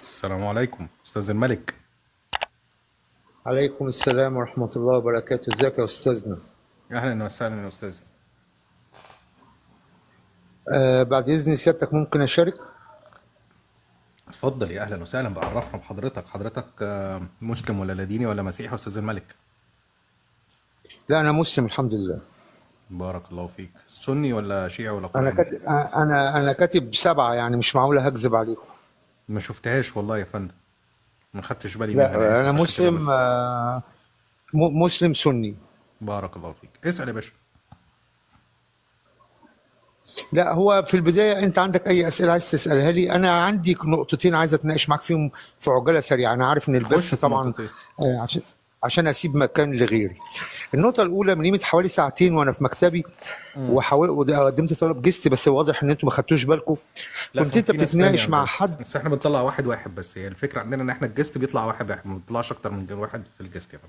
السلام عليكم استاذ الملك عليكم السلام ورحمة الله وبركاته ازيك يا أستاذنا اهلا وسهلا يا استاذ آه بعد إذن سيادتك ممكن أشارك اتفضل يا اهلا وسهلا بعرفنا بحضرتك حضرتك آه، مسلم ولا لاديني ولا مسيحي يا استاذ الملك لا أنا مسلم الحمد لله بارك الله فيك سني ولا شيعي ولا أنا قرآني كاتب أنا أنا كاتب سبعة يعني مش معقولة هكذب عليكم ما شفتهاش والله يا فندم ما خدتش بالي منها انا لا اسف أنا عشان كده بس مسلم آه م- مسلم سني بارك الله فيك اسال يا باشا لا هو في البداية أنت عندك أي أسئلة عايز تسألها لي أنا عندي نقطتين عايز أتناقش معاك فيهم في عجالة سريعة أنا عارف إن خش البث في طبعا نقطتين آه، عشان عشان اسيب مكان لغيري. النقطة الأولى من قيمة حوالي ساعتين وأنا في مكتبي مم. وحاول وقدمت طلب جست بس واضح إن أنتوا ما خدتوش بالكم. لا كنت كان أنت في ناس تانية بتتناقش مع عندنا حد بس احنا بنطلع واحد واحد بس هي الفكره عندنا ان احنا الجست بيطلع واحد واحد ما بيطلعش اكتر من واحد في الجست يا فندم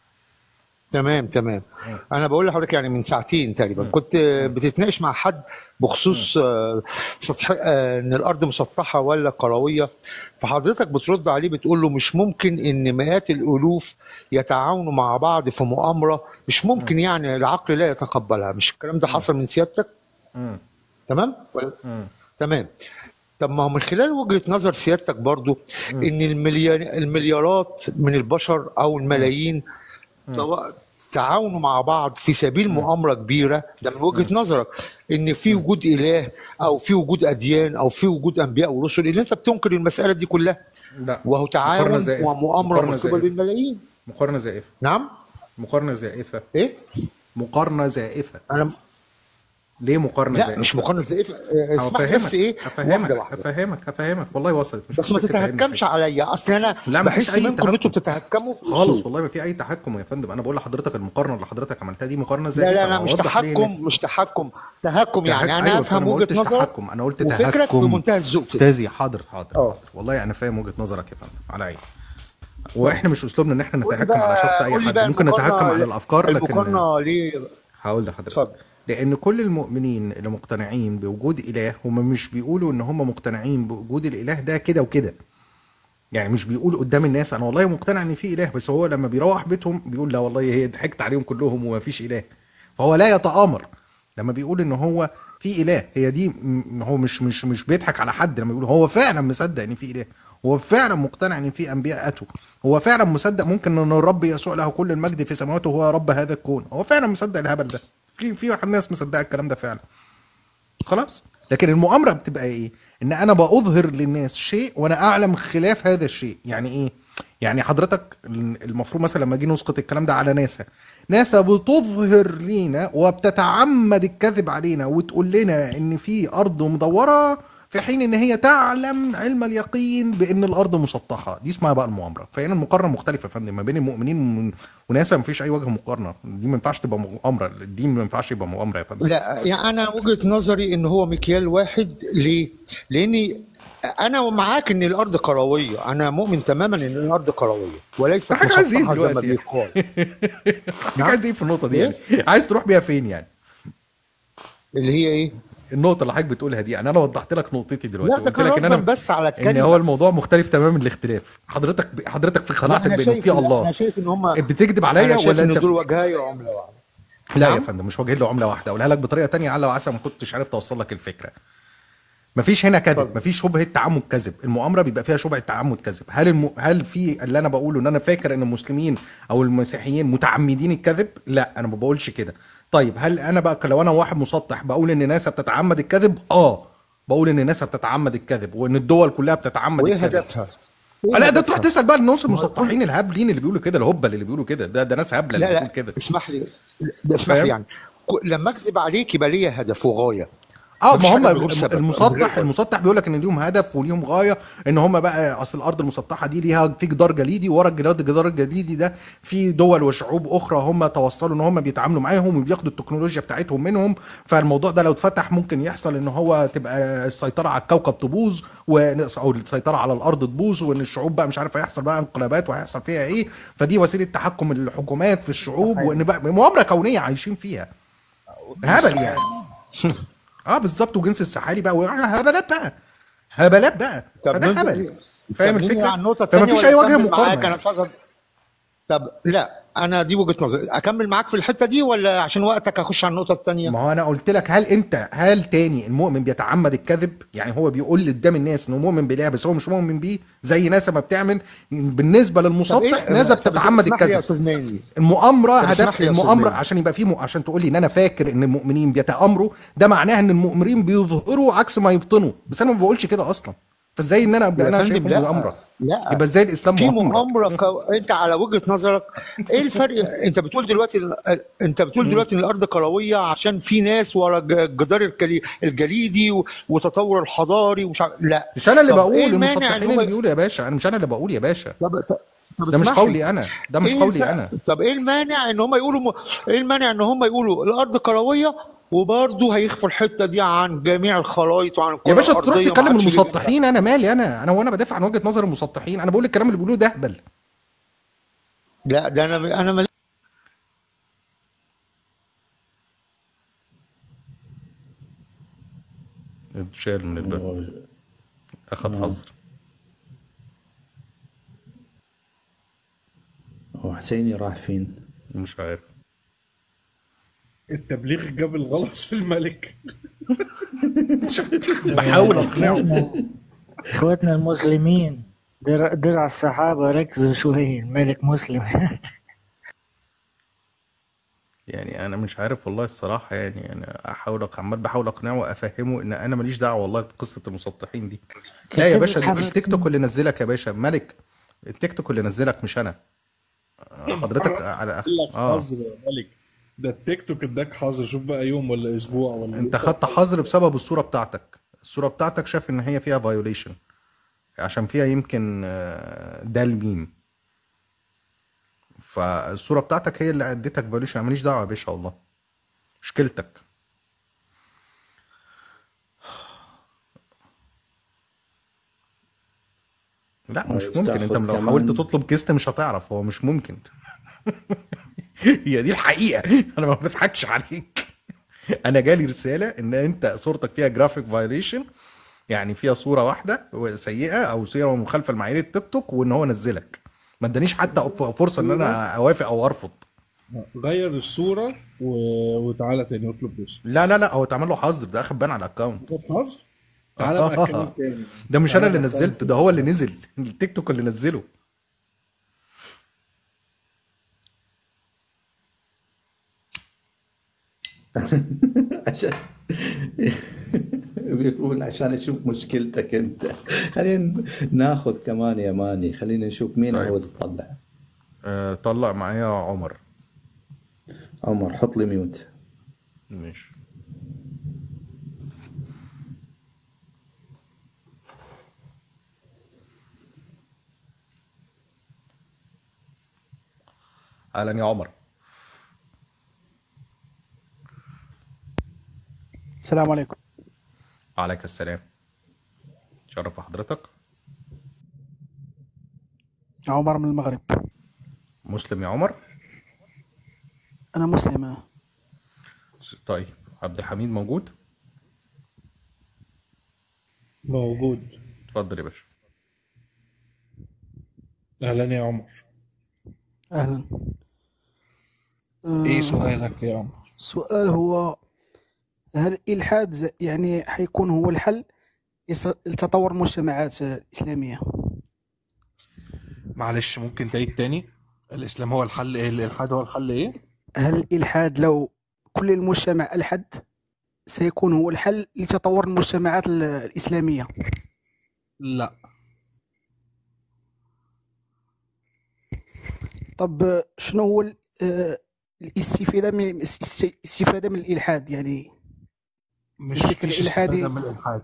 تمام تمام مم. انا بقول لحضرتك يعني من ساعتين تقريبا مم. كنت مم. بتتناقش مع حد مم. بخصوص آه، سطح آه، ان الارض مسطحه ولا كرويه فحضرتك بترد عليه بتقول له مش ممكن ان مئات الالوف يتعاونوا مع بعض في مؤامره مش مم. ممكن يعني العقل لا يتقبلها مش الكلام ده مم. حصل من سيادتك مم. تمام ولا مم. تمام طب ما هو من خلال وجهة نظر سيادتك برضو مم. ان المليار المليارات من البشر او مم. الملايين مم. توا- تعاونوا مع بعض في سبيل مم. مؤامرة كبيرة ده من وجهة مم. نظرك ان في مم. وجود اله او في وجود اديان او في وجود انبياء ورسل اللي انت بتنكر المسألة دي كلها لا وهو مقارنه تعاون زائفه ومؤامرة مقارنه من قبل زائفه الملايين مقارنه زائفه نعم مقارنه زائفه ايه مقارنه زائفه انا ليه مقارنه لا مش زائفه مقارنة زائفة آه، اسمح لي بس هفهمك ايه واحدة هفهمك واحدة هفهمك هفهمك والله وصلت مش بس ما محتاج تفهمني تتهكمش حاجه عليا اصل انا لا مفيش بحس اي منكم ان انتوا تهكم بتتهكموا في خالص الاسلوب والله ما في اي تحكم يا فندم انا بقول لحضرتك المقارنه اللي حضرتك عملتها دي مقارنه لا زائفه لا لا مش واوضح ليه ان تحكم مش تحكم تهكم يعني تحك... انا ايوه انا افهم ما وجهة قلتش نظرك تحكم انا قلت وفكرك تهكم بمنتهى الذوق كده استاذي حاضر حاضر اه حاضر والله انا فاهم وجهه نظرك يا فندم على عيني طيب واحنا مش اسلوبنا ان احنا قول لي نتهكم على شخص بقى اي قول لي حد بقى ممكن نتهكم المقارنة على الافكار لكن المقارنة ليه هقول لحضرتك اتفضل لان كل المؤمنين اللي مقتنعين بوجود اله هم مش بيقولوا ان هم مقتنعين بوجود الاله ده كده وكده يعني مش بيقول قدام الناس انا والله مقتنع ان في اله بس هو لما بيروح بيتهم بيقول لا والله هي ضحكت عليهم كلهم وما فيش اله فهو لا يتآمر لما بيقول ان هو في اله هي دي م- هو مش مش مش بيضحك على حد لما بيقول هو فعلا مصدق ان في اله هو فعلا مقتنع ان في انبياء اتوا هو فعلا مصدق ممكن ان الرب يسوع له كل المجد في سماواته وهو رب هذا الكون هو فعلا مصدق الهبل ده في في واحد ناس مصدقه الكلام ده فعلا خلاص لكن المؤامره بتبقى ايه ان انا بأظهر للناس شيء وانا اعلم خلاف هذا الشيء يعني ايه يعني حضرتك المفروض مثلا لما اجي نسقط الكلام ده على ناسا ناسا بتظهر لينا وبتتعمد الكذب علينا وتقول لنا ان في ارض مدوره في حين ان هي تعلم علم اليقين بان الارض مسطحه دي اسمها بقى المؤامره فهنا المقارنه مختلفه يا فندم ما بين المؤمنين وناسا ما فيش اي وجه مقارنه دي ما ينفعش تبقى مؤامره الدين ما ينفعش يبقى مؤامره يا فندم لا يعني انا وجهة نظري ان هو مكيال واحد ليه لاني انا معاك ان الارض كرويه انا مؤمن تماما ان الارض كرويه وليست حضرتك عايز ايه مسطحه زي ما دلوقتي يعني بيقال حضرتك نعم عايز ايه في النقطه دي يعني ايه عايز تروح بيها فين يعني اللي هي ايه النقطه اللي حضرتك بتقولها دي يعني انا وضحت لك نقطتي دلوقتي لا ده وقلت كان لك ان ردا انا بس على ان هو الكلمه الموضوع مختلف تماما الاختلاف حضرتك حضرتك في لا قناعتك انا بانه شايف في لا انا الله شايف ان هم بتكذب انا عليا شايف ولا ان انت دول وجهاي وعمله واحده لا يا نعم فندم مش واجهين له عمله واحده اقولها لك بطريقه تانية على وعسى ما كنتش عرفت اوصل لك الفكره مفيش هنا كذب اتفضل مفيش شبهه تعمد كذب المؤامره بيبقى فيها شبهه تعمد كذب هل الم... هل في اللي انا بقوله ان انا فاكر ان المسلمين او المسيحيين متعمدين الكذب لا انا ما بقولش كده طيب هل انا بقى لو انا واحد مسطح بقول ان ناسا بتتعمد الكذب اه بقول ان ناسا بتتعمد الكذب وان الدول كلها بتتعمد وايه الكذب هدفها آه، ايه لا ده تروح هدفها تسال بقى الناس ما هو كل المسطحين الهبلين اللي بيقولوا كده الهبل اللي بيقولوا كده ده ده ناس هبله اللي لا بتقول لا كده اسمح لي ده اسمح لي فاهم يعني ك- لما اكذب عليك يبقى ليا هدف وغايه اه مفيش ما هم حاجه بغير سبب بغير المسطح غايه المسطح بيقول لك ان ليهم هدف وليهم غايه ان هم بقى اصل الارض المسطحه دي ليها في جدار جليدي ورا الجدار الجدار الجليدي ده في دول وشعوب اخرى هم توصلوا ان هم بيتعاملوا معاهم وبياخدوا التكنولوجيا بتاعتهم منهم فالموضوع ده لو اتفتح ممكن يحصل ان هو تبقى السيطره على الكوكب تبوظ ونقص- او السيطره على الارض تبوظ وان الشعوب بقى مش عارف هيحصل بقى انقلابات وهيحصل فيها ايه فدي وسيله تحكم الحكومات في الشعوب وان بقى مؤامره كونيه عايشين فيها هبل يعني اه بالظبط وجنس السحالي بقى هبلات بقى هبلات بقى طب فده ننظر هبل فاهم طب نيجي الفكره على النقطة فما التانية فيش ولا اي وجه أكمل معاك مقارنه أنا يعني مش عايز أ- طب لا أنا دي وجهة نظري أكمل معاك في الحتة دي ولا عشان وقتك أخش على النقطة التانية ما هو انا قلت لك هل انت هل تاني المؤمن بيتعمد الكذب يعني هو بيقول قدام الناس انه مؤمن باله بس هو مش مؤمن بيه زي ناس ما بتعمل بالنسبه طب للمسطح إيه ناس طب بتتعمد اسمح لي يا الكذب أستاذ ماني المؤامره طب هدف اسمح لي يا أستاذ المؤامره ماني عشان يبقى في م... عشان تقول لي ان انا فاكر ان المؤمنين بيتامروا ده معناه ان المؤمنين بيظهروا عكس ما يبطنوا بس انا ما بقولش كده اصلا فازاي ان انا ابقى يا انا فندم شايفه لا مؤامره لا يبقى ازاي الاسلام في مؤامره مؤامرة كو... انت على وجهة نظرك ايه الفرق انت بتقول دلوقتي انت بتقول دلوقتي ان الارض كروية عشان في ناس ورا ج- الجدار الجلي... الجليدي و... وتطور الحضاري ومش عارف لا مش انا اللي طب بقول ايه المانع ان المسطحين هم اللي بيقولوا يا باشا انا مش انا اللي بقول يا باشا طب طب طب ده مش اسمح لي قولي انا ده مش ايه قولي الفرق انا طب ايه المانع ان هم يقولوا م... ايه المانع ان هم يقولوا الارض كروية وبرضه هيخفوا الحتة دي عن جميع الخرائط وعن يا الكرة باشا تروح الأرضية ما تتكلم عادش ليه منها المسطحين انا مالي انا انا وانا بدافع عن وجهه نظر المسطحين انا بقول الكلام اللي بيقولوه ده اهبل لا ده انا انا ماليش اتشال من الباب هو اخد آه. حظر هو حسيني راح فين مش عارف التبليغ جاب الغلط في الملك بحاول اقنعه اخواتنا اخواتنا المسلمين درع, درع الصحابة ركزوا شوي الملك مسلم يعني انا مش عارف والله الصراحه يعني انا احاول أق- عمال بحاول اقنعه وافهمه ان انا ماليش دعوه والله بقصه المسطحين دي لا يا كاتب باشا لك دي التيك توك حضرتك اللي نزلك يا باشا ملك التيك توك اللي نزلك مش انا حضرتك على قال لك اه حظر يا ملك ده التيك توك اداك حظر شوف بقى يوم ولا اسبوع ولا انت ايه خدت حظر بسبب الصوره بتاعتك الصوره بتاعتك شاف ان هي فيها فايوليشن عشان فيها يمكن آه، ده الميم فالصوره بتاعتك هي اللي اديتك فايوليشن انا ماليش دعوه يا باشا والله مشكلتك لا مش ممكن انت ويستاخذ لو حاولت كمان تطلب كيست مش هتعرف هو مش ممكن هي دي الحقيقة انا ما بضحكش عليك انا جالي رسالة ان انت صورتك فيها جرافيك فايليشن يعني فيها صورة واحدة سيئة او صورة مخالفة لمعايير التيك توك وان هو نزلك ما ادانيش حتى فرصة ان صورة انا اوافق او ارفض غير الصورة و... وتعالى تاني اطلب بس لا لا لا هو اتعمل له حظر ده اخد بان على الاكونت خد حظر تعالى بقى اتكلم تاني ده مش انا تعالى اللي بقى اتكلم نزلت ده هو اللي نزل التيك توك اللي نزله عشان بيقول عشان اشوف مشكلتك انت خلينا ناخذ كمان يا ماني خلينا نشوف مين طيب عاوز يطلع آه، طلع معايا عمر عمر حط لي ميوت ماشي اهلا يا عمر السلام عليكم عليك السلام شرف حضرتك عمر من المغرب مسلم يا عمر أنا مسلمة طيب عبد الحميد موجود موجود اتفضل يا باشا اهلا يا عمر أهلا ايه آه، سؤالك يا عمر السؤال هو هل الإلحاد ز- يعني حيكون هو الحل يس- لتطور المجتمعات الإسلامية معلش ممكن تعيد تاني الاسلام هو الحل ايه الالحاد هو الحل ايه هل الإلحاد لو كل المجتمع ألحد سيكون هو الحل لتطور المجتمعات ال- الإسلامية لا طب آه، شنو هو ال- آه، الاستفادة من الاست- الاستفادة من الإلحاد يعني مش الفكر فيش الإلحادي استفادة من الالحاد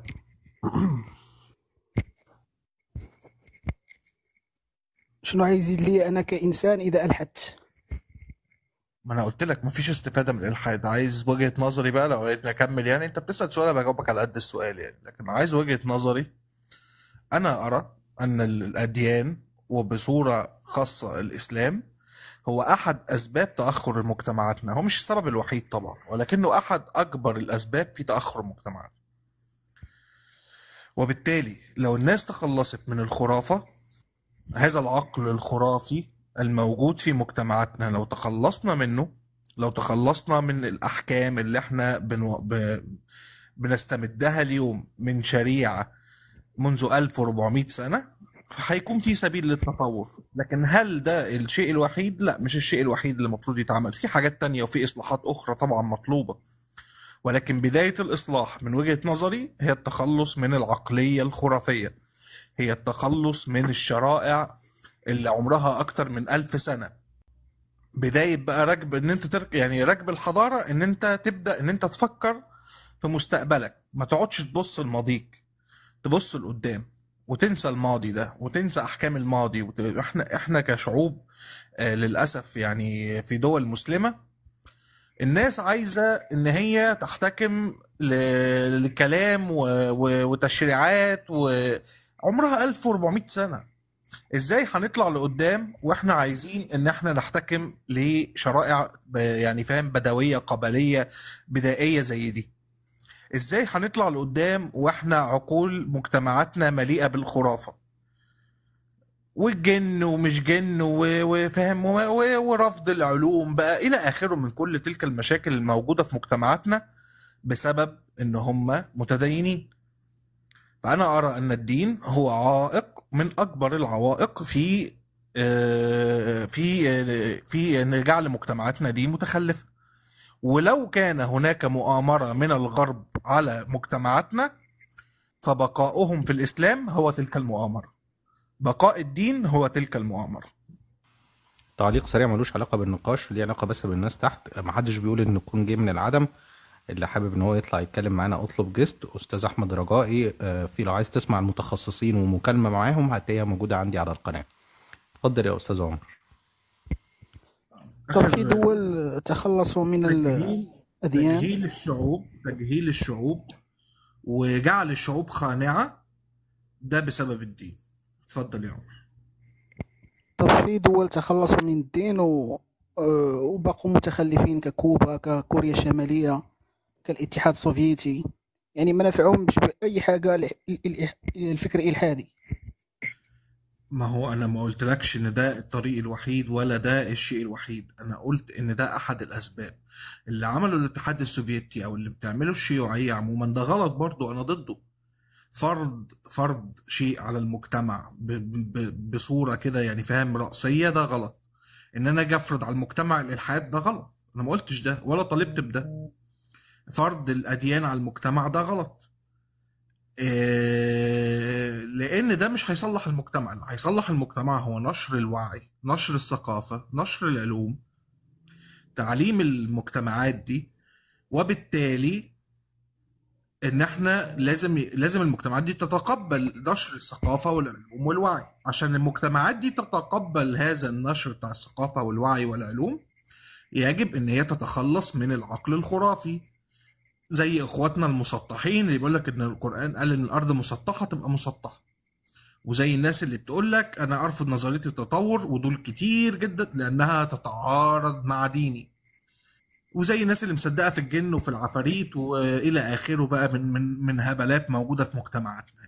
شنو هيزيد لي أنا كإنسان إذا ألحدت ما انا قلت لك مفيش استفادة من الالحاد عايز وجهة نظري بقى لو عايزني اكمل يعني انت بتسأل سؤال أنا بجاوبك على قد السؤال يعني لكن عايز وجهة نظري انا ارى ان ال- الاديان وبصورة خاصة الاسلام هو احد اسباب تأخر مجتمعاتنا هو مش السبب الوحيد طبعا ولكنه احد اكبر الاسباب في تأخر المجتمعات وبالتالي لو الناس تخلصت من الخرافة هذا العقل الخرافي الموجود في مجتمعاتنا لو تخلصنا منه لو تخلصنا من الأحكام اللي احنا بنو... ب... بنستمدها اليوم من شريعة منذ 1400 سنة فهيكون في سبيل للتطور لكن هل ده الشيء الوحيد؟ لا مش الشيء الوحيد اللي المفروض يتعمل في حاجات تانية وفي إصلاحات أخرى طبعا مطلوبة ولكن بداية الإصلاح من وجهة نظري هي التخلص من العقلية الخرافية هي التخلص من الشرائع اللي عمرها أكتر من ألف سنة بداية بقى ركب إن أنت ترك يعني ركب الحضارة إن أنت تبدأ إن أنت تفكر في مستقبلك ما تقعدش تبص لماضيك تبص لقدام وتنسى الماضي ده وتنسى احكام الماضي وت... احنا احنا كشعوب آه للاسف يعني في دول مسلمه الناس عايزه ان هي تحتكم ل... لكلام و... و... وتشريعات وعمرها 1400 سنه ازاي هنطلع لقدام واحنا عايزين ان احنا نحتكم لشرائع ب... يعني فاهم بدويه قبليه بدائيه زي دي ازاي هنطلع لقدام واحنا عقول مجتمعاتنا مليئة بالخرافة والجن ومش جن و- وفاهم و- و- ورفض العلوم بقى الى اخره من كل تلك المشاكل الموجودة في مجتمعاتنا بسبب ان هم متدينين فانا ارى ان الدين هو عائق من اكبر العوائق في آه، في آه، في ان جعل مجتمعاتنا دي متخلفة ولو كان هناك مؤامرة من الغرب على مجتمعاتنا فبقاؤهم في الإسلام هو تلك المؤامرة بقاء الدين هو تلك المؤامرة تعليق سريع ملوش علاقة بالنقاش ليه علاقة بس بالناس تحت محدش بيقول ان يكون جه من العدم اللي حابب ان هو يطلع يتكلم معانا اطلب جيست استاذ احمد رجائي آه، في لو عايز تسمع المتخصصين ومكالمة معاهم هتلاقيها موجودة عندي على القناة اتفضل يا استاذ عمر طب في دول تخلصوا من تجهيل الأديان تجهيل الشعوب تجهيل الشعوب وجعل الشعوب خانعة ده بسبب الدين اتفضل يا عمر طب في دول تخلصوا من الدين و... آه، وبقوا متخلفين ككوبا ككوريا الشمالية كالاتحاد السوفيتي يعني ما نفعهمش بأي حاجة ال- ال- الفكر الإلحادي ما هو انا ما قلتلكش ان ده الطريق الوحيد ولا ده الشيء الوحيد انا قلت ان ده احد الاسباب اللي عمله الاتحاد السوفيتي او اللي بتعمله الشيوعية عموما ده غلط برضو انا ضده فرض فرض شيء على المجتمع ب ب بصورة كده يعني فاهم رأسية ده غلط ان انا اجي افرض على المجتمع الالحاد ده غلط انا ما قلتش ده ولا طالبت بده فرض الاديان على المجتمع ده غلط إيه، لان ده مش هيصلح المجتمع اللي هيصلح المجتمع هو نشر الوعي نشر الثقافة نشر العلوم تعليم المجتمعات دي وبالتالي ان احنا لازم لازم المجتمعات دي تتقبل نشر الثقافة والعلوم والوعي عشان المجتمعات دي تتقبل هذا النشر بتاع الثقافة والوعي والعلوم يجب ان هي تتخلص من العقل الخرافي زي اخواتنا المسطحين اللي بيقول لك ان القرآن قال ان الارض مسطحة تبقى مسطحة وزي الناس اللي بتقول لك انا ارفض نظرية التطور ودول كتير جدا لانها تتعارض مع ديني وزي الناس اللي مصدقة في الجن وفي العفاريت والى اخره بقى من من من هبلات موجودة في مجتمعاتنا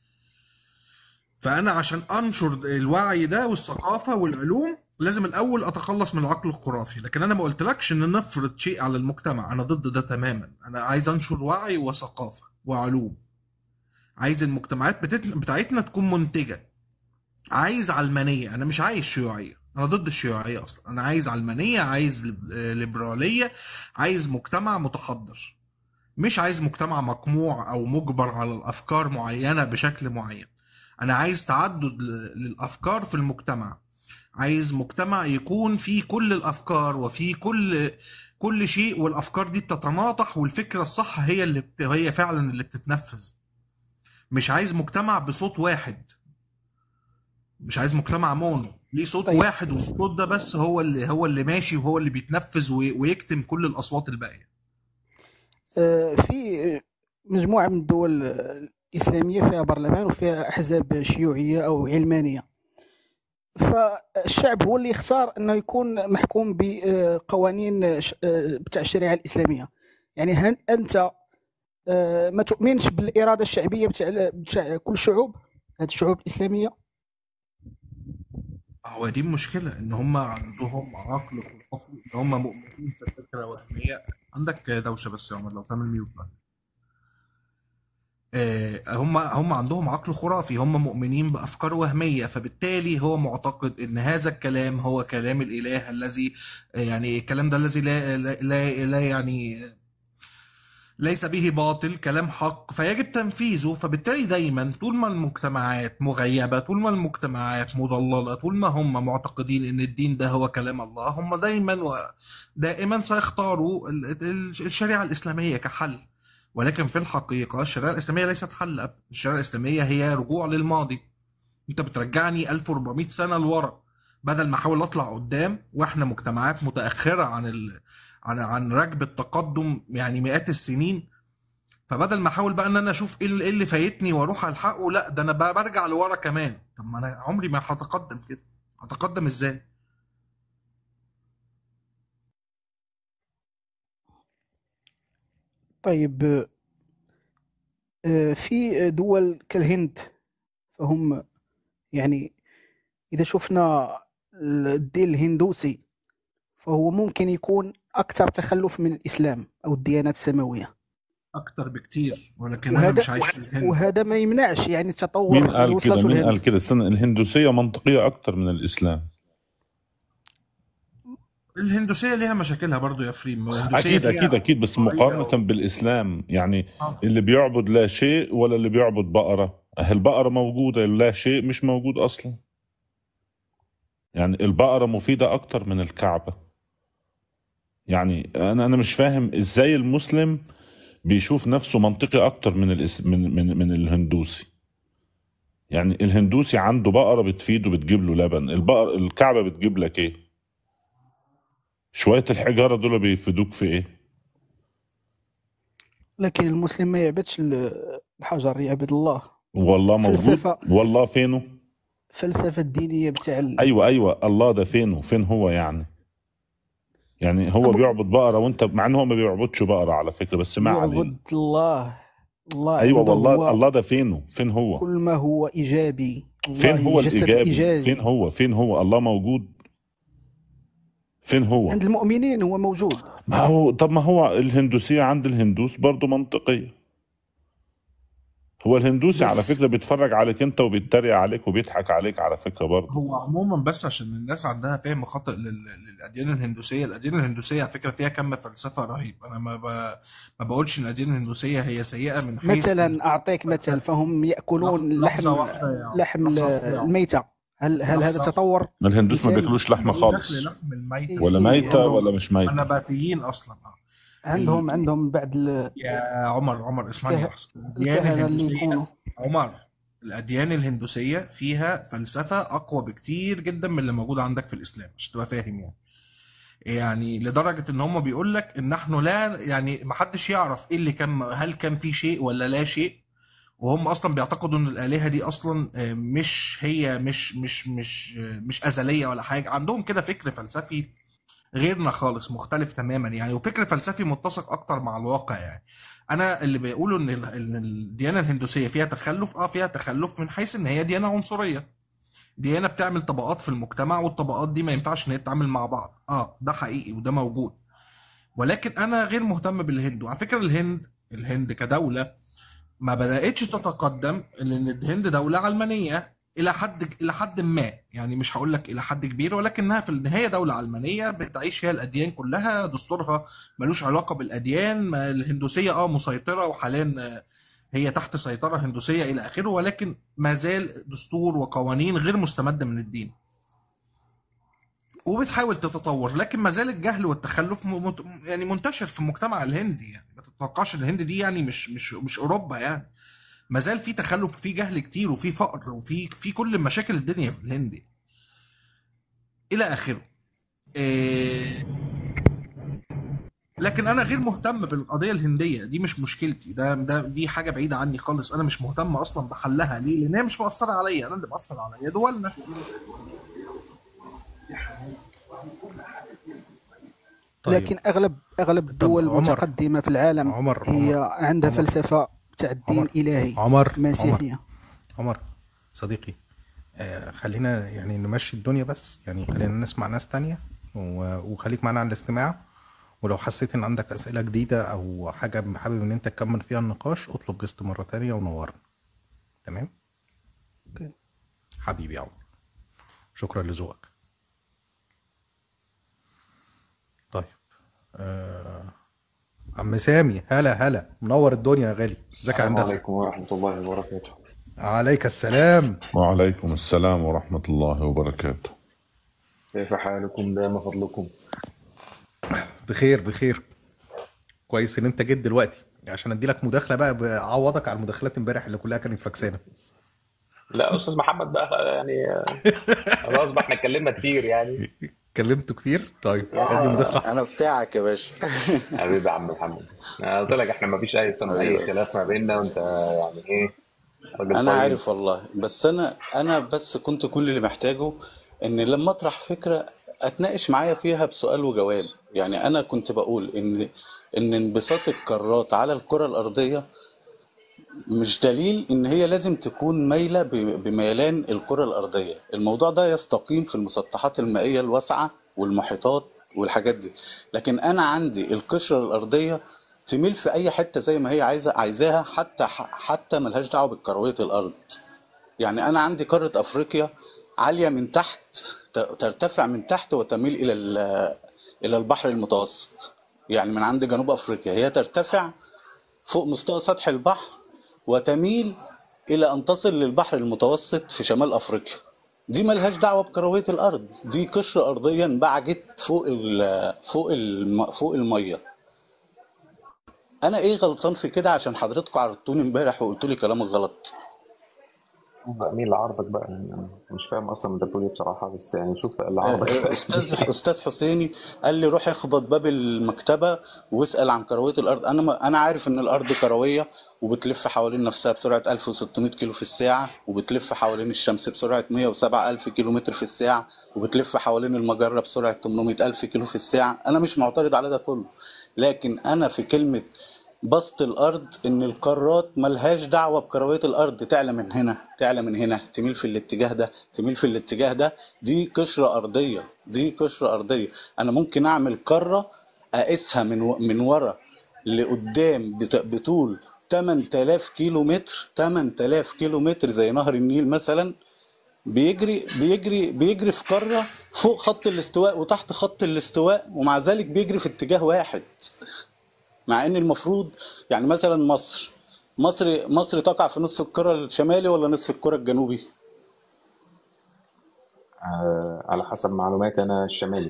فانا عشان انشر الوعي ده والثقافة والعلوم لازم الاول اتخلص من العقل الخرافي لكن انا ما قلتلكش ان نفرض شيء على المجتمع انا ضد ده تماما انا عايز انشر وعي وثقافة وعلوم عايز المجتمعات بتت... بتاعتنا تكون منتجة عايز علمانية انا مش عايز شيوعية انا ضد الشيوعية اصلا انا عايز علمانية عايز لب- ليبرالية عايز مجتمع متحضر مش عايز مجتمع مقموع او مجبر على الافكار معينة بشكل معين انا عايز تعدد ل- للافكار في المجتمع عايز مجتمع يكون فيه كل الافكار وفيه كل كل شيء والافكار دي بتتناطح والفكرة الصح هي اللي بت... هي فعلا اللي بتتنفذ مش عايز مجتمع بصوت واحد مش عايز مجتمع مونو ليه صوت طيب. واحد والصوت ده بس هو اللي هو اللي ماشي وهو اللي بيتنفذ وي- ويكتم كل الاصوات الباقيه آه، في مجموعة من الدول الإسلامية فيها برلمان وفيها أحزاب شيوعية أو علمانية فالشعب هو اللي يختار أنه يكون محكوم بقوانين ش- آه، بتاع الشريعة الإسلامية يعني هل أنت آه، ما تؤمنش بالاراده الشعبيه بتاع بتاع كل الشعوب هذه الشعوب الاسلاميه هو دي المشكلة إن هم عندهم عقل خرافي إن هم مؤمنين في الفكرة وهمية عندك دوشة بس يا عمر لو تعمل ميوت بقى آه، هم هم عندهم عقل خرافي هم مؤمنين بأفكار وهمية فبالتالي هو معتقد إن هذا الكلام هو كلام الإله الذي آه، يعني الكلام ده الذي لا لا, لا, لا يعني ليس به باطل كلام حق فيجب تنفيذه فبالتالي دايما طول ما المجتمعات مغيبة طول ما المجتمعات مضللة طول ما هم معتقدين ان الدين ده هو كلام الله هم دايما ودائما سيختاروا ال- ال- الشريعة الإسلامية كحل ولكن في الحقيقة الشريعة الإسلامية ليست حل الشريعة الإسلامية هي رجوع للماضي انت بترجعني 1400 سنة لورا بدل ما احاول اطلع قدام واحنا مجتمعات متأخرة عن ال... عن عن ركب التقدم يعني مئات السنين فبدل ما احاول بقى ان انا اشوف ايه اللي إيه اللي فايتني واروح الحقه لا ده انا بقى برجع لورا كمان طب ما انا عمري ما هتقدم كده هتقدم ازاي طيب آه، في دول كالهند فهم يعني إذا شفنا الدين الهندوسي فهو ممكن يكون أكثر تخلف من الإسلام أو الديانات السماوية اكتر بكتير ولكن انا وهذا مش عايش في الهند وهذا ما يمنعش يعني التطور مين اللي قال كده وصلته مين الهند قال كده استنى الهندوسية منطقية أكتر من الإسلام الهندوسية ليها مشاكلها برضو يا فريم الهندوسية أكيد فيها أكيد أكيد بس عنصرية مقارنة و... بالإسلام يعني آه. اللي بيعبد لا شيء ولا اللي بيعبد بقرة أه البقرة موجودة لا شيء مش موجود أصلا يعني البقرة مفيدة أكتر من الكعبة يعني أنا أنا مش فاهم إزاي المسلم بيشوف نفسه منطقي أكتر من الإس... من من من الهندوسي يعني الهندوسي عنده بقرة بتفيده بتجيب له لبن البقر الكعبة بتجيب لك إيه شوية الحجارة دول بيفيدوك في إيه لكن المسلم ما يعبدش ال- الحجر يعبد الله والله موجود فلسفة والله فينه فلسفة الدينية بتاع ال... ايوه ايوه الله ده فينه فين هو يعني يعني هو أبو بيعبد بقرة وانت مع ان هو ما بيعبدش بقرة على فكرة بس ما علينا يعبد الله الله ايوه عنده والله هو الله ده فينه فين هو كل ما هو إيجابي فين الله هو جسد الايجابي فين إيجابي هو فين هو الله موجود فين هو عند المؤمنين هو موجود ما هو طب ما هو الهندوسية عند الهندوس برضو منطقية هو الهندوسي على بس فكرة بيتفرج عليك انت وبيتريق عليك وبيضحك عليك على فكرة برضو هو عموما بس عشان الناس عندها فهم خاطئ لل- للاديان الهندوسيه، الاديان الهندوسيه على فكره فيها كم فلسفه رهيب، انا ما ب... ما بقولش ان الاديان الهندوسيه هي سيئه من حيث مثلا أعطيك مثل فهم يأكلون لحظه لحم واحده يا عمر لحم لحظه واحده يا عمر الميتة هل هل هذا لحظه تطور الهندوس ما إنساني؟ بياكلوش لحمة ايه خالص دخل لحم الميت إيه ولا في ميتة عندهم ولا مش ميتة نباتيين اصلا آه. عندهم ال... عندهم بعض ال- يا عمر عمر اسمعني الكه... لحظه الاديان الكهنة اللي الهندوسيه يكونوا عمر الاديان الهندوسيه فيها فلسفه اقوى بكتير جدا من اللي موجوده عندك في الاسلام عشان تبقى فاهم يعني يعني لدرجة ان هم بيقول لك ان نحن لا يعني ما حدش يعرف ايه اللي كان هل كان في شيء ولا لا شيء وهم اصلا بيعتقدوا ان الالهة دي اصلا آه، مش هي مش مش مش آه، مش ازلية ولا حاجة عندهم كده فكر فلسفي غيرنا خالص مختلف تماما يعني وفكر فلسفي متسق اكتر مع الواقع يعني انا اللي بيقولوا ان ال- إن الديانة الهندوسية فيها تخلف اه فيها تخلف من حيث ان هي ديانة عنصرية ديانة بتعمل طبقات في المجتمع والطبقات دي ما ينفعش ان هي تتعامل مع بعض اه ده حقيقي وده موجود ولكن انا غير مهتم بالهند وعلى فكرة الهند الهند كدولة ما بدأتش تتقدم لان الهند دولة علمانية الى حد الى حد ما يعني مش هقول لك الى حد كبير ولكنها في النهاية دولة علمانية بتعيش فيها الاديان كلها دستورها ملوش علاقة بالاديان ما الهندوسية اه مسيطرة وحاليا آه، هي تحت سيطرة هندوسية إلى آخره ولكن ما زال دستور وقوانين غير مستمدة من الدين وبتحاول تتطور لكن ما زال الجهل والتخلف م- مت- يعني منتشر في المجتمع الهندي يعني ما تتوقعش ان الهند دي يعني مش مش مش اوروبا يعني ما زال في تخلف وفي جهل كتير وفي فقر وفي في كل مشاكل الدنيا في الهند الى اخره إيه لكن انا غير مهتم بالقضيه الهنديه دي مش مشكلتي ده ده دي حاجه بعيده عني خالص انا مش مهتم اصلا بحلها ليه لان هي مش مؤثره عليا انا اللي مؤثر عليا دولنا طيب لكن اغلب اغلب الدول عمر- المتقدمه في العالم عمر هي عمر عندها عمر فلسفه تاع الدين عمر الهي عمر عمر مسيحيه عمر صديقي آه خلينا يعني نمشي الدنيا بس يعني خلينا نسمع ناس تانية و- وخليك معانا على الاستماع ولو حسيت ان عندك اسئله جديده او حاجه حابب ان انت تكمل فيها النقاش اطلب جست مره تانية ونورنا تمام أوكي. حبيبي يا عمر شكرا لذوقك طيب آه... عم سامي هلا هلا منور الدنيا يا غالي ازيك يا السلام هندسه عليكم ورحمة الله وبركاته عليك السلام وعليكم السلام ورحمة الله وبركاته كيف حالكم دام فضلكم بخير بخير كويس ان انت جيت دلوقتي عشان ادي لك مداخله بقى بعوضك على المداخلات امبارح اللي كلها كانت فكسانه لا أستاذ محمد بقى يعني آه، خلاص بقى احنا اتكلمنا كتير يعني كلمته كتير طيب ادي مداخله انا بتاعك يا باشا حبيبي يا عم محمد أنا قلت لك احنا ما فيش أي سم... أي خلاف ما بيننا وأنت يعني إيه راجل انا طيب عارف والله بس انا انا بس كنت كل اللي محتاجه ان لما اطرح فكره اتناقش معايا فيها بسؤال وجواب يعني انا كنت بقول ان ان انبساط القارات على الكره الارضيه مش دليل ان هي لازم تكون مايله ب- بميلان الكره الارضيه الموضوع ده يستقيم في المسطحات المائيه الواسعه والمحيطات والحاجات دي لكن انا عندي القشره الارضيه تميل في اي حته زي ما هي عايزه عايزاها حتى حتى ملهاش دعوه بكرويه الارض يعني انا عندي قاره افريقيا عاليه من تحت ت- ترتفع من تحت وتميل الى ال- الى البحر المتوسط يعني من عند جنوب افريقيا هي ترتفع فوق مستوى سطح البحر وتميل الى ان تصل للبحر المتوسط في شمال افريقيا دي ملهاش دعوه بكرويه الارض دي قشره ارضيه انبعجت فوق ال فوق الم فوق الميه انا ايه غلطان في كده عشان حضرتكم عرضتوني امبارح وقلتوا لي كلامك غلط بقى مين اللي عرضك بقى يعني أنا مش فاهم أصلا أنت بتقول إيه بصراحة بس يعني شوف اللي آه، عرضك آه، استاذ استاذ حسيني قال لي روح اخبط باب المكتبه واسال عن كرويه الارض انا ما انا عارف ان الارض كرويه وبتلف حوالين نفسها بسرعه 1600 كيلو في الساعه وبتلف حوالين الشمس بسرعه 107 الف كيلو متر في الساعه وبتلف حوالين المجره بسرعه 800 الف كيلو في الساعه انا مش معترض على ده كله لكن انا في كلمه بسط الارض ان القارات ملهاش دعوه بكرويه الارض تعلى من هنا تعلى من هنا تميل في الاتجاه ده تميل في الاتجاه ده دي قشره ارضيه دي قشره ارضيه انا ممكن اعمل قاره اقيسها من و... من ورا لقدام بت... بطول 8000 كيلو متر 8000 كيلو متر زي نهر النيل مثلا بيجري بيجري بيجري في قاره فوق خط الاستواء وتحت خط الاستواء ومع ذلك بيجري في اتجاه واحد مع ان المفروض يعني مثلا مصر مصر مصر تقع في نصف الكره الشمالي ولا نصف الكره الجنوبي آه على حسب معلوماتي أنا الشمالي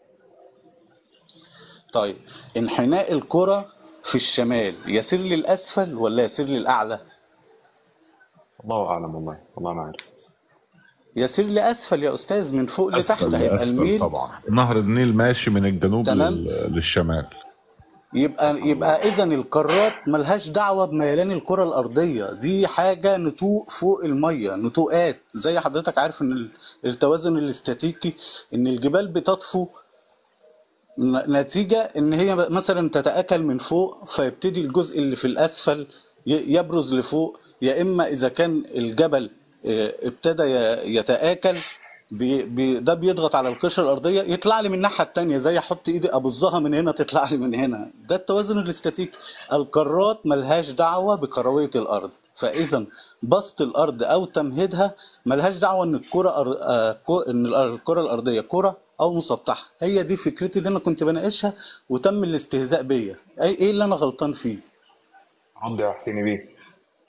طيب انحناء الكره في الشمال يسير للاسفل ولا يسير للاعلى الله أعلم والله والله ما عارف يسير لاسفل يا استاذ من فوق لتحت أسفل هيبقى لأسفل الميل طبعا نهر النيل ماشي من الجنوب تمام لل- للشمال يبقى يبقى اذا القارات ملهاش دعوه بميلان الكره الارضيه دي حاجه نتوء فوق الميه نتوءات زي حضرتك عارف ان ال- التوازن الاستاتيكي ان الجبال بتطفو ن- نتيجه ان هي مثلا تتاكل من فوق فيبتدي الجزء اللي في الاسفل ي- يبرز لفوق يا اما اذا كان الجبل آه، ابتدى ي- يتاكل بي بي ده بيضغط على القشره الارضيه يطلع لي من الناحيه التانيه زي احط ايدي ابظها من هنا تطلع لي من هنا ده التوازن الاستاتيكي القارات ملهاش دعوه بكرويه الارض فاذا بسط الارض او تمهيدها ملهاش دعوه ان الكره أر... آه، كو- ان الأر- الكره الارضيه كره او مسطحه هي دي فكرتي اللي انا كنت بناقشها وتم الاستهزاء بيا أي- ايه اللي انا غلطان فيه رد يا حسيني بيه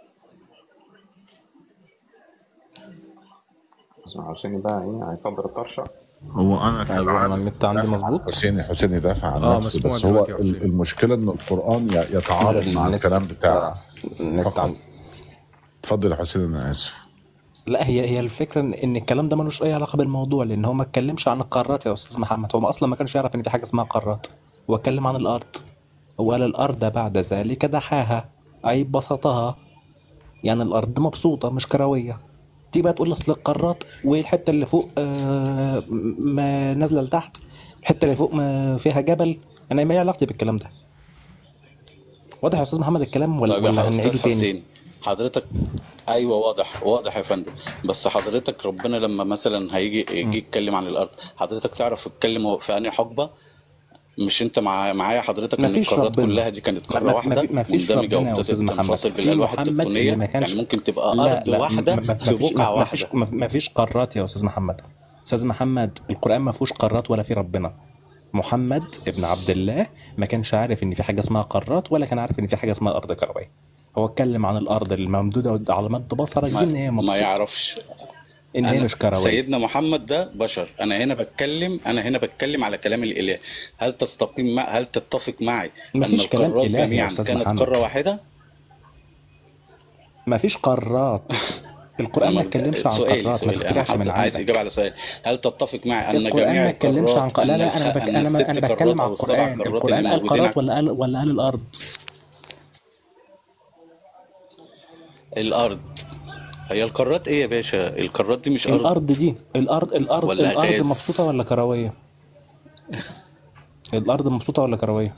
اسمع حسيني بقى ايه هيصدر الطرشه هو انا ايوه انا كالعادة النت عندي دافع عن مظبوط حسين حسين يدافع عن اه نفسه مسموع بس هو دلوقتي يا ال- حسين المشكلة ان القرآن ي- لا يتعارض مع النت الكلام آه بتاعك النت فقط عندي اتفضل يا حسين انا اسف لا هي هي الفكره ان إن الكلام ده ملوش اي علاقه بالموضوع لان هو ما اتكلمش عن القارات يا استاذ محمد هو اصلا ما كانش يعرف ان في حاجه اسمها قارات هو اتكلم عن الارض وقال الارض بعد ذلك دحاها اي بسطها يعني الارض مبسوطه مش كرويه تيجي بقى تقول اصل القارات والحته اللي فوق آه، ما نازله لتحت الحته اللي فوق ما فيها جبل انا ما علاقتي بالكلام ده واضح يا استاذ محمد الكلام ولا طيب يا ولا هنعيده استاذ تاني حسين حضرتك ايوه واضح واضح يا فندم بس حضرتك ربنا لما مثلا هيجي يجي يتكلم عن الارض حضرتك تعرف تتكلم هو في انهي حقبه مش انت مع معايا حضرتك ما ان فيش القارات ربنا كلها دي كانت ما, قاره ما, ما, واحده في ما فيش مندمجه ربنا يا استاذ محمد وبتنفصل في بالالواح محمد اللي التكتونيه ما كانش يعني ممكن تبقى لا ارض لا واحده ما, ما, في ما فيش بقعه ما, ما فيش واحده ما, ما فيش قارات يا استاذ محمد استاذ محمد القران ما فيهوش قارات ولا في ربنا محمد ابن عبد الله ما كانش عارف ان في حاجه اسمها قارات ولا كان عارف ان في حاجه اسمها ارض كرويه هو اتكلم عن الارض الممدوده على مد بصرك دي ما, ان هي ما مبسوطه يعرفش ان هي انا مش كرويه سيدنا محمد ده بشر انا هنا بتكلم انا هنا بتكلم على كلام الاله هل تستقيم مع هل تتفق معي ما ان فيش كلام القارات الهي يا جميعا استاذ كانت محمد قاره واحده ما فيش قارات القران ما لما اتكلمش عن سؤالي قارات ما سؤالي انا تخترعش من حد عايز عندك اجابه على سؤال هل تتفق معي ان القرآن جميع ما اتكلمش عن القارات ق... لا ان لا الخ... انا بك... ان انا ما... الست انا بتكلم قارات عن او السبع القرآن قارات اللي القرآن قال موجودين قارات ولا قال ولا قال الارض الارض هي القارات ايه يا باشا القارات دي مش ارض الارض دي الارض الارض ولا الارض غاز مبسوطه ولا كرويه الارض مبسوطه ولا كرويه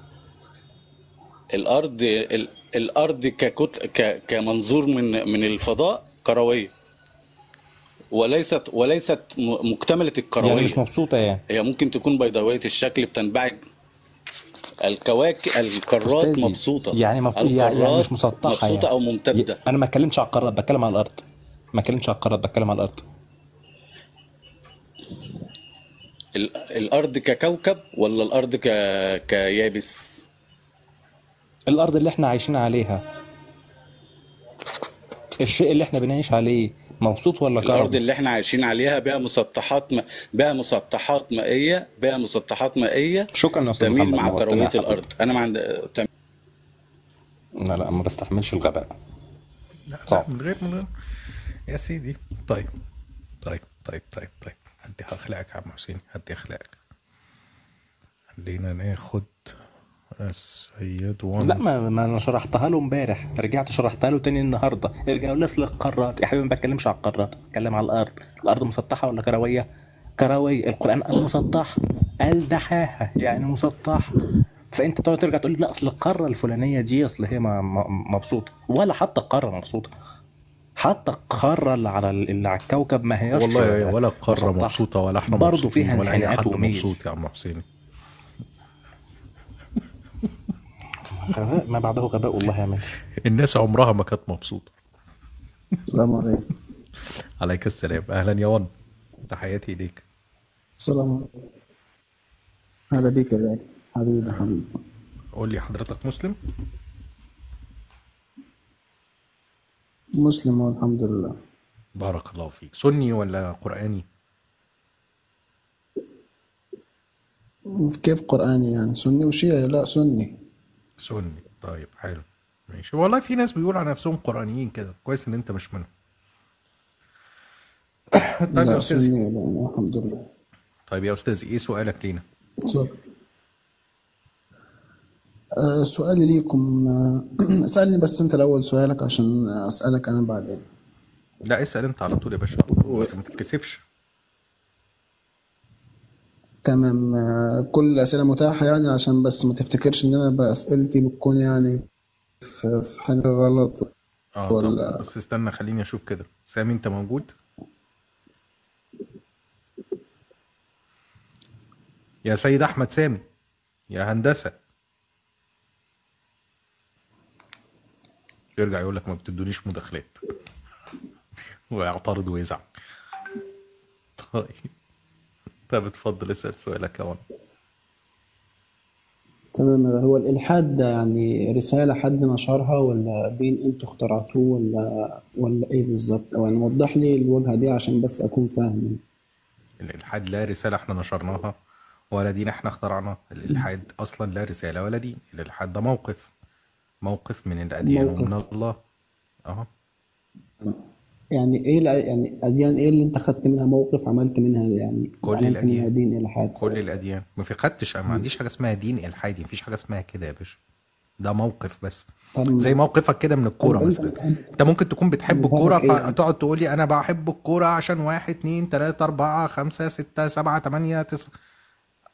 الارض ال... الارض ككت... ك... كمنظور من من الفضاء كرويه وليست وليست م- مكتمله يعني مش الكرويه مبسوطه يعني هي ممكن تكون بيضاويه الشكل بتنبعج الكواكب القارات استاذي مبسوطه يعني مب... يعني يعني مش القارات مسطحه مبسوطه يعني او ممتده ي- انا ما اتكلمش على القارات بتكلم على الارض ما اتكلمش على القارات بتكلم على الارض ال- الارض ككوكب ولا الارض ك... كيابس الارض اللي احنا عايشين عليها الشيء اللي احنا بنعيش عليه مبسوط ولا الارض كروي اللي احنا عايشين عليها بها مسطحات م... بها مسطحات مائيه بها مسطحات مائيه شكرا يا استاذ تميل محمد مع نورتنا يا كرويه حبيبي الارض انا ما عند تم... لا لا ما بستحملش الغباء لا لا صعب من غير من غير يا سيدي طيب طيب طيب طيب طيب هدي اخلاقك يا عم حسين هدي اخلاقك خلينا ناخد السيد لا وان ما, ما انا شرحتها له امبارح رجعت شرحتها له تاني النهارده ارجع يقول لي اصل القارات يا حبيبي ما بتكلمش على القارات بتكلم على الارض الارض مسطحه ولا كرويه كرويه القران قال مسطح قال دحاها يعني مسطح فانت تقعد ترجع تقول لي لا اصل القاره الفلانيه دي اصل هي ما- ما- مبسوطه ولا حتى القاره مبسوطه حتى القاره اللي على اللي على الكوكب ما هياش والله يا ولا القارة مسطحه مبسوطة ولا احنا برضه مبسوطين فيها ولا اي انحناءات حد وميل مبسوط يا عم حسين غباء ما بعده غباء والله يا مان الناس عمرها ما كانت مبسوطة السلام عليكم عليك السلام اهلا يا وان تحياتي ليك السلام عليكم هلا بك يا غالي حبيبي حبيبي قول لي حضرتك مسلم مسلم والحمد لله بارك الله فيك سني ولا قرآني كيف قرآني يعني سني وشيعي لا سني سني طيب حلو ماشي والله في ناس بيقولوا على نفسهم قرآنيين كده كويس ان انت مش منهم طيب يا لا استاذي سني لا الحمد لله طيب يا استاذي ايه سؤالك لينا سوري أه سؤالي ليكم أه اسألني بس انت الأول سؤالك عشان أسألك أنا بعدين لا اسأل انت على طول يا باشا على طول انت ما تتكسفش تمام أه كل الأسئلة متاحة يعني عشان بس ما تفتكرش إن أنا بأسئلتي بتكون يعني في, في حاجة غلط اه طب ولا بس استنى خليني اشوف كده سامي انت موجود يا سيد احمد سامي يا هندسة يرجع يقول لك ما بتدونيش مداخلات ويعترض ويزعل طيب طب اتفضل اسأل سؤالك يا وان تمام هو الإلحاد ده يعني رسالة حد نشرها ولا دين انتوا اخترعتوه ولا ولا ايه بالظبط او يعني وضح لي الوجهة دي عشان بس اكون فاهم الإلحاد لا رسالة احنا نشرناها ولا دين احنا اخترعناه الإلحاد أصلا لا رسالة ولا دين الإلحاد ده موقف موقف من الأديان موقف ومن الله أهو يعني ايه الأ- يعني اديان ايه اللي انت خدت منها موقف عملت منها يعني كل عملت منها الأديان دين الحاد كل الأديان ما في خدتش ما عنديش حاجة اسمها دين إلحادي مفيش حاجة اسمها كده يا باشا ده موقف بس طب زي موقفك كده من طب الكورة انت مثلا بتحب انت ممكن تكون بتحب مذهبك الكورة ايه يعني فتقعد تقول لي انا بحب الكورة عشان واحد اتنين تلاتة اربعة خمسة ستة سبعة تمانية تسعة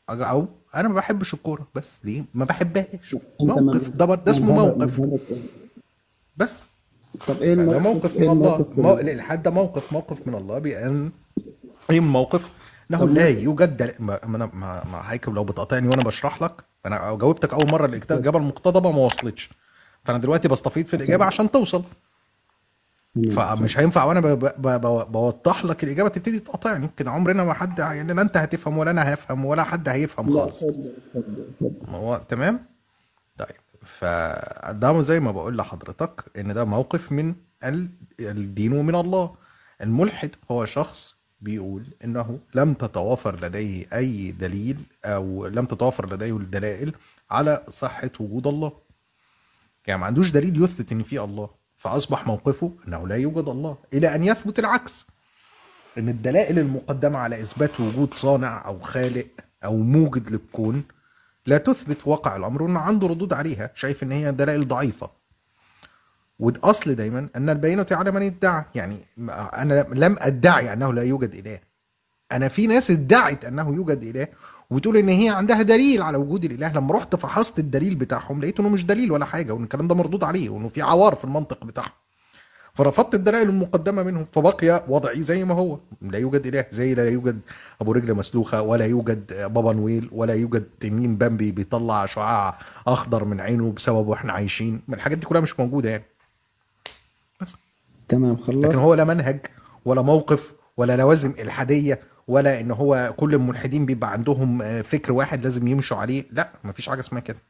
او انا ما بحبش الكوره بس دي ما بحبهاش انت موقف ده بر- ده اسمه مذهبك موقف مذهبك ايه؟ بس طب ايه ده الموقف موقف ايه من الله الموقف في مو... ال- الالحاد ده موقف موقف من الله بان ايه الموقف انه طب لا ما يوجد دل... ما ما انا ما, ما هيكل لو بتقاطعني وانا بشرح لك انا جاوبتك اول مره الاجابه المقتضبه ما وصلتش فانا دلوقتي بستفيض في الاجابه عشان توصل تمام صح فمش هينفع وانا ب... ب... ب... بوضح لك الاجابه تبتدي تقاطعني كده عمرنا ما حد يعني لا انت هتفهم ولا انا هفهم ولا حد هيفهم لا خالص اتفضل اتفضل اتفضل هو تمام طيب فده زي ما بقول لحضرتك ان ده موقف من ال- الدين ومن الله الملحد هو شخص بيقول انه لم تتوافر لديه اي دليل او لم تتوافر لديه الدلائل على صحة وجود الله يعني ما عندوش دليل يثبت ان في الله فاصبح موقفه انه لا يوجد الله الى ان يثبت العكس ان الدلائل المقدمة على اثبات وجود صانع او خالق او موجد للكون لا تثبت واقع الامر وانه عنده ردود عليها شايف ان هي دلائل ضعيفه والاصل دايما ان البينه على من ادعى يعني ما- انا لم ادعي انه لا يوجد اله انا في ناس ادعت انه يوجد اله وبتقول ان هي عندها دليل على وجود الاله لما رحت فحصت الدليل بتاعهم لقيت انه مش دليل ولا حاجه وان الكلام ده مردود عليه وانه في عوار في المنطق بتاعهم فرفضت الدلائل المقدمه منهم فبقي وضعي زي ما هو لا يوجد اله زي لا يوجد ابو رجل مسلوخه ولا يوجد بابا نويل ولا يوجد تنين بامبي بيطلع شعاع اخضر من عينه بسبب واحنا عايشين من الحاجات دي كلها مش موجوده يعني بس تمام لكن خلصت هو لا منهج ولا موقف ولا لوازم الحاديه ولا ان هو كل الملحدين بيبقى عندهم آه، فكر واحد لازم يمشوا عليه لا مفيش حاجه اسمها كده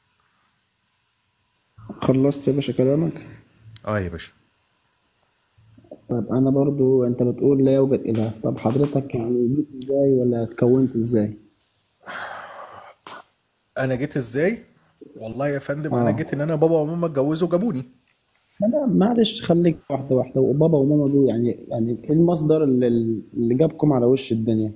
خلصت يا باشا كلامك اه يا باشا طب انا برضو انت بتقول لا يوجد اله طب حضرتك يعني جيت ازاي ولا اتكونت ازاي انا جيت ازاي والله يا فندم انا اه جيت ان انا بابا وماما اتجوزوا جابوني لا معلش خليك واحده واحده وبابا وماما دول يعني يعني ايه المصدر اللي, اللي جابكم على وش الدنيا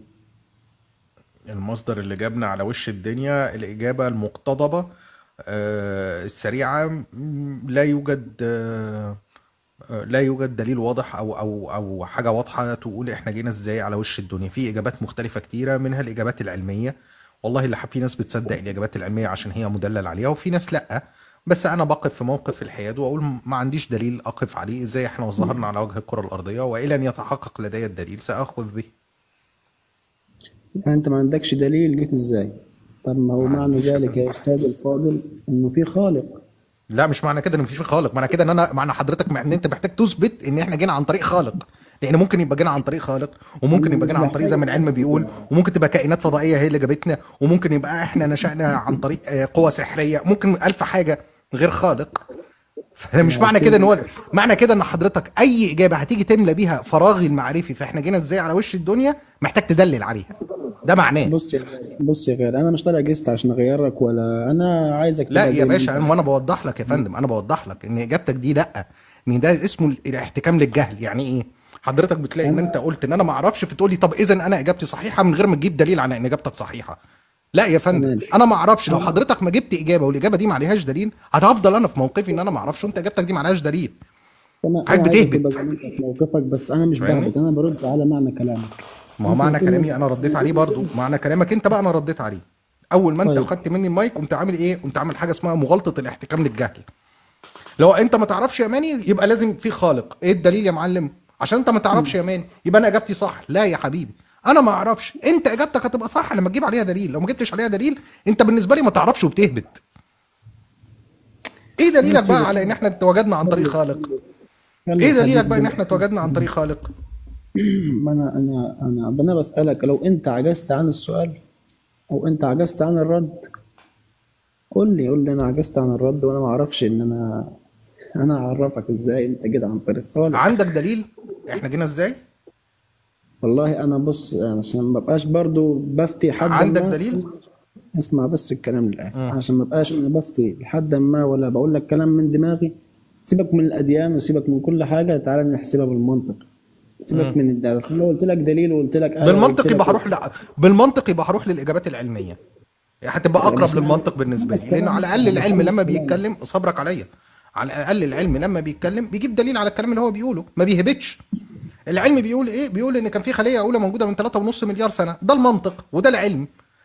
المصدر اللي جابنا على وش الدنيا الإجابة المقتضبة آه، السريعة م، لا يوجد آه، آه، لا يوجد دليل واضح أو أو أو حاجة واضحة تقول إحنا جينا إزاي على وش الدنيا في إجابات مختلفة كتيرة منها الإجابات العلمية والله اللي في ناس بتصدق الإجابات العلمية عشان هي مدلل عليها وفي ناس لأ بس أنا بقف في موقف الحياد وأقول ما عنديش دليل أقف عليه إزاي إحنا ظهرنا على وجه الكرة الأرضية وإلى أن يتحقق لدي الدليل سأخذ به يعني انت ما عندكش دليل جيت ازاي طب ما هو ما معنى عنديش يا ذلك فندم يا استاذ الفاضل انه في خالق لا مش معنى كده ان مفيش خالق معنى كده ان انا معنى حضرتك مع ان انت محتاج تثبت ان احنا جينا عن طريق خالق لان ممكن يبقى جينا عن طريق خالق وممكن انا يبقى مش جينا عن طريق زي ما محتاج العلم بيقول وممكن تبقى كائنات فضائيه هي اللي جابتنا وممكن يبقى احنا نشأنا عن طريق آه، قوة سحريه ممكن الف حاجه غير خالق فانا مش يا معنى كده ان هو سيدي معنى كده ان حضرتك اي اجابه هتيجي تملى بيها فراغي المعرفي فاحنا جينا ازاي على وش الدنيا محتاج تدلل عليها ده معناه بص يا غالي بص يا غالي انا مش طالع جيست عشان اغيرك ولا انا عايزك لا تبقى يا زي ما باشا انت انا وانا بوضح لك يا فندم انا بوضح لك ان اجابتك دي لا ان ده اسمه ال- الاحتكام للجهل يعني ايه حضرتك بتلاقي ان انت انا قلت ان انا ما اعرفش فتقول لي طب اذا انا اجابتي صحيحه من غير ما تجيب دليل على ان اجابتك صحيحه لا يا فندم تمام انا ما اعرفش لو انا حضرتك ما جبت اجابه والاجابه دي ما عليهاش دليل هتفضل انا في موقفي ان انا ما اعرفش وانت اجابتك دي ما عليهاش دليل تمام حضرتك انا عايزك تبقى بتهبط زي ما انت في موقفك بس انا مش فاهمني بهبط انا برد على معنى كلامك ما هو انت معنى بتقول لي كلامي انا رديت عليه برضو معنى كلامك انت بقى انا رديت عليه اول ما انت طيب خدت مني المايك قمت عامل ايه قمت عامل حاجه اسمها مغالطه الاحتكام للجهل لو انت ما تعرفش يا ماني يبقى لازم في خالق ايه الدليل يا معلم عشان انت ما تعرفش يا ماني يبقى انا اجابتي صح لا يا حبيبي انا ما اعرفش انت اجابتك هتبقى صح لما تجيب عليها دليل لو ما جبتش عليها دليل انت بالنسبه لي ما تعرفش وبتهبط ايه دليلك بص يا بقى على ان احنا اتوجدنا عن طريق خلي خالق خلي ايه دليلك الحديث بقى ان بال احنا اتوجدنا عن طريق خالق ما انا انا انا انا بسألك لو انت عجزت عن السؤال او انت عجزت عن الرد قول لي قول لي انا عجزت عن الرد وانا ما اعرفش ان انا انا اعرفك ازاي انت جيت عن طريق خالق عندك دليل احنا جينا ازاي والله انا بص عشان ما بقاش برضو بفتي حد عندك ما دليل اسمع بس الكلام للاخر مم. عشان ما بقاش انا بفتي لحد ما ولا بقول لك كلام من دماغي سيبك من الاديان وسيبك من كل حاجه تعالى نحسبها بالمنطق سيبك مم. من الدعوة لو قلت لك دليل وقلت لك آية بالمنطق وقلت يبقى لك هروح ل... بالمنطق يبقى هروح للاجابات العلميه هتبقى يا اقرب باشا للمنطق بالنسبه خلص لي لانه على كلامك الاقل يا العلم خلص لما كلامك بيتكلم صبرك عليا على الاقل العلم لما بيتكلم بيجيب دليل على الكلام اللي هو بيقوله ما بيهبطش العلم بيقول ايه بيقول ان كان في خليه اولى موجوده من 3.5 مليار سنه ده المنطق وده العلم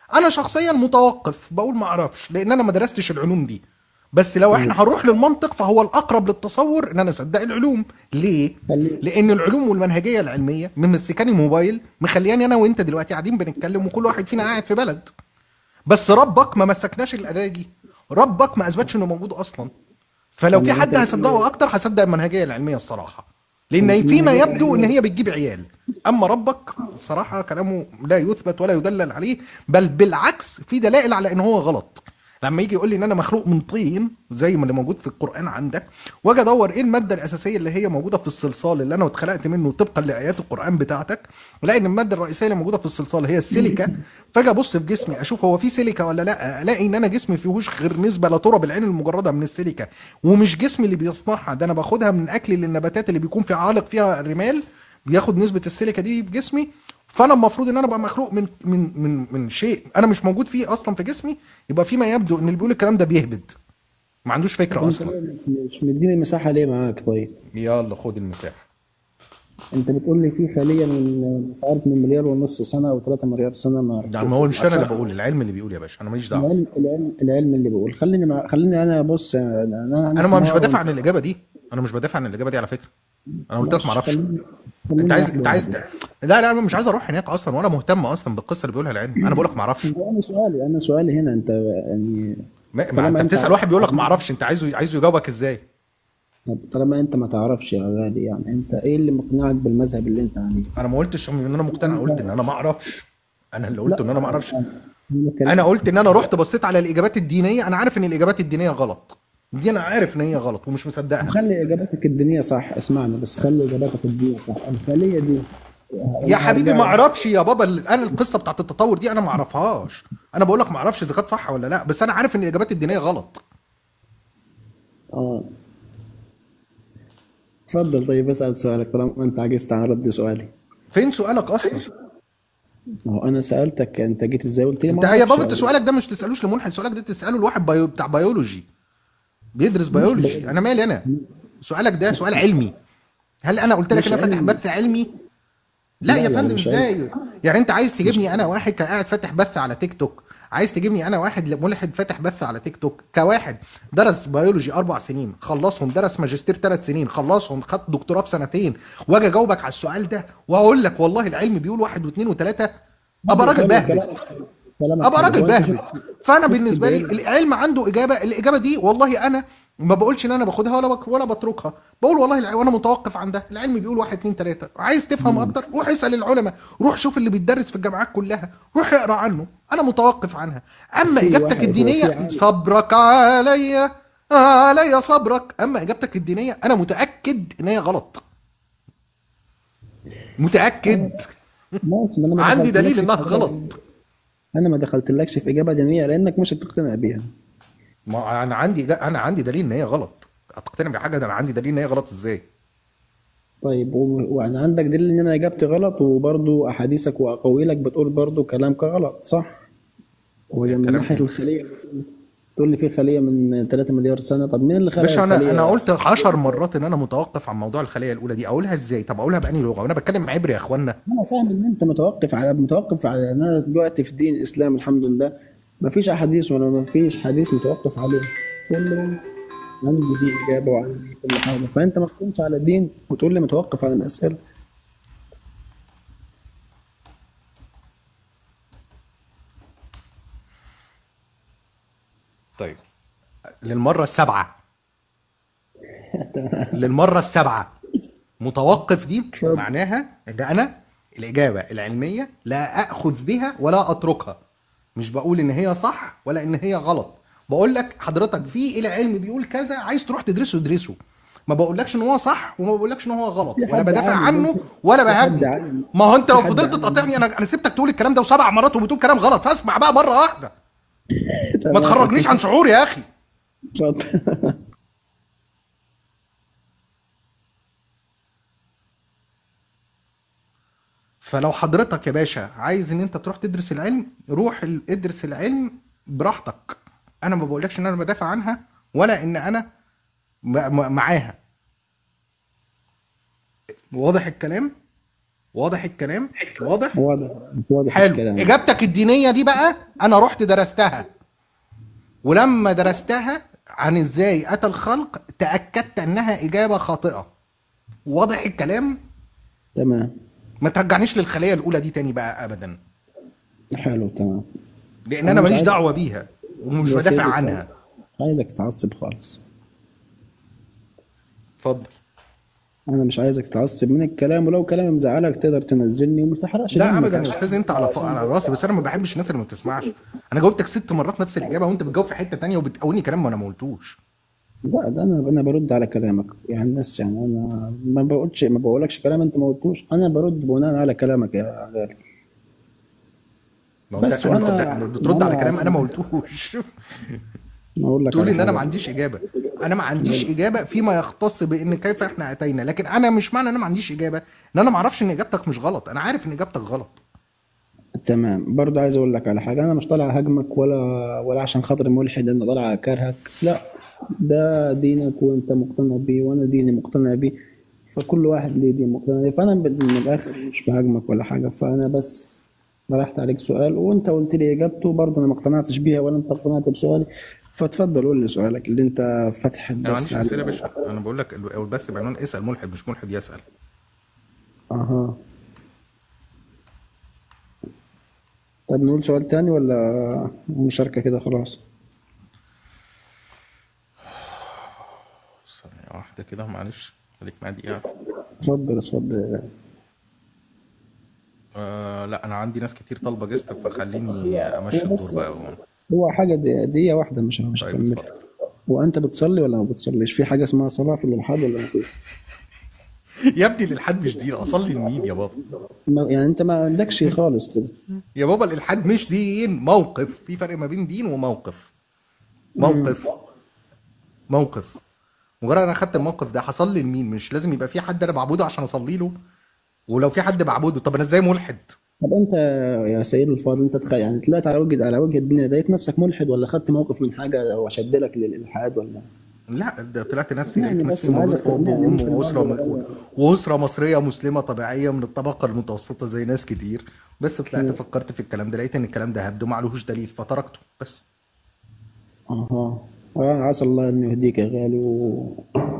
انا شخصيا متوقف بقول ما اعرفش لان انا ما درستش العلوم دي بس لو احنا هنروح للمنطق فهو الاقرب للتصور ان انا اصدق العلوم ليه لان العلوم والمنهجيه العلميه ممسكاني موبايل مخلياني انا وانت دلوقتي قاعدين بنتكلم وكل واحد فينا قاعد في بلد بس ربك ما مسكناش الاداه دي ربك ما اثبتش انه موجود اصلا فلو في يعني حد انت هيصدقه اكتر هصدق المنهجيه العلميه الصراحه لان فيما يبدو ان هي بتجيب عيال اما ربك الصراحه كلامه لا يثبت ولا يدلل عليه بل بالعكس في دلائل على ان هو غلط لما يجي يقول لي ان انا مخلوق من طين زي ما اللي موجود في القران عندك واجي ادور ايه الماده الاساسيه اللي هي موجوده في الصلصال اللي انا اتخلقت منه طبقا لايات القران بتاعتك الاقي ان الماده الرئيسيه اللي موجوده في الصلصال هي السيليكا فاجي ابص في جسمي اشوف هو في سيليكا ولا لا الاقي ان انا جسمي فيهوش غير نسبه لا ترى بالعين المجرده من السيليكا ومش جسمي اللي بيصنعها ده انا باخدها من اكلي للنباتات اللي بيكون في عالق فيها الرمال بياخد نسبه السيليكا دي في جسمي فانا المفروض ان انا ابقى مخلوق من من من من شيء انا مش موجود فيه اصلا في جسمي يبقى فيما يبدو ان اللي بيقول الكلام ده بيهبد ما عندوش فكره انت اصلا مش مديني مساحة ليه معاك طيب يلا خد المساحه انت بتقول لي في خلية من مش عارف من مليار ونص سنة او 3 مليار سنة ما يعني ما هو مش انا اللي صح. بقول العلم اللي بيقول يا باشا انا ماليش دعوه العلم العلم العلم اللي بقول خليني مع... خليني انا بص انا انا انا ما مش أنا- بدافع عن الاجابه دي انا مش بدافع عن الاجابه دي على فكره انا قلت لك ما اعرفش خليني- خليني انت عايز واحدة انت عايز واحدة. لا لا انا مش عايز اروح هناك اصلا ولا مهتم اصلا بالقصه اللي بيقولها العلم انا بقول لك ما اعرفش انا سؤالي انا سؤالي هنا انت يعني ما ما طالما انت انت بتسال واحد بيقول لك ما اعرفش انت عايزه عايزه يجاوبك ازاي طب طالما انت ما تعرفش يا غالي يعني انت ايه اللي مقنعك بالمذهب اللي انت عليه؟ انا ما قلتش ان انا مقتنع قلت ان انا ما اعرفش انا اللي قلت لا، ان انا ما اعرفش أنا بكلمك- انا قلت ان انا رحت بصيت على الاجابات الدينيه انا عارف ان الاجابات الدينيه غلط دي انا عارف ان هي غلط ومش مصدقها خلي اجاباتك الدينيه صح اسمعني بس خلي اجاباتك الدينيه صح الخليه دي يا حبيبي ما اعرفش يا بابا ال- انا القصه بتاعت التطور دي انا ما اعرفهاش انا بقول لك ما اعرفش اذا كانت صح ولا لا بس انا عارف ان الاجابات الدينيه غلط اه اتفضل طيب اسال سؤالك طالما انت عجزت عن رد سؤالي فين سؤالك اصلا ما هو انا سالتك انت جيت ازاي قلت لي ما انت يا اعرفش بابا انت سؤالك ده مش تسالوش لمنحل سؤالك ده تساله لواحد بايو بتاع بيولوجي بيدرس بيولوجي انا مالي انا سؤالك ده سؤال علمي هل انا قلت لك مش انا فاتح علمي. بث علمي لا, لا، يا لا، فندم مش ازاي يعني انت عايز تجيبني انا واحد كان قاعد فاتح بث على تيك توك عايز تجيبني انا واحد ملحد فاتح بث على تيك توك كواحد درس بيولوجي اربع سنين خلصهم درس ماجستير ثلاث سنين خلصهم خد دكتوراه في سنتين واجي اجاوبك على السؤال ده واقول لك والله العلم بيقول واحد واثنين وثلاثه ابقى راجل بهبت كلامك ابقى حلو. راجل وانت بهبت شفت- فانا شفت بالنسبه لي بعينك. العلم عنده اجابه الاجابه دي والله انا ما بقولش ان انا باخدها ولا بك ولا بتركها بقول والله الع- وانا متوقف عن ده العلم بيقول واحد اتنين تلاته عايز تفهم اكتر روح اسال العلماء روح شوف اللي بيتدرس في الجامعات كلها روح اقرا عنه انا متوقف عنها اما في اجابتك واحد- في الدينيه عالم. صبرك عليا عليا صبرك اما اجابتك الدينيه انا متاكد ان هي غلط متاكد ماشي ما انا ما عندي دخلتلكش دليل في انها حاجة. غلط انا ما دخلتلكش في اجابه دينيه لانك مش هتقتنع بيها ما انا عندي لا انا عندي دليل ان هي غلط هتقتنع بحاجه ده انا عندي دليل ان هي غلط ازاي طيب و- وانا عندك دليل ان انا اجابتي غلط وبرضو احاديثك واقاويلك بتقول برضو كلامك غلط صح وهي من كلام ناحيه إيه؟ الخليه تقول لي في خليه من 3 مليار سنه طب مين اللي خلق باشا انا الخليه انا قلت 10 مرات ان انا متوقف عن موضوع الخليه الاولى دي اقولها ازاي طب اقولها بأني لغه وانا بتكلم عبري يا اخوانا انا فاهم ان انت متوقف على متوقف على ان انا دلوقتي في دين الاسلام الحمد لله ما فيش احاديث ولا ما فيش حديث متوقف عليه كله عندي دي اجابه وعندي كل حاجه فانت ما تكونش على دين وتقول لي متوقف على الاسئله طيب للمره السابعه للمره السابعه متوقف دي معناها ان انا الاجابه العلميه لا اخذ بها ولا اتركها مش بقول ان هي صح ولا ان هي غلط بقول لك حضرتك في العلم بيقول كذا عايز تروح تدرسه ادرسه ما بقولكش ان هو صح وما بقولكش ان هو غلط في ولا حد بدافع عالم عنه ممكن- ولا في حد بهاجمه عالم- ما هو انت في لو حد فضلت عالم تقاطعني انا انا سبتك تقول الكلام ده وسبع مرات وبتقول كلام غلط فاسمع بقى مره واحده ما تخرجنيش عن شعوري يا اخي اتفضل فلو حضرتك يا باشا عايز ان انت تروح تدرس العلم روح ال- ادرس العلم براحتك انا ما بقولكش ان انا بدافع عنها ولا ان انا م- م- معاها واضح الكلام واضح الكلام واضح واضح واضح حلو الكلام اجابتك الدينيه دي بقى انا رحت درستها ولما درستها عن ازاي اتى الخلق تاكدت انها اجابه خاطئه واضح الكلام تمام ما ترجعنيش للخليه الاولى دي تاني بقى ابدا حلو تمام لان أنا انا مش ماليش عايز- دعوه بيها ومش يا بدافع سيدي عنها مش عايزك تتعصب خالص اتفضل انا مش عايزك تتعصب من الكلام ولو كلامي مزعلك تقدر تنزلني ومش تحرقش لا دمك ابدا يا عشان- استاذ انت على فوق على راسي بس انا ما بحبش الناس اللي ما بتسمعش انا جاوبتك ست مرات نفس الاجابه وانت بتجاوب في حته تانية وبتقولني كلام ما انا ما قلتوش لا ده انا انا برد على كلامك يعني الناس يعني انا ما بقولش ما بقولكش كلام انت ما قلتوش انا برد بناء على كلامك يا غالي ما هو بس ده انا وأنا- أنا بترد على وأنا كلام انا ما عصبي. قلتوش اقول لك تقول على ان انا حاجة. ما عنديش اجابه انا ما عنديش اجابه فيما يختص بان كيف احنا اتينا لكن انا مش معنى ان انا ما عنديش اجابه ان انا ما اعرفش ان اجابتك مش غلط انا عارف ان اجابتك غلط تمام برضه عايز اقول لك على حاجه انا مش طالع هاجمك ولا ولا عشان خاطر ملحد انا طالع اكرهك لا ده دينك وانت مقتنع بيه وانا ديني مقتنع بيه فكل واحد ليه دين مقتنع بيه فانا من الاخر مش بهاجمك ولا حاجه فانا بس طرحت عليك سؤال وانت قلت لي اجابته برضه انا ما اقتنعتش بيها ولا انت اقتنعت بسؤالي فتفضل قول لي سؤالك اللي انت فاتح انا ما بس عنديش اسئله يا على باشا انا بقول لك ال- بس بعنوان اسال ملحد مش ملحد يسال اها طب نقول سؤال تاني ولا مشاركة كده خلاص ثانيه واحده كده معلش خليك معايا دقيقه اتفضل اتفضل آه لا انا عندي ناس كتير طالبه جست فخليني امشي هو الدور بس بقى هو حاجة دي دقيقة واحدة مش مش طيب هكمل اتفضل وأنت بتصلي ولا ما بتصليش؟ في حاجة اسمها صلاة في الإلحاد ولا ما فيش؟ يا ابني الالحاد مش دين اصلي لمين يا بابا ما- يعني أنت ما عندكش خالص كده يا بابا الالحاد مش دين موقف في فرق ما بين دين وموقف موقف موقف مجرد انا خدت الموقف ده هصلي لمين مش لازم يبقى في حد انا بعبده عشان اصلي له ولو في حد بعبده طب انا ازاي ملحد طب أنت يا سيد الفاضل أنت تخيل يعني طلعت على وجه على وجه الدنيا لقيت نفسك ملحد ولا خدت موقف من حاجة أو شد لك للإلحاد ولا لا ده طلعت نفسي لقيت يعني نفسي بس مولود عايزك في اب تقنعني وام يمكن واسره برضه م... واسره مصريه مسلمه طبيعيه من الطبقه المتوسطه زي ناس كتير بس طلعت مم. فكرت في الكلام ده لقيت ان الكلام ده هبد ومعلوش دليل فتركته بس أها آه، عسى الله أن يهديك يا غالي و...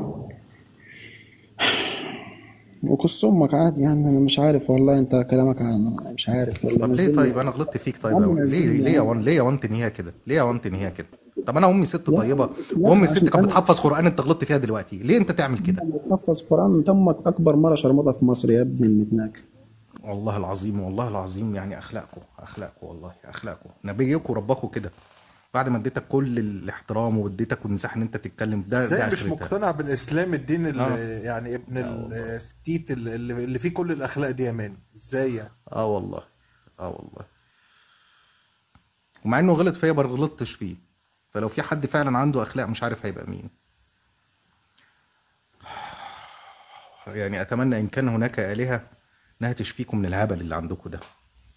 وقص أمك عادي يعني أنا مش عارف والله أنت كلامك عن مش عارف والله طب ليه نزلني طيب انا غلطت فيك طيب عم قوي ليه نزلني ليه يا يا عم وان ليه يا وان تنهيها كده ليه يا وان تنهيها كده طب انا امي ست يا طيبه يا وامي أخي ست عشان كانت أنا بتحفظ قران انت غلطت فيها دلوقتي ليه انت تعمل كده بتحفظ قرآن أنت أمك أكبر مرة شرمطة في مصر يا ابن المتناك والله العظيم والله العظيم يعني اخلاقكم اخلاقكم والله اخلاقكم نبيكم وربكم كده بعد ما اديتك كل الاحترام واديتك المساحه ان انت تتكلم ده ازاي ده مش اخرتها مقتنع بالاسلام الدين اللي اه يعني ابن اه والله الستيت اللي, اللي اللي فيه كل الاخلاق دي يا مان ازاي يعني اه والله اه والله ومع انه غلط فيا ما غلطتش فيه فلو في حد فعلا عنده اخلاق مش عارف هيبقى مين يعني اتمنى ان كان هناك الهه انها تشفيكم من الهبل اللي عندكم ده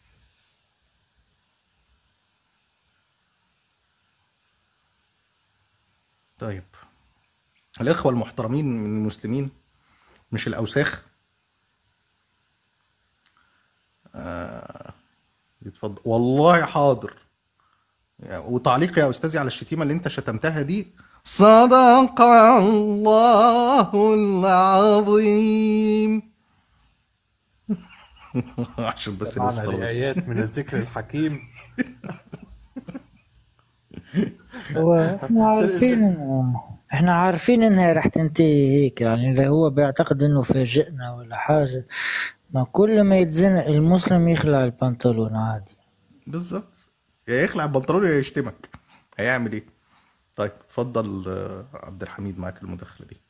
طيب الاخوه المحترمين من المسلمين مش الاوساخ آه يتفضل والله حاضر وتعليقي يا استاذي على الشتيمه اللي انت شتمتها دي صدق الله العظيم عشان بس الناس سمعنا بتغلط لآيات من الذكر الحكيم هو احنا عارفين إنه- احنا عارفين انها رح تنتهي هيك يعني اذا هو بيعتقد انه فاجئنا ولا حاجة ما كل ما يتزنق المسلم يخلع البنطلون عادي بالظبط يا يخلع البنطلون يا يشتمك هيعمل ايه طيب اتفضل آه، عبد الحميد معاك المداخله دي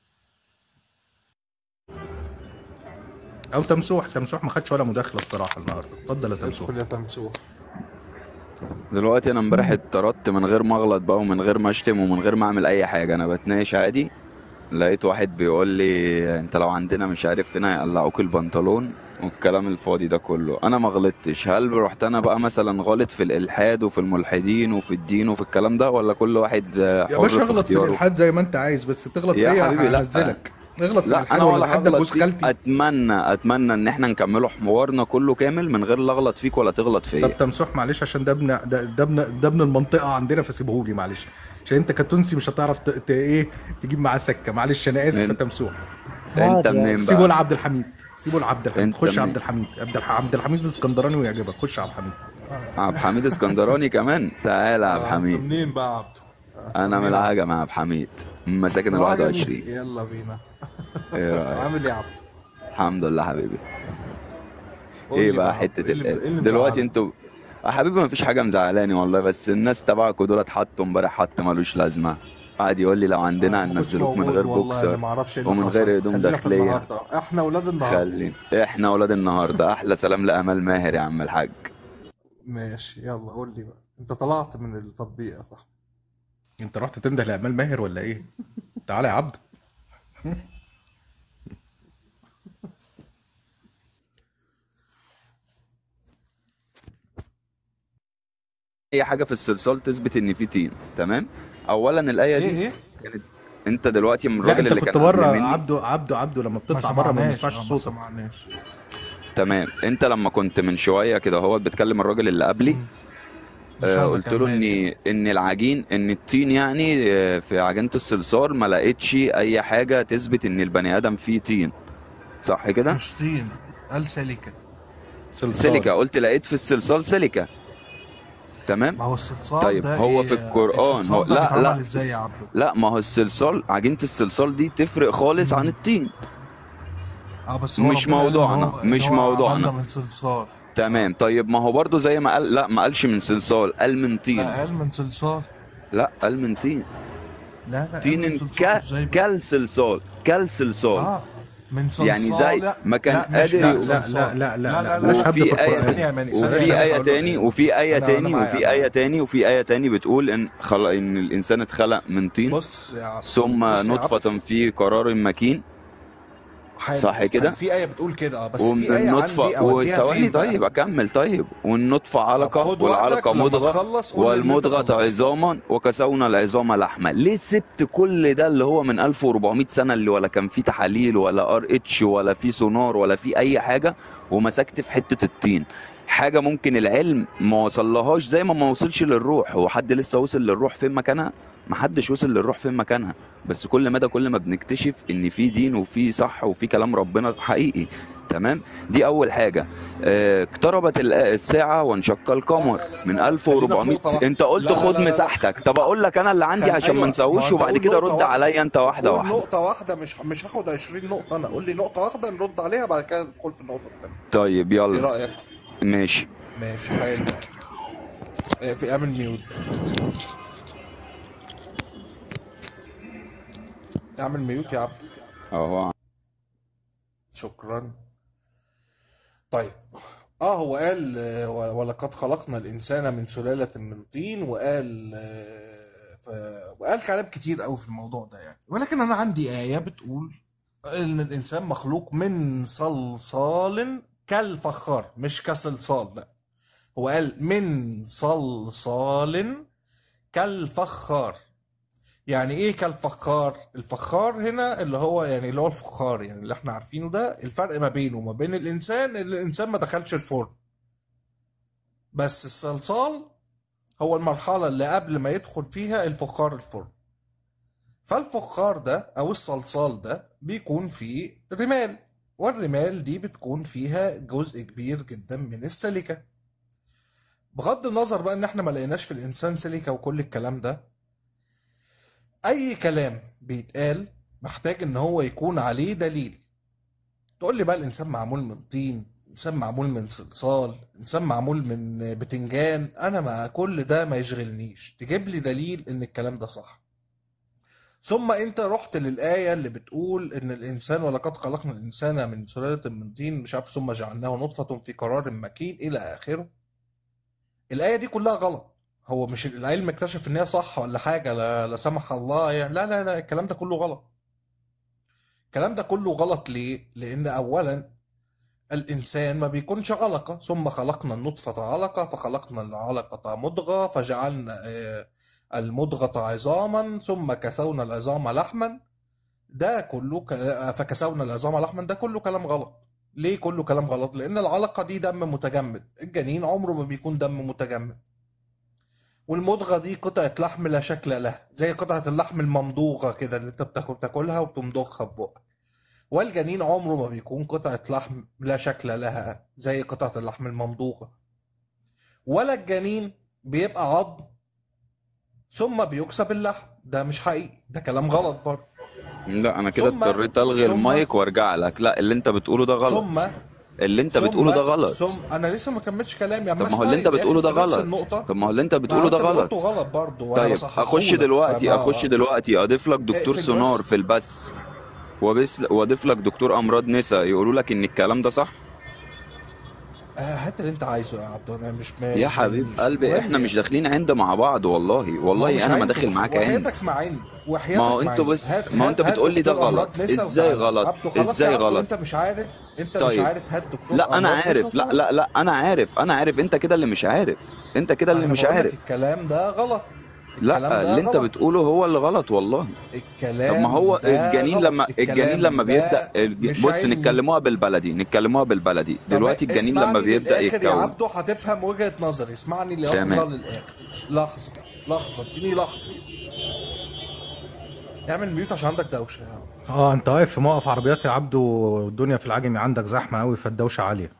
او تمسوح تمسوح ما خدش ولا مداخله الصراحه النهارده اتفضل يا تمسوح ادخل يا تمسوح دلوقتي انا امبارح اتطردت من غير ما اغلط بقى ومن غير ما اشتم ومن غير ما اعمل اي حاجه انا بتناقش عادي لقيت واحد بيقول لي انت لو عندنا مش عارف فين هيقلعوك البنطلون والكلام الفاضي ده كله انا ما غلطتش هل رحت انا بقى مثلا غلط في الالحاد وفي الملحدين وفي الدين وفي الكلام ده ولا كل واحد يا حر باشا في اغلط في اختياره الالحاد زي ما انت عايز بس تغلط يا فيا حبيبي لا هنزلك اغلط في لا الالحاد انا ولا ولا الحاد هغلط جوز فيك خالتي اتمنى اتمنى ان احنا نكمله حوارنا كله كامل من غير لا اغلط فيك ولا تغلط طب فيا تمسوح معلش عشان ده ابن ده, ده ابن ده ابن المنطقه عندنا فسيبهولي معلش عشان انت كتونسي مش هتعرف ت... ت... ايه تجيب معاه سكه معلش انا اسف يا انت تمسوح انت عادي عادي منين سيبه بقى لعبد الحميد سيبه لعبد الحميد انت خش منين عبد الحميد عبد الح... عبد الحميد اسكندراني ويعجبك خش عبد الحميد عبد الحميد اسكندراني كمان تعالى يا عبد آه، انت الحميد منين بقى يا عبدو؟ آه، انت انا من منين يا عبدو؟ العجم يا عبد الحميد من مساكن ال العجمي 21 يلا بينا ايه رايك عامل ايه يا عبدو؟ الحمد لله حبيبي قول ايه لي بقى بقى يا عبدو حته ايه اللي ال... ايه اللي دلوقتي مزعلك؟ انتوا يا حبيبي ما فيش حاجه مزعلاني والله بس الناس تبعكوا دول اتحطوا امبارح حط ملوش لازمه قعد يقول لي لو عندنا انا ما كنتش هننزلوك من موجود غير والله انا بوكسر ما اعرفش ايه اللي ومن حصل غير هدوم خلينا في داخليه النهارده احنا اولاد النهارده خلي احنا اولاد النهارده احلى سلام لامال ماهر يا عم الحاج ماشي يلا قول لي بقى انت طلعت من التطبيق يا صاحبي انت رحت تنده لامال ماهر ولا ايه تعالى يا عبد اي حاجه في الصلصال تثبت ان في طين تمام اولا الايه ايه دي ايه كانت انت دلوقتي من لا الراجل انت اللي كنت كان قبل بره مني عبده عبده عبده لما ما بتطلع بره ما سمعناش بنسمعش اه ما صوتك سمعناش تمام انت لما كنت من شويه كده هو بتكلم الراجل اللي قبلي مم. مش آه انا قلت له كمان ان يعني ان العجين ان الطين يعني آه، في عجينه الصلصال ما لقيتش اي حاجه تثبت ان البني ادم فيه طين صح كده مش طين قال سيليكا صلصال سيليكا قلت لقيت في الصلصال سيليكا تمام ما هو الصلصال طيب ده هو في ايه القرآن هو الصلصال ده لا بيتعمل لا ازاي يا الس- عبدو لا ما هو الصلصال عجينة الصلصال دي تفرق خالص عن مم. الطين اه بس هو مش ربنا قال ان موضوعنا هو ان مش هو عملنا موضوعنا من صلصال تمام اه طيب ما هو برضو زي ما قال لا ما قالش من صلصال قال من طين لا قال من صلصال لا قال من طين لا لا قال من طين صلصال ك ازاي بقى كالصلصال كالصلصال اه من يعني زي صلصال لا ما كان لا مش قادر لا من يقول لا لا صلصال لا لا لا لا لا بلاش لا هبد وفي في آية القرآن ثانية يا ماني ثانية وفي ثانية آية هقول لك تاني وفي آية انا انا تاني معايا وفي انا آية معايا تاني وفي آية تاني بتقول إن خلق إن الإنسان اتخلق من طين بص يا عبد ثم بص يا عبد نطفة في قرار مكين حلو صح حلو كده في آية بتقول كده اه بس ومن في آية النطفة عندي أوديها وثواني فين بقى طيب أكمل طيب والنطفة طب علقة خد والعلقة وقتك لما مضغة تخلص قول لي اللي انت والمضغة خلصته عظاما وكسونا العظام لحما ليه سبت كل ده اللي هو من 1400 سنة اللي ولا كان فيه تحاليل ولا ار اتش ولا فيه سونار ولا فيه أي حاجة ومسكت في حتة الطين حاجة ممكن العلم ما وصلهاش زي ما ما وصلش للروح هو حد لسه وصل للروح فين مكانها محدش وصل للروح فين مكانها بس كل مدى كل ما بنكتشف ان في دين وفي صح وفي كلام ربنا حقيقي تمام دي اول حاجه آه، اقتربت ال- الساعه وانشق لا القمر لا لا من لا خلينا في 1400 نقطة س... واحدة انت قلت لا لا خد لا لا لا مساحتك طب اقول لك انا اللي عندي خل... عشان ما ايوه ما نسويش انت وبعد قول كده نقطة رد واحدة عليا انت واحده قول واحده نقطة واحدة مش مش هاخد 20 نقطة أنا قول لي نقطة واحدة نرد عليها بعد كده ندخل في النقطة التانية طيب إيه يلا رأيك؟ ماشي ماشي حلو إيه، في اعمل ميوت اعمل ميوت يا عبد اهو شكرا طيب اه هو قال آه، ولقد خلقنا الانسان من سلالة من طين وقال آه، ف- وقال كلام كتير قوي في الموضوع ده يعني ولكن انا عندي آية بتقول ان الانسان مخلوق من صلصال كالفخار مش كصلصال لا هو قال من صلصال كالفخار يعني ايه كالفخار الفخار هنا اللي هو يعني اللي هو الفخار يعني اللي احنا عارفينه ده الفرق ما بينه وما بين الانسان اللي الانسان ما دخلش الفرن بس الصلصال هو المرحلة اللي قبل ما يدخل فيها الفخار الفرن فالفخار ده او الصلصال ده بيكون فيه رمال والرمال دي بتكون فيها جزء كبير جدا من السيليكا بغض النظر بقى ان احنا ما لقيناش في الانسان سيليكا وكل الكلام ده اي كلام بيتقال محتاج ان هو يكون عليه دليل تقول لي بقى الانسان معمول من طين انسان معمول من صلصال انسان معمول من بتنجان انا مع كل ده ما يشغلنيش تجيب لي دليل ان الكلام ده صح ثم انت رحت للآية اللي بتقول ان الانسان ولقد خلقنا الانسان من سلالة من طين مش عارف ثم جعلناه نطفة في قرار مكين الى اخره الآية دي كلها غلط هو مش العلم اكتشف ان هي صح ولا حاجة لا, لا سمح الله يعني لا لا لا الكلام ده كله غلط الكلام ده كله غلط ليه؟ لأن أولا الإنسان ما بيكونش علقة ثم خلقنا النطفة علقة فخلقنا العلقة مضغة فجعلنا آه، المضغة عظاما ثم كسونا العظام لحما ده كله ك... فكسونا العظام لحما ده كله كلام غلط ليه كله كلام غلط لان العلقه دي دم متجمد الجنين عمره ما بيكون دم متجمد والمضغه دي قطعه لحم لا شكل لها زي قطعه اللحم الممضوغه كده اللي انت بتاكل بتاكلها وبتمضغها في بقك والجنين عمره ما بيكون قطعه لحم لا شكل لها زي قطعه اللحم الممضوغه ولا الجنين بيبقى عظم ثم بيكسب اللحم ده مش حقيقي ده كلام غلط برضه لا انا كده ثم اضطريت الغي ثم المايك وارجع لك لا اللي انت بتقوله ده غلط ثم اللي انت ثم بتقوله ده غلط ثم انا لسه ما كملتش كلامي طب اما ما هو اللي انت اسمعني يا اخي بتقوله ده في نفس غلط النقطه طب ما هو اللي انت ما هو بتقوله ده انت اللي غلط قلته غلط برضه وانا طيب بصححه اخش لك دلوقتي اخش فما دلوقتي اضيف لك دكتور اقفل سونار بس في البث وبس واضيف لك دكتور امراض نسا يقولوا لك ان الكلام ده صح آه، هات اللي انت عايزه يا عبد الرحمن مش ما يا مش حبيب يهمنيش قلبي المهم احنا مش داخلين عند مع بعض والله ما هو والله مش انا ما عنده داخل معاك عند وحياتك ما عند ما هو وحياتك ما انتوا عند بس هات ما هو هات انت هات بتقول لي ده دكتور امراض غلط نسا ازاي وتعالى غلط عبده خلاص يا ازاي عبده غلط انت مش عارف انت مش طيب عارف هات دكتور لا انا امراض نسا عارف لا وتعالى لا لا انا عارف انا عارف انت كده اللي مش عارف انت كده اللي انا مش بقول لك عارف الكلام ده غلط الكلام لا ده اللي انت غلط بتقوله هو اللي غلط والله طب ما الكلام هو ده الجنين غلط لما الجنين الكلام لما بيبدأ ده الج- مش بص علمي نتكلموها بالبلدي نتكلموها بالبلدي طب دلوقتي الجنين لما اسمعني بيبدأ للاخر يا يتكون عبده هتفهم وجهة نظري اسمعني لحظة تمام للاخر لحظة لحظة اديني لحظة اعمل ميوت عشان عندك دوشة يا عم اه انت واقف في موقف عربيات يا عبدو والدنيا في العجمي عندك زحمه قوي فالدوشه عاليه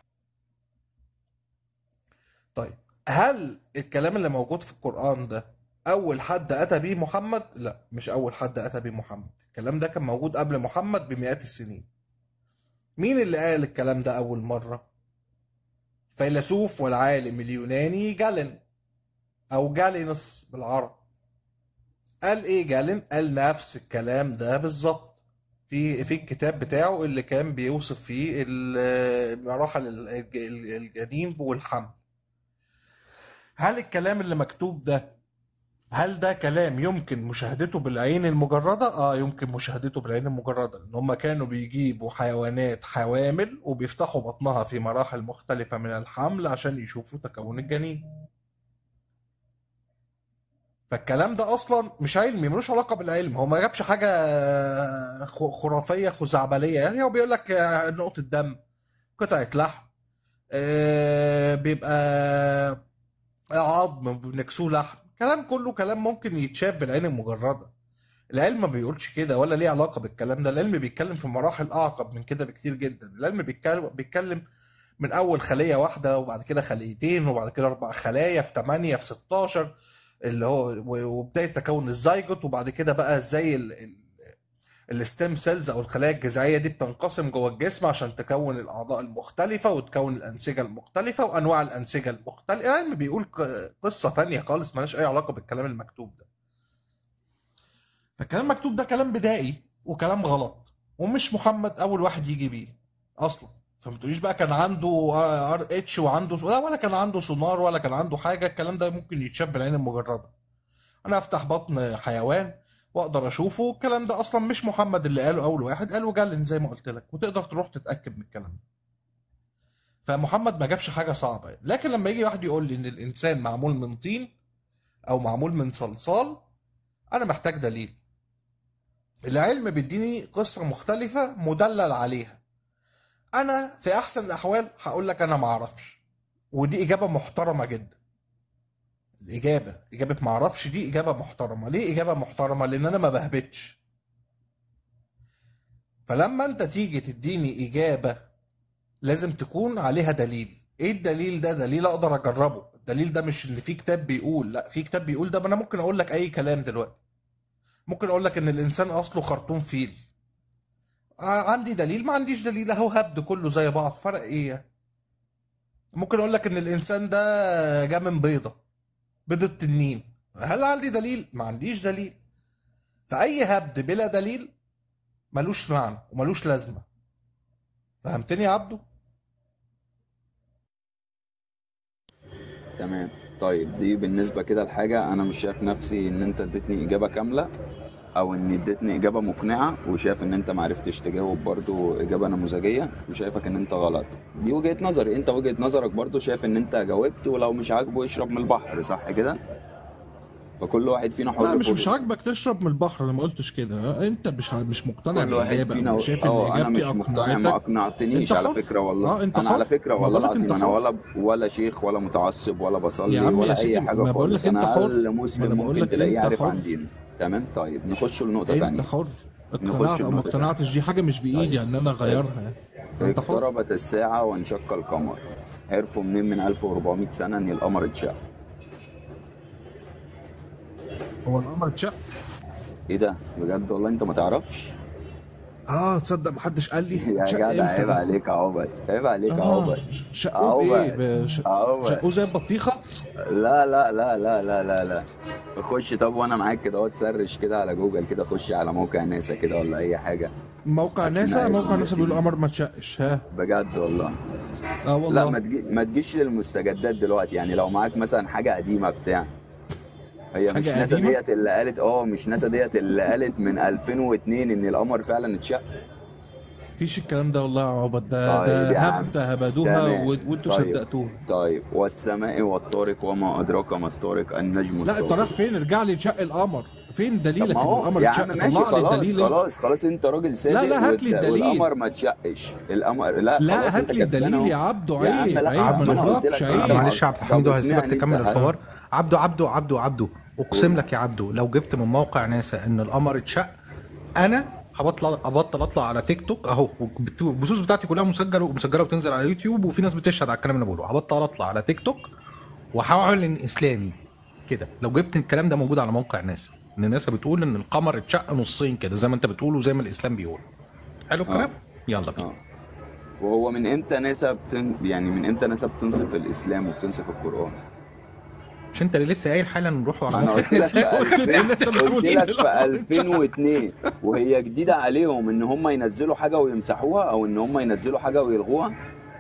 طيب هل الكلام اللي موجود في القرآن ده أول حد أتى به محمد؟ لا مش أول حد أتى به محمد الكلام ده كان موجود قبل محمد بمئات السنين مين اللي قال الكلام ده أول مرة؟ فيلسوف والعالم اليوناني جالن أو جالينوس بالعرب قال إيه جالن؟ قال نفس الكلام ده بالظبط في في الكتاب بتاعه اللي كان بيوصف فيه ال- مراحل الج- الجنين والحمل هل الكلام اللي مكتوب ده هل ده كلام يمكن مشاهدته بالعين المجردة؟ اه يمكن مشاهدته بالعين المجردة ان هم كانوا بيجيبوا حيوانات حوامل وبيفتحوا بطنها في مراحل مختلفة من الحمل عشان يشوفوا تكون الجنين فالكلام ده اصلا مش علمي ملوش علاقة بالعلم هو ما جابش حاجة خ- خرافية خزعبلية يعني هو بيقول لك آه، نقطة دم قطعة لحم آه، بيبقى عظم بنكسوه لحم كلام كله كلام ممكن يتشاف بالعين المجردة العلم ما بيقولش كده ولا ليه علاقة بالكلام ده العلم بيتكلم في مراحل أعقد من كده بكتير جدا العلم بيتكلم بيتكلم من أول خلية واحدة وبعد كده خليتين وبعد كده أربع خلايا في 8 في 16 اللي هو و- وبداية تكون الزيجوت وبعد كده بقى ازاي ال- ال- الستيم سيلز او الخلايا الجذعيه دي بتنقسم جوه الجسم عشان تكون الاعضاء المختلفه وتكون الانسجه المختلفه وانواع الانسجه المختلفه العلم بيقول ق- قصه تانية خالص مالهاش اي علاقه بالكلام المكتوب ده فالكلام المكتوب ده كلام بدائي وكلام غلط ومش محمد اول واحد يجي بيه اصلا فما تقوليش بقى كان عنده ار اتش وعنده لا ولا كان عنده سونار ولا كان عنده حاجه الكلام ده ممكن يتشاف بالعين المجرده انا افتح بطن حيوان واقدر اشوفه الكلام ده اصلا مش محمد اللي قاله اول واحد قاله جالن زي ما قلت لك وتقدر تروح تتاكد من الكلام ده فمحمد ما جابش حاجه صعبه يعني. لكن لما يجي واحد يقول لي ان الانسان معمول من طين او معمول من صلصال انا محتاج دليل العلم بيديني قصه مختلفه مدلل عليها انا في احسن الاحوال هقول لك انا ما اعرفش ودي اجابه محترمه جدا الاجابه اجابه ما اعرفش دي اجابه محترمه ليه اجابه محترمه لان انا ما بهبتش فلما انت تيجي تديني اجابه لازم تكون عليها دليل ايه الدليل ده دليل اقدر اجربه الدليل ده مش ان في كتاب بيقول لا في كتاب بيقول ده ما انا ممكن اقول لك اي كلام دلوقتي ممكن اقول لك ان الانسان اصله خرطوم فيل ع- عندي دليل ما عنديش دليل اهو هبد كله زي بعض فرق ايه يعني؟ ممكن اقول لك ان الانسان ده جه من بيضه بيضه تنين هل عندي دليل ما عنديش دليل فاي هبد بلا دليل ملوش معنى وملوش لازمه فهمتني يا عبدو تمام طيب دي بالنسبة كده لحاجة أنا مش شايف نفسي إن أنت اديتني إجابة كاملة أو إن اديتني إجابة مقنعة وشايف إن أنت معرفتش تجاوب برضو إجابة نموذجية وشايفك إن أنت غلط دي وجهة نظري أنت وجهة نظرك برضو شايف إن أنت جاوبت ولو مش عاجبه يشرب من البحر صح كده؟ فكل واحد فينا حر لا مش في مش عاجبك تشرب من البحر انا ما قلتش كده انت مش مش مقتنع كل واحد بالاجابه فينا او شايف ان اه انا مش اجابتي مقتنع ما اقنعتك اقنعتنيش انت على حر فكره والله اه انت انا على حر فكره ما والله بقول لك انت العظيم انا حر ولا ولا شيخ ولا متعصب ولا يا بصلي عم يا ولا سيدي اي حاجه ما بقول خالص لك انت انا حر اقل ما انا مسلم بقول ممكن لك تلاقيه انت عارف حر عن دينه تمام طيب نخش لنقطه انت تانية حر نخش اقتنعت او ما لنقطه تانية اقتنعتش دي حاجه مش بايدي طيب ان انا اغيرها انت حر اقتربت الساعه وانشق القمر عرفوا منين من 1400 سنه ان القمر اتشق هو القمر اتشق ايه ده بجد والله انت ما تعرفش اه تصدق محدش قال لي يا اتشق جدع امتى عيب ده عليك يا عبد عيب عليك يا اه عبد شقوه بايه عبد بش... عبد شقوه زي البطيخه لا لا لا لا لا لا لا خش طب وانا معاك كده اهو تسرش كده على جوجل كده خش على موقع ناسا كده ولا اي حاجه موقع ناسا هتلاقي موقع ناسا بيقول النتيجة القمر ما اتشقش ها بجد والله اه لا ما والله تجي ما تجيش للمستجدات دلوقتي يعني لو معاك مثلا حاجه قديمه بتاع هي مش حاجه ناسا قديمه ديت اللي قالت اه مش ناسا ديت اللي قالت من 2002 ان القمر فعلا اتشق مفيش الكلام ده والله يا عبد ده طيب ده يا عم هبده هبدوها تمام و- وانتوا طيب صدقتوها طيب والسماء والطارق وما ادراك ما الطارق النجم لا انت الثاقب رايح فين ارجع لي تشق القمر فين طب دليلك ما ان هو القمر يا اتشق عم ماشي طلع لي خلاص الدليل انت خلاص خلاص انت راجل لا صادق لا هات لي والد- الدليل والقمر ما اتشقش القمر لا لا خلاص هات انت لي كسبان الدليل يا اهو عبدو يا عم عيب لا عيب ما عبد ما انا قلت نهربش لك عيب انا معلش يا عبد طب الحميد هسيبك اقنعني انت تكمل ها الحوار عبدو عبدو عبدو عبدو اقسم قول لك يا عبدو لو جبت من موقع ناسا ان القمر اتشق انا هبطل ابطل اطلع على تيك توك اهو والبت- البثوث بتاعتي كلها مسجله ومسجله وتنزل على يوتيوب وفي ناس بتشهد على الكلام اللي انا بقوله هبطل اطلع على تيك توك وهعلن اسلامي كده لو جبت الكلام ده موجود على موقع ناسا ان ناسا بتقول ان القمر اتشق نصين كده زي ما انت بتقول وزي ما الاسلام بيقول حلو اه الكلام يلا بينا اه وهو من امتى ناسا بتن... يعني من امتى ناسا بتنصف الاسلام وبتنصف القران مش انت اللي لسه قايل حالا نروحوا على انا موقع قلت لك في ناسا قلت لي 2000 ناسا قلت بتقول ان لك في القمر اتشق 2002 وهي جديده عليهم ان هم ينزلوا حاجه ويمسحوها او ان هم ينزلوا حاجه ويلغوها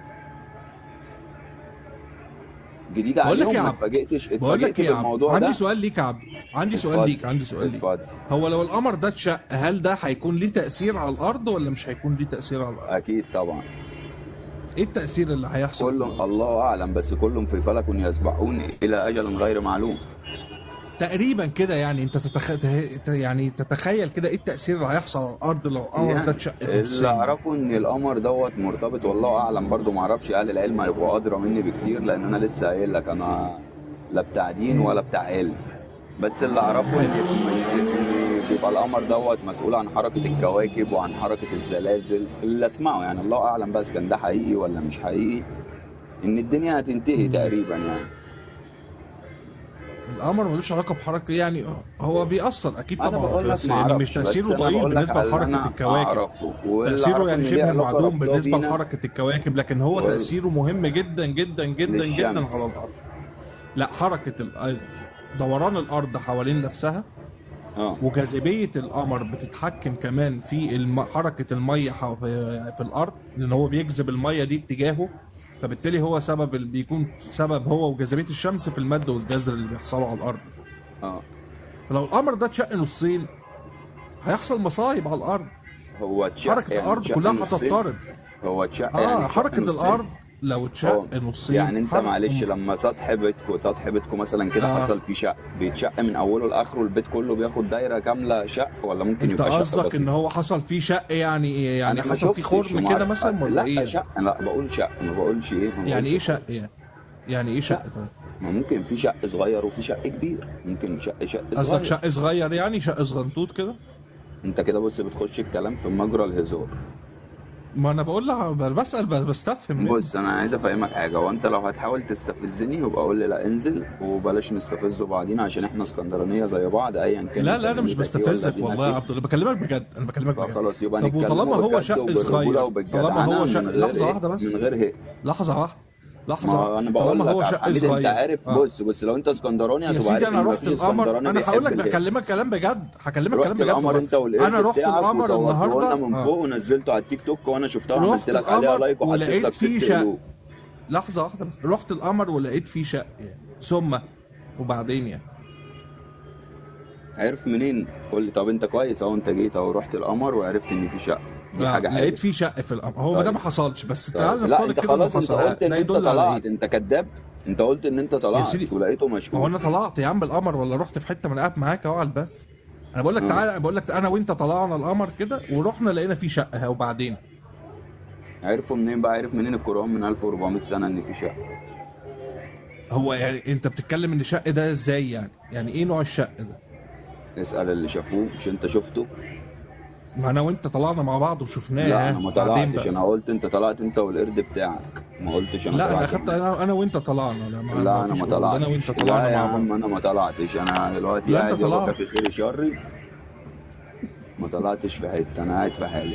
جديده بقول لك عليهم يا ما عبد اتفاجئتش بقول لك اتفاجئت ايه يا عبد بالموضوع عندي ده سؤال ليك يا عبد عندي سؤال اتفضل ليك عندي سؤال ليك اتفضل هو لو القمر ده اتشق هل ده هيكون ليه تأثير على الأرض ولا مش هيكون ليه تأثير على الأرض؟ اكيد طبعا إيه التأثير اللي هيحصل في كل الأرض؟ الله اعلم بس كل في فلك يسبحون الى اجل غير معلوم تقريبا كده يعني أنت تتخ... ته- يعني تتخيل كده إيه التأثير اللي هيحصل على الأرض لو القمر ده يعني اتشق اللي نصين؟ اعرفه ان القمر دوت مرتبط والله اعلم برضو ما اعرفش اهل العلم هيبقوا ادرى مني بكتير لان انا لسه قايل لك انا لا بتاع دين ولا بتاع علم بس اللي اعرفه ان ان بيبقى القمر دوت مسؤول عن حركه الكواكب وعن حركه الزلازل اللي اسمعه يعني الله اعلم بس كان ده حقيقي ولا مش حقيقي ان الدنيا هتنتهي تقريبا يعني القمر ملوش علاقة بحركة يعني هو بيأثر أكيد انا طبعا بقول لك بس ما يعني مش اعرفش بس تأثيره انا ضئيل بقول لك بالنسبة على اللي لحركة انا الكواكب اعرفه واللي تأثيره اعرفه يعني ان ليه شبه علاقه معدوم ربطاه بالنسبة بينا لحركة الكواكب لكن هو وال- تأثيره مهم جدا جدا جدا جدا على للشمس الأرض لا حركة ال- دوران الأرض حوالين نفسها اه وجاذبية القمر بتتحكم كمان في الم... حركة المية حو- في... في الأرض لأن هو بيجذب المية دي اتجاهه فبالتالي هو سبب ال- بيكون سبب هو وجاذبية الشمس في المد والجزر اللي بيحصلوا على الأرض اه فلو القمر ده اتشق نصين هيحصل مصايب على الأرض هو اتشق حركة يعني الأرض اتشق كلها نصين هتضطرب هو اتشق اه يعني اتشق حركة نصين الأرض لو اتشق اه نصين يعني انت حركة معلش لما سطح بيتكو سطح بيتكو مثلا كده آه. حصل فيه شق بيتشق من اوله لاخره البيت كله بياخد دايره كامله شق ولا ممكن انت يبقى شق قصدك بسيط ان هو حصل فيه شق يعني ايه يعني انا ما حصل فيه شفتش خرم وما كده مثلا ولا لا ايه شق لا بقول شق ما بقولش ايه ما يعني بقولش ايه خرم شق يعني يعني ايه شق طيب ما ممكن في شق صغير وفي شق كبير ممكن شق شق قصدك صغير شق صغير يعني شق صغنطوط كده انت كده بص بتخش الكلام في مجرى الهزار ما انا بقول لها بسأل بس بستفهم منك بص انا عايز افهمك حاجه وانت لو هتحاول تستفزني يبقى قول لي لا انزل وبلاش نستفزوا بعضينا عشان احنا اسكندرانيه زي بعض ايا كان لا انت لا انا مش ملتك ايه ولا بستفزك دينك والله يا ايه عبد الله بكلمك بجد انا بكلمك بجد فخلاص يبقى طب نتكلموا وطالما هو بجد شق وبالرجوله صغير طالما وبالجدعنه هو من شق غير لحظة ايه واحدة بس من غير هيك لحظة واحدة لحظة ما واحدة انا بقول طالما لك هو عبد شق الحميد انت صغير عارف اه بص بص لو انت اسكندراني يا هتبقى سيدي عارف انا ان رحت مفيش القمر اسكندراني انا هقول لك بيحب الهيك بكلمك كلام بجد هكلمك كلام رحت بجد القمر والله انت والقرد انا رحت بتاعك القمر وصورته لنا النهارده من اه فوق ونزلته على التيك توك وانا شفتها وعملت رحت لك عليها القمر لايك وحطيت ولقيت لك فيه ست شق قلوب لحظة واحدة بس رحت القمر ولقيت فيه شق يعني ثم وبعدين يعني عرف منين قول لي طب انت كويس اهو انت جيت اهو رحت القمر وعرفت ان في شقه دي لا حاجه لقيت حلوه فيه شق في القمر هو ما ده طيب ما حصلش بس طيب تعال لا نفترض انت كده انه خلاص انت حصل قلت ان ده انت يدل على طلعت ايه انت كذاب انت قلت ان انت يا طلعت سيدي ولقيته ما هو مشحون انا طلعت يا عم القمر ولا رحت في حته من قاعد معاك اهو على البث انا بقول لك اه تعالى بقول لك انا وانت طلعنا القمر كده ورحنا لقينا فيه شقه وبعدين عرفوا منين بقى عرف منين القرآن من 1400 سنة ان في شق هو يعني انت بتتكلم ان الشق ده ازاي يعني يعني ايه نوع الشق ده اسأل اللي شافوه مش انت شفته ما انا وانت طلعنا مع بعض لا وشفناه انا ما بعدين طلعتش بقى انا قلت انت طلعت انت والقرد بتاعك ما قلتش انا لا انا طلعت اخدت معاك انا, أنا وانت طلعنا لا ما, لا ما انا فيش ما قرود انا وانت طلعتش لا طلعنا يا مع بعض عم انا ما طلعتش انا دلوقتي لا انت قاعد يابا طلعت في خير شري ما طلعتش في حتة انا قاعد في حالي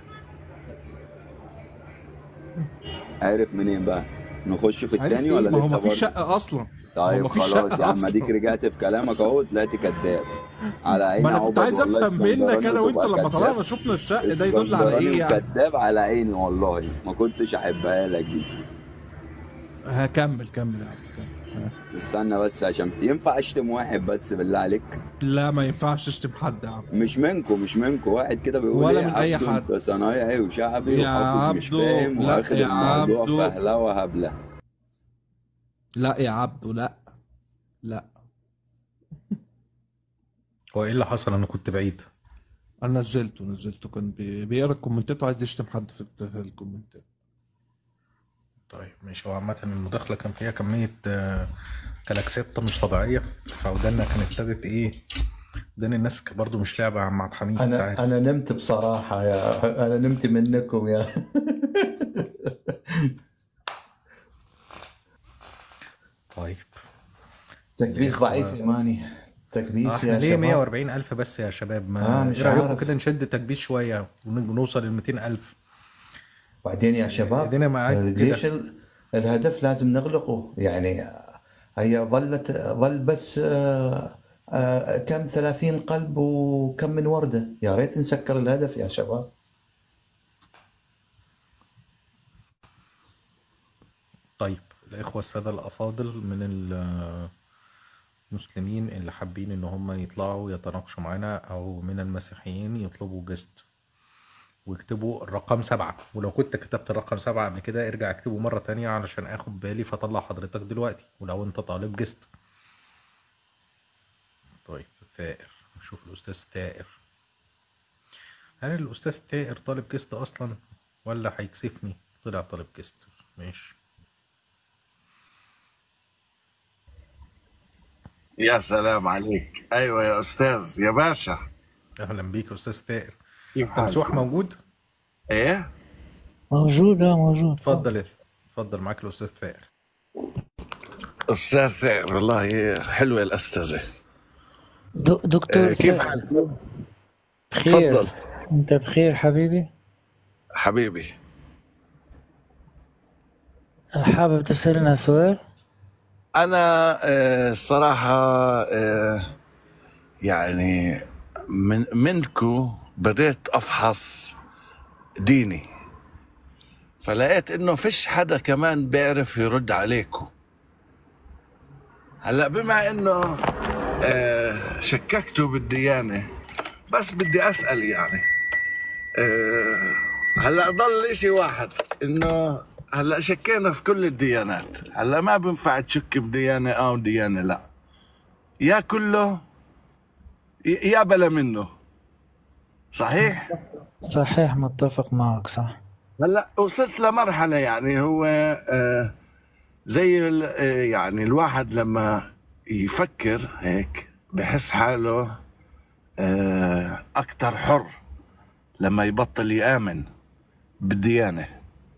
عارف منين بقى نخش في عارف التاني ايه ولا ما هو لسه ما فيش برضه شقه اصلا ما هو طيب ما فيش خلاص يا شقه عم اديك اصلا رجعت في كلامك اهو طلعت كذاب على ما عيني انا كنت عقبد عايز والله افهم منك اسكندراني انا وانت وتبقى لما كذاب طلعنا شفنا الشق ده يدل على اسكندراني ايه يعني وكذاب على عيني والله ما كنتش احبها لك دي هكمل كمل يا عبد كمل ها. استنى بس عشان ينفع اشتم واحد بس بالله عليك لا ما ينفعش تشتم حد يا عبد مش منكم مش منكم واحد كده بيقول ولا ايه من اي عبده حد انت صنايعي وشعبي يا وحافظ مش عبدو فاهم لا واخد يا الموضوع عبدو فهلوه هبله لا يا عبدو لا لا هو ايه اللي حصل انا كنت بعيد انا نزلته نزلته كان بي- بيقرا الكومنتات وعايز يشتم حد في الت- في الكومنتات طيب ماشي هو عامة المداخلة كان فيها كمية آه، كلاكسات مش طبيعية فودانا كانت ابتدت ايه ودان الناس برضو مش لعبة يا عم عبد الحميد انت انا عارف انا نمت بصراحه يا انا نمت منكم يا طيب تكبيس الإخوة ضعيف يا ماني آه، تكبيس احنا يا ليه شباب 140 ألف بس يا شباب اه ما مش ايه رأيكم عارف كده نشد تكبيس شوية ونوصل ل 200 ألف بعدين يا شباب ايدينا معاكم ليش كده ال- الهدف لازم نغلقه يعني هي ظلت ظل بس آه، آه، كم ثلاثين قلب وكم من وردة يا ريت نسكر الهدف يا شباب طيب الإخوة السادة الأفاضل من المسلمين اللي حابين إن هم يطلعوا يتناقشوا معانا أو من المسيحيين يطلبوا جست ويكتبوا الرقم سبعة ولو كنت كتبت الرقم سبعة قبل كده ارجع اكتبه مرة تانية علشان اخد بالي فاطلع حضرتك دلوقتي ولو انت طالب جست طيب ثائر نشوف الأستاذ ثائر هل الأستاذ ثائر طالب جست أصلا ولا هيكسفني طلع طالب جست ماشي يا سلام عليك ايوه يا استاذ يا باشا أهلا بيك يا أستاذ ثائر كيف أنت مسوح حالكم موجود؟ ايه موجودة موجود اتفضل يا اتفضل معاك الأستاذ ثائر استاذ ثائر والله حلوه الاستاذه دو- دكتور إيه كيف ثائر حالك بخير تفضل انت بخير حبيبي حبيبي حابب تسألنا سؤال انا آه، الصراحه آه، يعني من منكو بديت افحص ديني فلقيت انه فيش حدا كمان بيعرف يرد عليكم هلا بما انه آه، شككتوا بالديانه بس بدي اسال يعني آه، هلا ضل اشي واحد انه هلا شكينا في كل الديانات هلا ما بينفع تشك بديانه اه وديانه لا يا كله ي- يا بلا منه صحيح صحيح متفق معك صح هلا وصلت لمرحله يعني هو آه زي ال- آه، يعني الواحد لما يفكر هيك بحس حاله آه اكثر حر لما يبطل يآمن بالديانه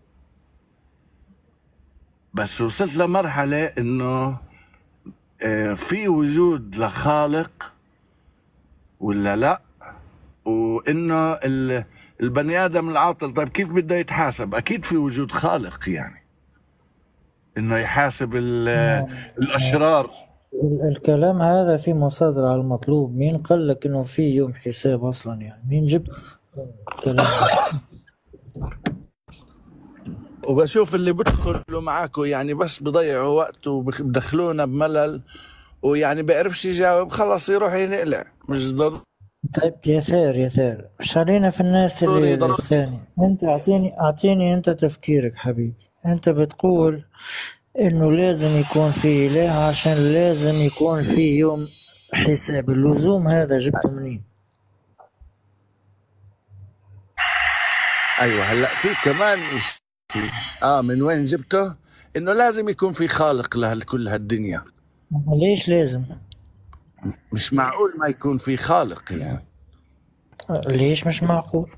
بس وصلت لمرحله انه آه في وجود لخالق ولا لا وانه ال- البني ادم العاطل طيب كيف بده يتحاسب اكيد في وجود خالق يعني انه يحاسب ال- الاشرار ال- الكلام هذا في مصادر على المطلوب مين قال لك انه في يوم حساب اصلا يعني مين جبت الكلام هذا وبشوف اللي بدخلوا معاكم يعني بس بضيعوا وقت وبدخلونا بملل ويعني بيعرفش يجاوب خلص يروح ينقلع مش ضروري طيب يا ثير يا ثير مش علينا في الناس اللي ضروري الثانية انت اعطيني اعطيني انت تفكيرك حبيبي انت بتقول انه لازم يكون في اله عشان لازم يكون في يوم حساب اللزوم هذا جبته منين ايوه هلا في كمان شيء اه من وين جبته؟ انه لازم يكون في خالق لكل هالدنيا ليش لازم مش معقول ما يكون في خالق يعني ليش مش معقول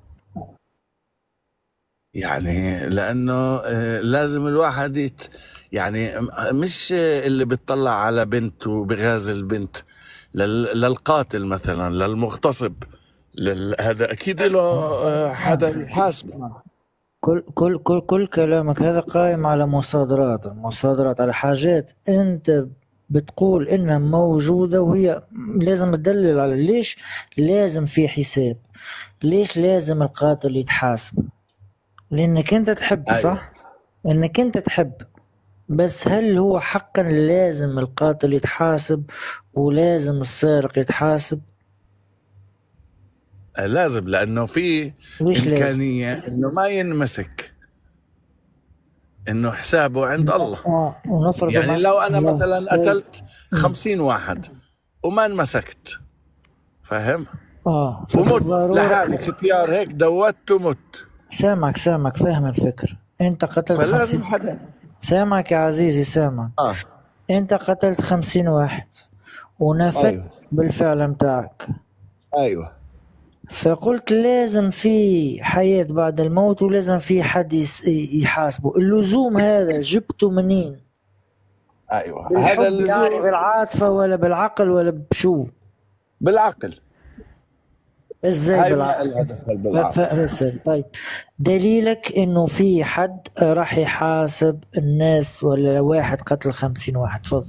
يعني لانه آه، لازم الواحد يت يعني مش اللي بيطلع على بنت وبغازل البنت لل- للقاتل مثلا للمغتصب لل... هذا اكيد له آه، حدا يحاسبه كل كل كل كل كلامك هذا قائم على مصادرات المصادرات على حاجات انت بتقول انها موجودة وهي لازم تدلل على ليش لازم في حساب ليش لازم القاتل يتحاسب لانك انت تحب ايوه صح انك انت تحب بس هل هو حقا لازم القاتل يتحاسب ولازم السارق يتحاسب آه، لازم لانه في ليش لازم امكانيه انه ما ينمسك انه حسابه عند الله اه ونفرض يعني ما لو انا لا مثلا طيب قتلت خمسين واحد وما انمسكت فاهم اه ومت فبالضرورة لحالي ختيار هيك دوت ومت سامعك سامعك فاهم الفكرة انت قتلت فلازم خمسين حدا سامعك يا عزيزي سامعك اه انت قتلت خمسين واحد ونفدت ايوه بالفعل متاعك ايوه فقلت لازم في حياة بعد الموت ولازم في حد يس- يحاسبه اللزوم هذا جبته منين ايوه هذا بالحب يعني اللزوم بالعاطفة ولا بالعقل ولا بشو بالعقل ازاي هاي ما بالعقل لها دخل ف- بالعقل ف- فسر طيب دليلك انه في حد راح يحاسب الناس ولا واحد قتل خمسين واحد تفضل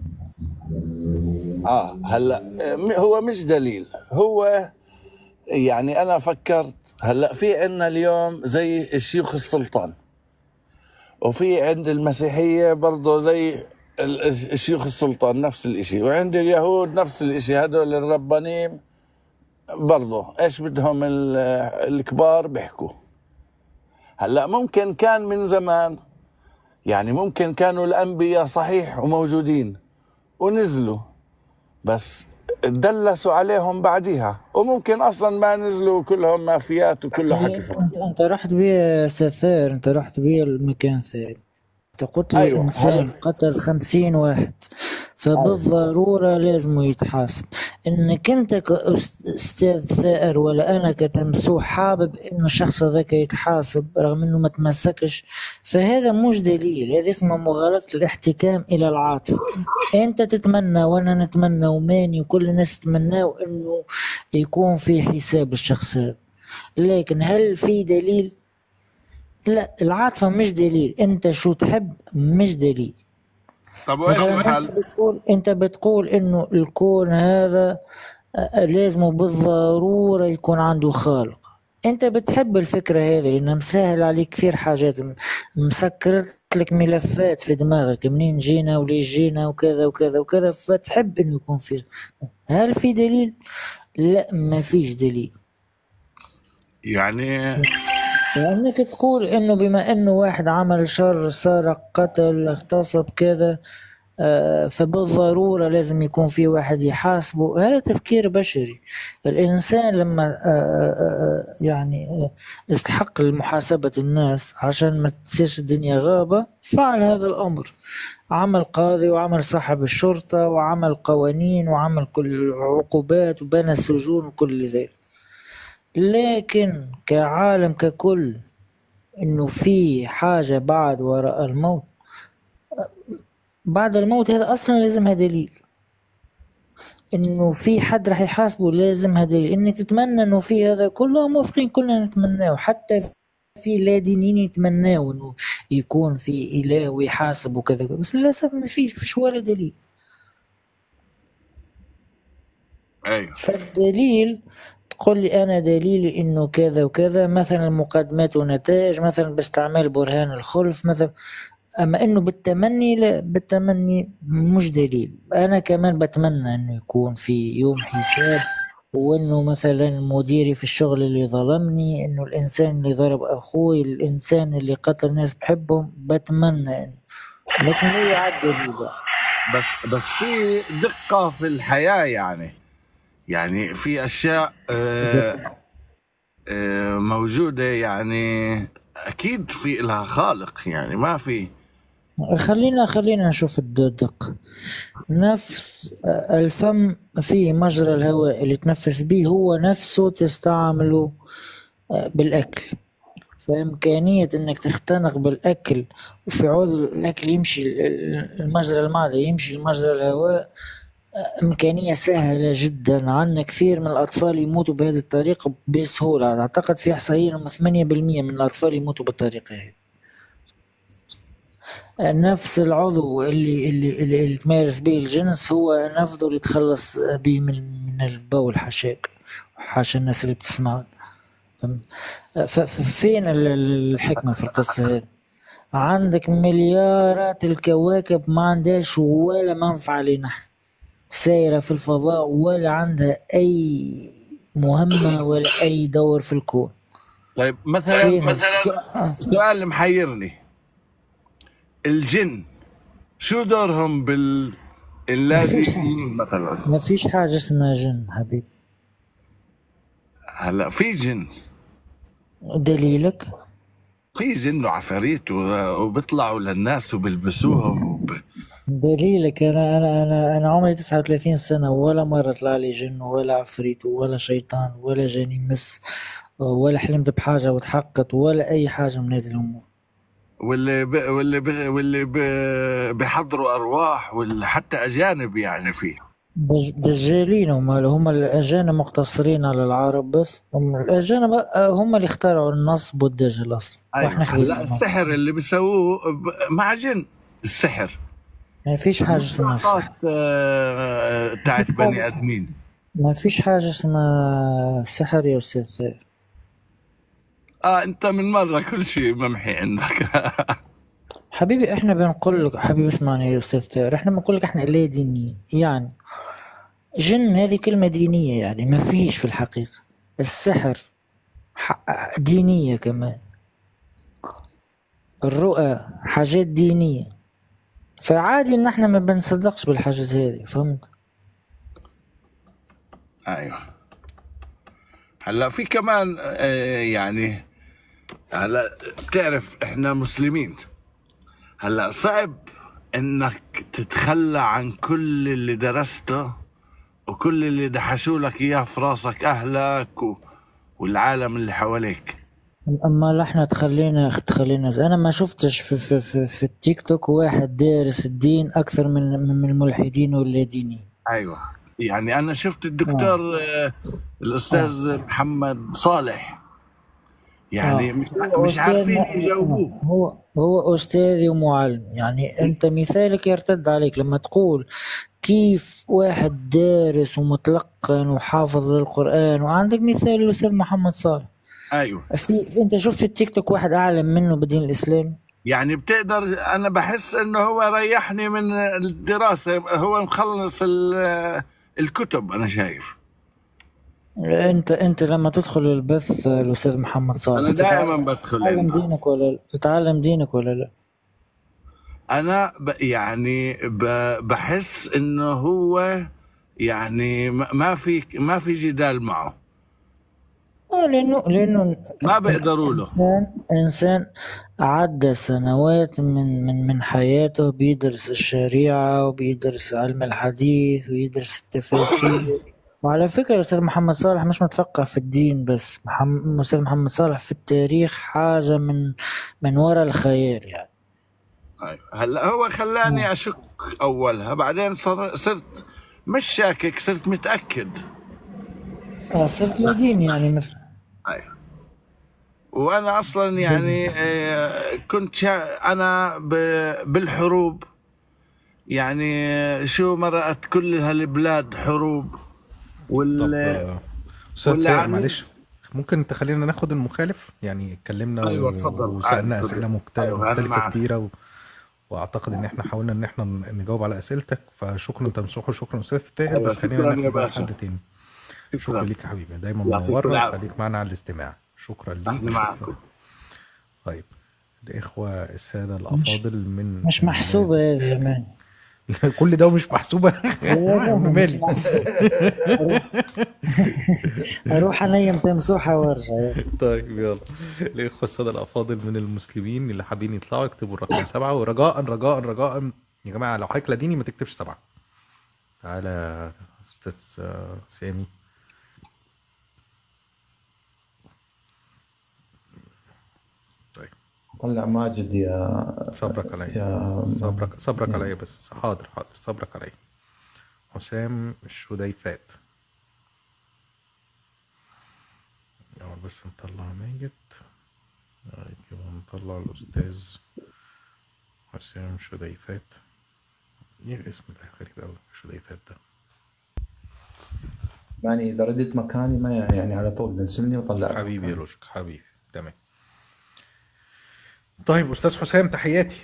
اه هلا م- هو مش دليل هو يعني انا فكرت هلا في عندنا اليوم زي شيوخ السلطان وفي عند المسيحيه برضه زي ال- شيوخ السلطان نفس الاشي وعند اليهود نفس الاشي هدول الربانيم برضه ايش بدهم ال- الكبار بيحكوا هلا ممكن كان من زمان يعني ممكن كانوا الانبياء صحيح وموجودين ونزلوا بس دلسوا عليهم بعديها وممكن اصلا ما نزلوا كلهم مافيات وكله حكي فاضي انت انت رحت بيه ستار انت رحت بيه المكان ثاني انت قلت لي ايوه انسان هلا قتل خمسين واحد ايوه فبالضرورة لازم يتحاسب انك انت كاستاذ ثائر ولا انا كتمسوح حابب انه الشخص هذاك يتحاسب رغم انه ما تمسكش فهذا مش دليل هذا اسمه مغالطة الاحتكام الى العاطفة انت تتمنى وانا نتمنى وماني وكل الناس تتمناه انه يكون في حساب الشخص هذا لكن هل في دليل لا العاطفة مش دليل انت شو تحب مش دليل طب وايش مثلا انت الحل؟ بتقول انت بتقول انه الكون هذا آه، لازم بالضرورة يكون عنده خالق انت بتحب الفكرة هذه لانها مسهل عليك كثير حاجات م- مسكرت لك ملفات في دماغك منين جينا وليش جينا وكذا وكذا وكذا فتحب انه يكون فيه هل في دليل؟ لا ما فيش دليل يعني لأنك تقول إنه بما إنه واحد عمل شر سرق قتل اغتصب كذا آه، فبالضرورة لازم يكون في واحد يحاسبه هذا تفكير بشري الإنسان لما آه، آه، آه، يعني آه، استحق محاسبة الناس عشان ما تصيرش الدنيا غابة فعل هذا الأمر عمل قاضي وعمل صاحب الشرطة وعمل قوانين وعمل كل العقوبات وبنى سجون وكل ذلك لكن كعالم ككل انه في حاجة بعد وراء الموت بعد الموت هذا اصلا لازمها دليل انه في حد راح يحاسبه لازمها دليل انك تتمنى انه في هذا كله موافقين كلنا نتمناه حتى في لا دينيين يتمناه انه يكون في اله ويحاسب وكذا بس للاسف ما فيش فيش ولا دليل ايوه فالدليل تقول لي انا دليلي انه كذا وكذا مثلا مقدمات ونتائج مثلا باستعمال برهان الخلف مثلا اما انه بالتمني لا بالتمني مش دليل انا كمان بتمنى انه يكون في يوم حساب وانه مثلا مديري في الشغل اللي ظلمني انه الانسان اللي ضرب اخوي الانسان اللي قتل ناس بحبهم بتمنى انه لكن لا يعد دليل بس بس في دقة في الحياة يعني يعني في أشياء آه، آه، موجودة يعني أكيد في لها خالق يعني ما في خلينا خلينا نشوف الدقة نفس الفم فيه مجرى الهواء اللي تنفس به هو نفسه تستعمله بالأكل فإمكانية إنك تختنق بالأكل وفي عوض الأكل يمشي المجرى المعدة يمشي المجرى الهواء إمكانية سهلة جدا عندنا كثير من الأطفال يموتوا بهذه الطريقة بسهولة أعتقد في إحصائية إنه 8% من الأطفال يموتوا بالطريقة هذه نفس العضو اللي اللي اللي, اللي تمارس به الجنس هو نفذه اللي يتخلص به من من البول حشاك حاشا الناس اللي بتسمع فين الحكمة في القصة هذه عندك مليارات الكواكب ما عندهاش ولا منفعة لنا سايرة في الفضاء ولا عندها أي مهمة ولا أي دور في الكون طيب مثلا مثلا سؤال محيرني الجن شو دورهم بال اللاذقين مثلا ما فيش حاجة اسمها جن حبيبي هلا في جن دليلك في جن وعفاريت وبيطلعوا للناس وبيلبسوهم وب... دليلك انا انا انا انا عمري 39 سنه ولا مره طلع لي جن ولا عفريت ولا شيطان ولا جاني مس ولا حلمت بحاجه وتحققت ولا اي حاجه من هذه الامور واللي ب... واللي ب... واللي ب... بيحضروا ارواح واللي حتى اجانب يعني فيه دجالين هم هم الاجانب مقتصرين على العرب بس هم الاجانب هم اللي اخترعوا النصب والدجل اصلا أيوة. لا السحر اللي بيسووه مع جن السحر ما فيش حاجه اسمها السحر بتاعت بني ادمين ما فيش حاجه اسمها سحر يا استاذ اه انت من مره كل شيء ممحي عندك حبيبي احنا بنقول لك حبيبي اسمعني يا استاذ تاير احنا بنقول لك احنا لا دينيين يعني جن هذه كلمة دينية يعني ما فيش في الحقيقة السحر دينية كمان الرؤى حاجات دينية فعادي ان احنا ما بنصدقش بالحاجات هذه فهمت ايوه هلا في كمان آه يعني هلا بتعرف احنا مسلمين هلا صعب انك تتخلى عن كل اللي درسته وكل اللي دحشوا لك اياه في راسك اهلك و... والعالم اللي حواليك اما احنا تخلينا تخلينا انا ما شفتش في, في, في, في التيك توك واحد دارس الدين اكثر من من الملحدين واللا دينيين ايوه يعني انا شفت الدكتور آه. الاستاذ آه. محمد صالح يعني آه. مش مش عارفين يجاوبوه هو هو استاذي ومعلم يعني انت مثالك يرتد عليك لما تقول كيف واحد دارس ومتلقن وحافظ للقران وعندك مثال الاستاذ محمد صالح ايوه في انت شفت في التيك توك واحد اعلم منه بالدين الاسلامي يعني بتقدر انا بحس انه هو ريحني من الدراسه هو مخلص الكتب انا شايف انت انت لما تدخل البث الاستاذ محمد صالح انا دائما بدخل تتعلم دينك ولا لا تتعلم دينك ولا لا انا ب يعني ب بحس انه هو يعني ما في ما في جدال معه اه لانه لانه ما بيقدروا له انسان انسان عدى سنوات من من من حياته بيدرس الشريعه وبيدرس علم الحديث ويدرس التفاسير وعلى فكرة الأستاذ محمد صالح مش متفقه في الدين بس محمد الأستاذ محمد صالح في التاريخ حاجة من من وراء الخيال يعني أيوة. هلا هو خلاني أشك أولها بعدين صر صرت مش شاكك صرت متأكد اه صرت لدين يعني مثلا أيوة وأنا أصلا يعني آه كنت شا... أنا ب... بالحروب يعني شو مرقت كل هالبلاد حروب وال استاذ فاير معلش ممكن تخلينا ناخد المخالف يعني اتكلمنا أيوة اتفضل وسالنا اسئله مختلفه, أيوة مختلفة كتيره و... واعتقد ان احنا حاولنا ان احنا نجاوب على اسئلتك فشكرا تمسوح وشكرا استاذ تاهر أيوة بس خلينا ناخد بقى حد تاني شكرا, شكرا ليك يا حبيبي دايما منورنا وخليك معنا على الاستماع شكرا ليك معكم طيب الإخوة السادة الأفاضل من مش محسوبة يا زمان كل ده ومش محسوبة والله مش مالي محسوبة أروح أروح أنيم تمسوحة وأرجع طيب يلا الإخوة السادة الأفاضل من المسلمين اللي حابين يطلعوا يكتبوا الرقم سبعة ورجاء رجاء رجاء يا جماعة لو حضرتك لاديني ما تكتبش سبعة تعالى أستاذ آه، سامي طيب طلع ماجد يا صبرك عليا يا صبرك صبرك يا- عليا بس حاضر حاضر صبرك عليا حسام الشديفات يلا بس نطلع ماجد طيب كده نطلع الأستاذ حسام شديفات ايه الاسم ده غريب أوي شديفات ده يعني اذا رديت مكاني ما يعني على طول نزلني وطلع حبيبي يا روشك حبيبي تمام طيب أستاذ حسام تحياتي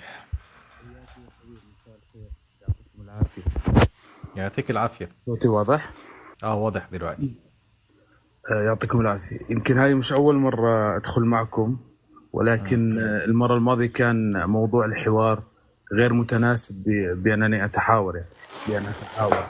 يعطيك العافية صوتي واضح؟ اه واضح دلوقتي آه، يعطيكم العافية يمكن هاي مش أول مرة أدخل معكم ولكن آه، المرة الماضية كان موضوع الحوار غير متناسب ب- بأنني أتحاور يعني بأن أتحاور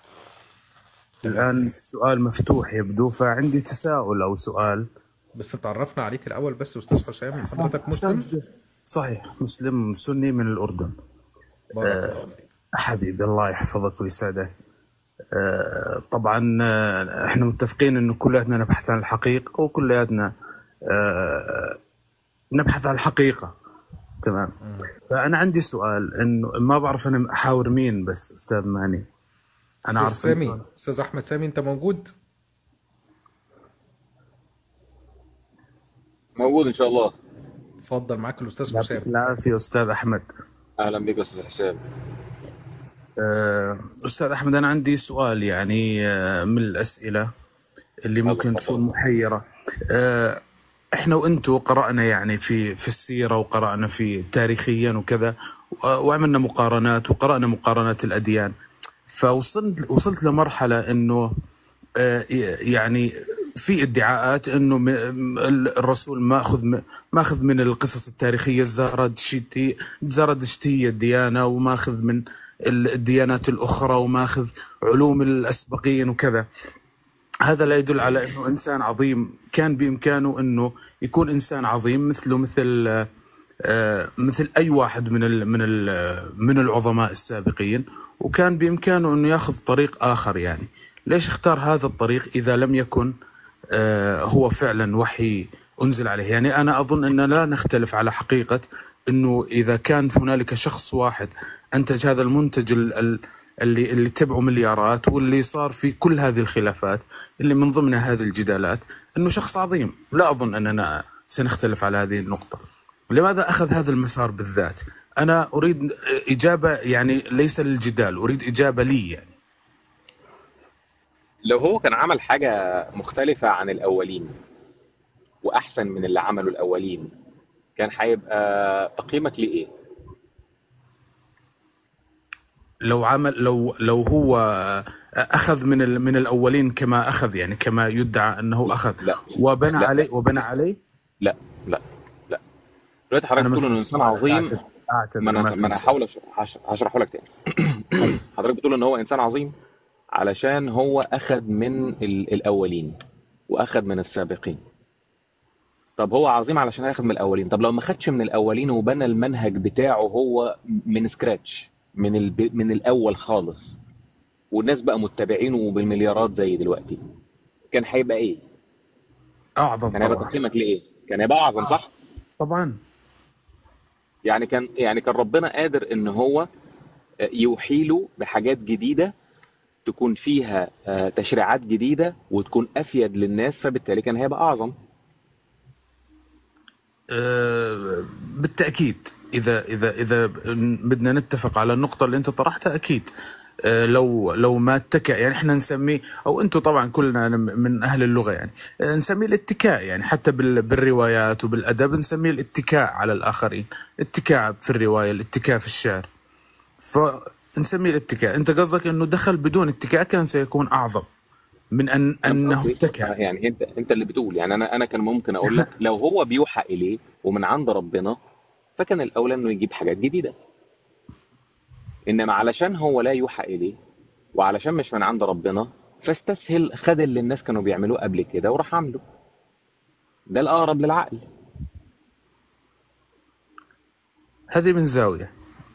الآن السؤال مفتوح يبدو فعندي تساؤل أو سؤال بس تعرفنا عليك الأول بس أستاذ حسام حضرتك مسلم صحيح مسلم سني من الأردن آه، حبيبي الله يحفظك ويسعدك آه، طبعا آه، احنا متفقين انه كلياتنا نبحث عن الحقيقة وكلياتنا آه، نبحث عن الحقيقة تمام فأنا عندي سؤال انه ما بعرف انا احاور مين بس استاذ ماني انا أستاذ عارف سامي أستاذ أحمد سامي أنت موجود؟ موجود ان شاء الله اتفضل معاك الأستاذ يعطيك حسام العافية استاذ احمد اهلا بك استاذ حسام آه، استاذ احمد انا عندي سؤال يعني آه، من الاسئله اللي ممكن تكون محيره آه، احنا وانتو قرانا يعني في في السيره وقرانا في تاريخيا وكذا و- وعملنا مقارنات وقرانا مقارنات الاديان فوصلت وصلت لمرحله انه آه، يعني في ادعاءات انه م- م- الرسول ماخذ م- ماخذ من القصص التاريخيه الزردشتي زردشتيه الديانه وماخذ من الديانات الاخرى وماخذ علوم الاسبقيين وكذا هذا لا يدل على انه انسان عظيم كان بامكانه انه يكون انسان عظيم مثله مثل آه، آه، مثل اي واحد من ال من ال من العظماء السابقين وكان بامكانه انه ياخذ طريق اخر يعني ليش اختار هذا الطريق اذا لم يكن آه، هو فعلا وحي انزل عليه يعني انا اظن ان لا نختلف على حقيقه انه اذا كان هنالك شخص واحد انتج هذا المنتج ال- ال- اللي اللي تبعه مليارات واللي صار في كل هذه الخلافات اللي من ضمنها هذه الجدالات انه شخص عظيم لا اظن اننا سنختلف على هذه النقطه لماذا اخذ هذا المسار بالذات انا اريد اجابه يعني ليس للجدال اريد اجابه لي يعني لو هو كان عمل حاجه مختلفه عن الاولين واحسن من اللي عمله الاولين كان هيبقى تقييمك ليه ايه لو عمل لو لو هو اخذ من ال- من الاولين كما اخذ يعني كما يدعى انه اخذ لا وبنى لا عليه وبنى عليه لا لا لا دلوقتي حضرتك انا ما بتقول انه فهمتش انسان عظيم اعتذر اعتذر ما انا ما ما انا فهمت هحاول أش- هش- هشرحه لك تاني حضرتك بتقول ان هو انسان عظيم علشان هو اخذ من ال- الاولين واخذ من السابقين طب هو عظيم علشان هياخد من الاولين طب لو ما خدش من الاولين وبنى المنهج بتاعه هو من سكراتش من الب... من الاول خالص والناس بقى متابعينه بالمليارات زي دلوقتي كان هيبقى ايه اعظم كان هيبقى طبعا تقييمك لايه كان هيبقى اعظم صح طبعا يعني كان يعني كان ربنا قادر ان هو يوحي له بحاجات جديده تكون فيها آه، تشريعات جديده وتكون افيد للناس فبالتالي كان هيبقى اعظم آه، بالتاكيد اذا اذا اذا بدنا نتفق على النقطه اللي انت طرحتها اكيد آه، لو لو ما اتكى يعني احنا نسميه او انتم طبعا كلنا من اهل اللغه يعني آه، نسميه الاتكاء يعني حتى بال- بالروايات وبالادب نسميه الاتكاء على الاخرين اتكاء في الروايه الاتكاء في الشعر فنسميه الاتكاء انت قصدك انه دخل بدون اتكاء كان سيكون اعظم من ان أنا مش انه قصدي اتكى يعني انت انت اللي بتقول يعني انا انا كان ممكن اقول لك لو هو بيوحى اليه ومن عند ربنا فكان الاولى انه يجيب حاجات جديده انما علشان هو لا يوحى اليه وعلشان مش من عند ربنا فاستسهل خد اللي الناس كانوا بيعملوه قبل كده وراح عامله ده الاقرب للعقل هذه من زاويه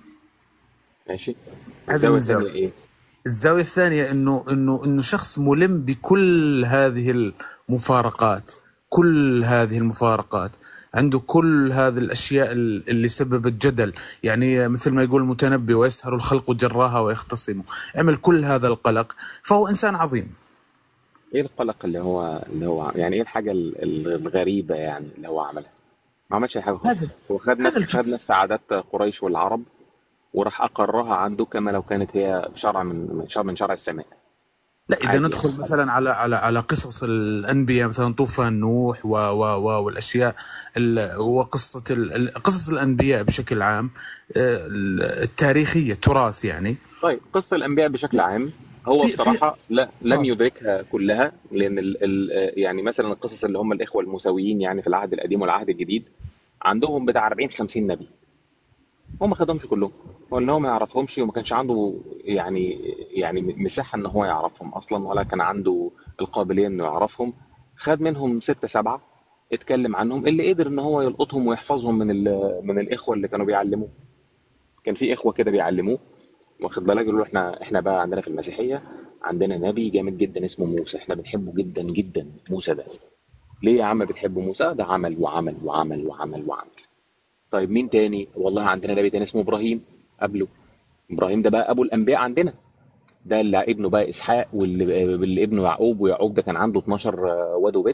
ماشي هذه الزاويه من الثانيه زاويه ايه الزاويه الثانيه انه انه انه شخص ملم بكل هذه المفارقات كل هذه المفارقات عنده كل هذه الاشياء ال- اللي سببت جدل يعني مثل ما يقول المتنبي ويسهر الخلق جراها ويختصموا عمل كل هذا القلق فهو انسان عظيم ايه القلق اللي هو اللي هو يعني ايه الحاجه ال- ال- الغريبه يعني اللي هو عملها ما عملش اي حاجه خالص هذا هو خد نفس خد نفس عادات قريش والعرب وراح اقرها عنده كما لو كانت هي شرع من من شرع من شرع السماء لا اذا عادي ندخل يعني مثلا على على على قصص الانبياء مثلا طوفان نوح و و و والاشياء ال- وقصه ال- ال- قصص الانبياء بشكل عام آه، التاريخيه تراث يعني طيب قصة الأنبياء بشكل عام هو في في بصراحة لا لم اه يدركها كلها لأن ال ال يعني مثلا القصص اللي هم الإخوة الموسويين يعني في العهد القديم والعهد الجديد عندهم بتاع 40 50 نبي هو ما خدهمش كلهم هو ان هو ما يعرفهمش وما كانش عنده يعني يعني مساحة ان هو يعرفهم اصلا ولا كان عنده القابلية انه يعرفهم خد منهم ستة سبعة اتكلم عنهم اللي قدر ان هو يلقطهم ويحفظهم من ال- من الاخوة اللي كانوا بيعلموه كان في اخوة كده بيعلموه واخد بالك يقولوا له احنا احنا بقى عندنا في المسيحيه عندنا نبي جامد جدا اسمه موسى احنا بنحبه جدا جدا موسى ده ليه يا عم بتحبوا موسى ده عمل وعمل وعمل وعمل وعمل طيب مين تاني والله عندنا نبي تاني اسمه ابراهيم قبله ابراهيم ده بقى ابو الانبياء عندنا ده اللي ابنه بقى اسحاق واللي اللي ابنه يعقوب ويعقوب ده كان عنده 12 واد وبت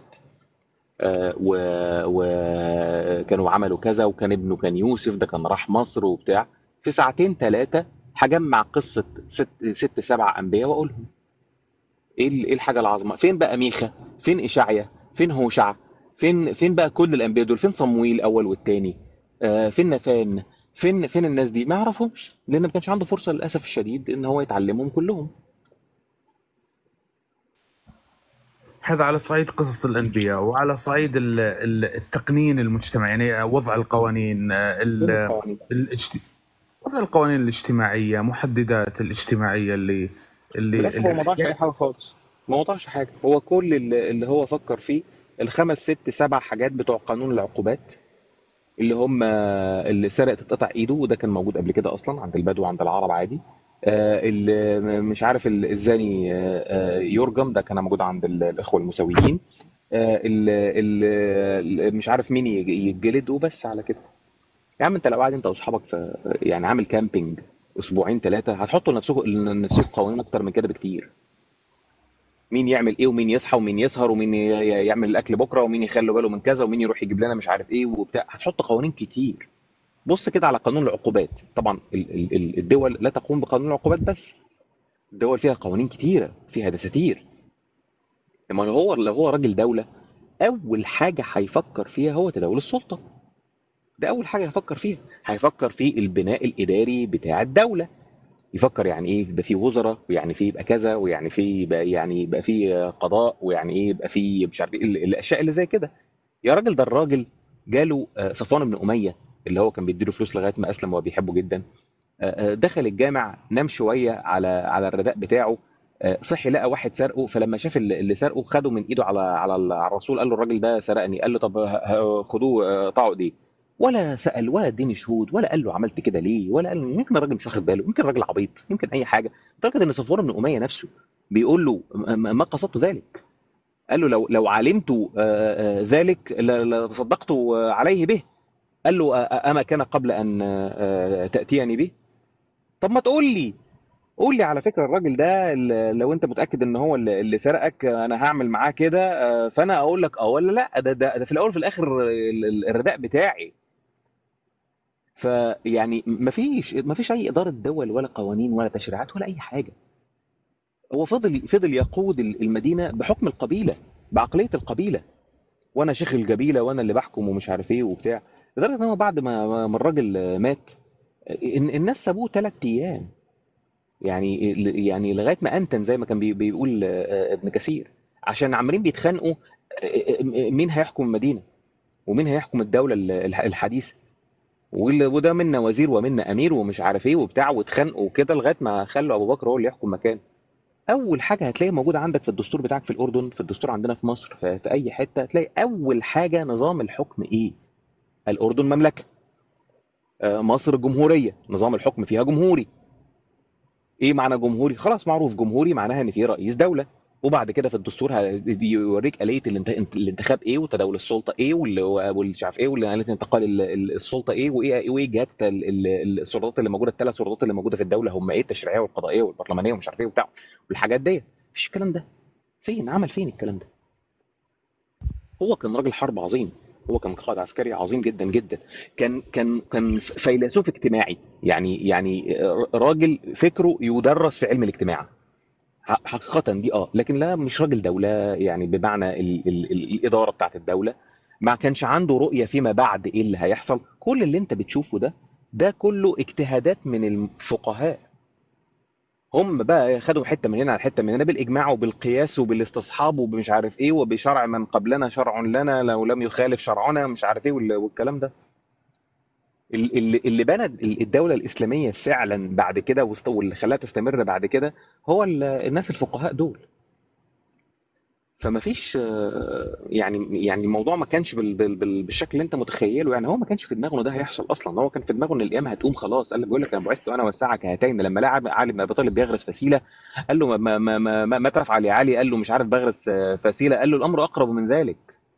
آه، و- وكانوا عملوا كذا وكان ابنه كان يوسف ده كان راح مصر وبتاع في ساعتين ثلاثة هجمع قصة ست, ست سبع أنبياء وأقولهم إيه ال- إيه الحاجة العظمى فين بقى ميخا فين إشعيا فين هوشع فين فين بقى كل الأنبياء دول فين صمويل الأول والتاني آه فين نفان فين فين الناس دي ما يعرفهمش لأن ما كانش عنده فرصة للأسف الشديد إن هو يتعلمهم كلهم هذا على صعيد قصص الانبياء وعلى صعيد ال- ال- التقنين المجتمعي يعني وضع القوانين آه، فين ال- القوانين الاجت- وضع القوانين الاجتماعيه محددات الاجتماعيه اللي اللي بالعكس هو ما اللي وضعش أي يعني حاجة خالص ما وضعش حاجة هو كل اللي اللي هو فكر فيه الخمس ست سبع حاجات بتوع قانون العقوبات اللي هم اللي سرق تتقطع ايده وده كان موجود قبل كده اصلا عند البدو وعند العرب عادي آه، اللي مش عارف ال- الزاني آه، آه، يرجم ده كان موجود عند ال- الاخوه المساويين آه، ال- ال- مش عارف مين يج- يتجلد وبس على كده يا عم انت لو قاعد انت واصحابك في يعني عامل كامبينج اسبوعين ثلاثه هتحطوا لنفسكم لنفسكم قوانين اكتر من كده بكتير مين يعمل ايه ومين يصحى ومين يسهر ومين ي- يعمل الاكل بكره ومين يخلي باله من كذا ومين يروح يجيب لنا مش عارف ايه وبتاع هتحط قوانين كتير بص كده على قانون العقوبات طبعا ال- ال- ال- الدول لا تقوم بقانون العقوبات بس الدول فيها قوانين كتيره فيها دساتير لما لو هو لو هو راجل دوله اول حاجه هيفكر فيها هو تداول السلطه ده اول حاجه هيفكر فيها هيفكر في البناء الاداري بتاع الدوله يفكر يعني ايه يبقى في وزراء ويعني في يبقى كذا ويعني في يبقى يعني يبقى في قضاء ويعني ايه يبقى في مش عارف ايه ال- الاشياء اللي زي كده يا راجل ده الراجل جاله آه، صفوان بن اميه اللي هو كان بيديله فلوس لغايه ما اسلم وهو بيحبه جدا آه، آه، دخل الجامع نام شويه على على الرداء بتاعه آه، صحي لقى واحد سرقه فلما شاف اللي اللي سرقه خده من ايده على على ال- على الرسول قال له الراجل ده سرقني قال له طب ه- ه- خدوه آه، قطعوا ايديه ولا سأل ولا اداني شهود ولا قال له عملت كده ليه ولا قال يمكن الراجل مش واخد باله يمكن الراجل عبيط يمكن اي حاجه لدرجه ان صفوان بن اميه نفسه بيقول له م- ما قصدت ذلك قال له لو لو علمت آه، آه، ذلك ل- لتصدقت آه، عليه به قال له آه، اما كان قبل ان آه، تاتيني به طب ما تقول لي قول لي على فكره الراجل ده اللي- لو انت متاكد ان هو اللي اللي سرقك آه، انا هعمل معاه كده آه، فانا اقول لك اه ولا لا ده ده, ده في الاول وفي الاخر ال- ال- الرداء بتاعي فيعني مفيش مفيش اي اداره دول ولا قوانين ولا تشريعات ولا اي حاجه هو فضل فضل يقود المدينه بحكم القبيله بعقليه القبيله وانا شيخ القبيله وانا اللي بحكم ومش عارف ايه وبتاع لدرجه ان هو بعد ما ما ما الراجل مات ال- الناس سابوه ثلاث ايام يعني يعني لغايه ما انتن زي ما كان بي- بيقول آه، ابن كثير عشان عمالين بيتخانقوا آه، آه، مين هيحكم المدينه ومين هيحكم الدوله ال- الح- الحديثه وال- وده منا وزير ومنا امير ومش عارف ايه وبتاع واتخانقوا وكده لغايه ما خلوا ابو بكر هو اللي يحكم مكانه اول حاجه هتلاقيها موجوده عندك في الدستور بتاعك في الاردن في الدستور عندنا في مصر في في اي حته هتلاقي اول حاجه نظام الحكم ايه الاردن مملكه آه، مصر جمهوريه نظام الحكم فيها جمهوري ايه معنى جمهوري خلاص معروف جمهوري معناها ان في رئيس دوله وبعد كده في الدستور ه- يوريك آلية الانت- الانتخاب ايه وتداول السلطه ايه واللي واللي مش عارف ايه واللي آلية انتقال ال- ال- السلطه ايه وايه وايه جهات ال- ال- السلطات اللي موجوده الثلاث سلطات اللي موجوده في الدوله هم ايه التشريعيه والقضائيه والبرلمانيه ومش عارف ايه وبتاع والحاجات دي مفيش الكلام ده فين عمل فين الكلام ده هو كان راجل حرب عظيم هو كان قائد عسكري عظيم جدا جدا كان كان كان فيلسوف اجتماعي يعني يعني راجل فكره يدرس في علم الاجتماع ح- حقيقة دي اه لكن لا مش راجل دولة يعني بمعنى ال ال ال الإدارة بتاعت الدولة ما كانش عنده رؤية فيما بعد ايه اللي هيحصل كل اللي انت بتشوفه ده ده كله اجتهادات من الفقهاء هم بقى خدوا حته من هنا على حته من هنا بالاجماع وبالقياس وبالاستصحاب وبمش عارف ايه وبشرع من قبلنا شرع لنا لو لم يخالف شرعنا مش عارف ايه وال- والكلام ده ال- اللي اللي بنى الدوله الاسلاميه فعلا بعد كده واست- واللي خلاها تستمر بعد كده هو ال- الناس الفقهاء دول فما فيش آه، يعني يعني الموضوع ما كانش بال بال بال بالشكل اللي انت متخيله يعني هو ما كانش في دماغه ان ده هيحصل اصلا هو كان في دماغه ان القيامه هتقوم خلاص قال لك بيقول لك انا بعثت وانا والساعه كهاتين لما لقى علي بن ابي طالب بيغرس فسيله قال له ما ما ما ما, ما تفعل يا علي قال له مش عارف بغرس آه، فسيله قال له الامر اقرب من ذلك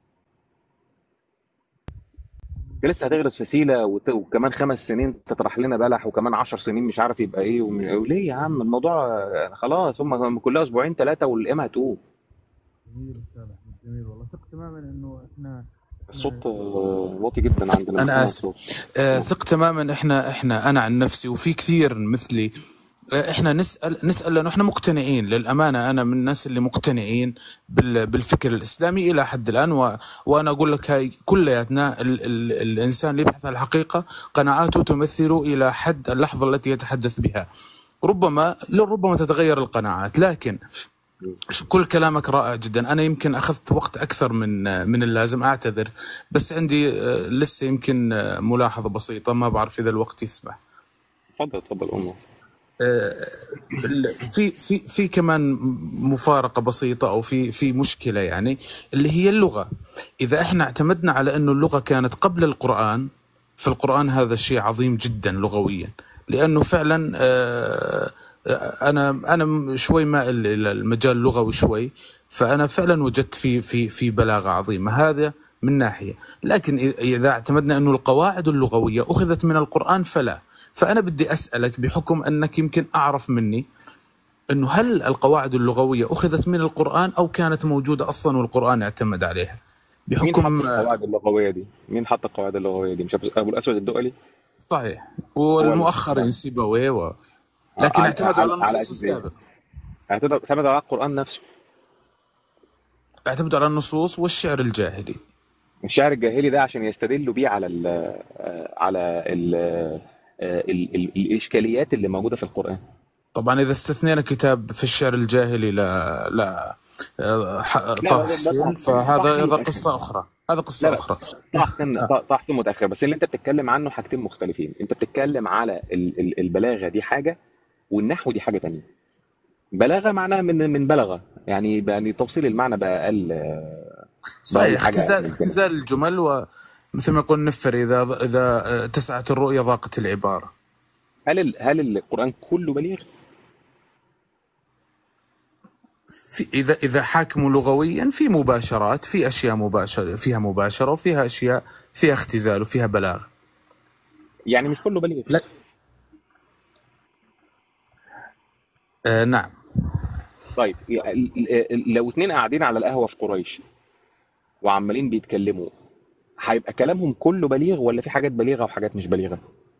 انت لسه هتغرس فسيله وت- وكمان خمس سنين تطرح لنا بلح وكمان عشر سنين مش عارف يبقى ايه وم- وليه يا عم الموضوع آه، خلاص هم كلها اسبوعين ثلاثه والقيامه هتقوم جميل استاذ احمد جميل والله ثق تماما انه احنا الصوت آه، واطي جدا عندنا مش انا سامع اسف الصوت آه، ثق تماما احنا احنا انا عن نفسي وفي كثير مثلي آه، احنا نسال نسال لانه احنا مقتنعين للامانه انا من الناس اللي مقتنعين بال- بالفكر الاسلامي الى حد الان و... وانا اقول لك هاي كلياتنا ال... ال... الانسان اللي يبحث عن الحقيقه قناعاته تمثل الى حد اللحظه التي يتحدث بها ربما لربما تتغير القناعات لكن ش- كل كلامك رائع جدا انا يمكن اخذت وقت اكثر من من اللازم اعتذر بس عندي آه، لسه يمكن آه، ملاحظه بسيطه ما بعرف اذا الوقت يسمح اتفضل اتفضل قوم آه، ال- في في في كمان مفارقه بسيطه او في في مشكله يعني اللي هي اللغه اذا احنا اعتمدنا على انه اللغه كانت قبل القران فالقران هذا شيء عظيم جدا لغويا لانه فعلا آه، آه، انا انا شوي مائل الى المجال اللغوي شوي فانا فعلا وجدت في في في بلاغه عظيمه هذا من ناحيه لكن إ- اذا اعتمدنا انه القواعد اللغويه اخذت من القران فلا فانا بدي اسالك بحكم انك يمكن اعرف مني انه هل القواعد اللغويه اخذت من القران او كانت موجوده اصلا والقران اعتمد عليها مين حط بحكم القواعد اللغويه دي؟ مين حط القواعد اللغويه دي؟ مش ابو أبو الاسود الدؤلي؟ صحيح هو ال- والمؤخرين سيبويه و... لكن على اعتمدوا على على على النصوص اساس ايه؟ السابقه اعتمد اعتمد على القران نفسه اعتمدوا على النصوص والشعر الجاهلي الشعر الجاهلي ده عشان يستدلوا بيه على ال على ال ال ال الاشكاليات اللي موجوده في القران طبعا اذا استثنينا كتاب في الشعر الجاهلي لا لا آه، ح- لا طه ده ده حسين طه فهذا طه هذا متاخر قصه اخرى هذا لا قصه لا اخرى طه حسين آه. طه طه حسين متاخر بس اللي انت بتتكلم عنه حاجتين مختلفين انت بتتكلم على ال- ال- البلاغه دي حاجه والنحو دي حاجه تانية بلاغه معناها من من بلغه يعني يعني توصيل المعنى باقل باقل صحيح حاجه اختزال من كده اختزال الجمل ومثل ما يقول نفر اذا اذا آه، تسعت الرؤيا ضاقت العباره هل ال- هل القران كله بليغ؟ في اذا اذا حاكموا لغويا في مباشرات في اشياء مباشره فيها مباشره وفيها اشياء فيها اختزال وفيها بلاغ يعني مش كله بليغ لا آه نعم طيب يعني ال- ال- لو اتنين قاعدين على القهوه في قريش وعمالين بيتكلموا هيبقى كلامهم كله بليغ ولا في حاجات بليغه وحاجات مش بليغه؟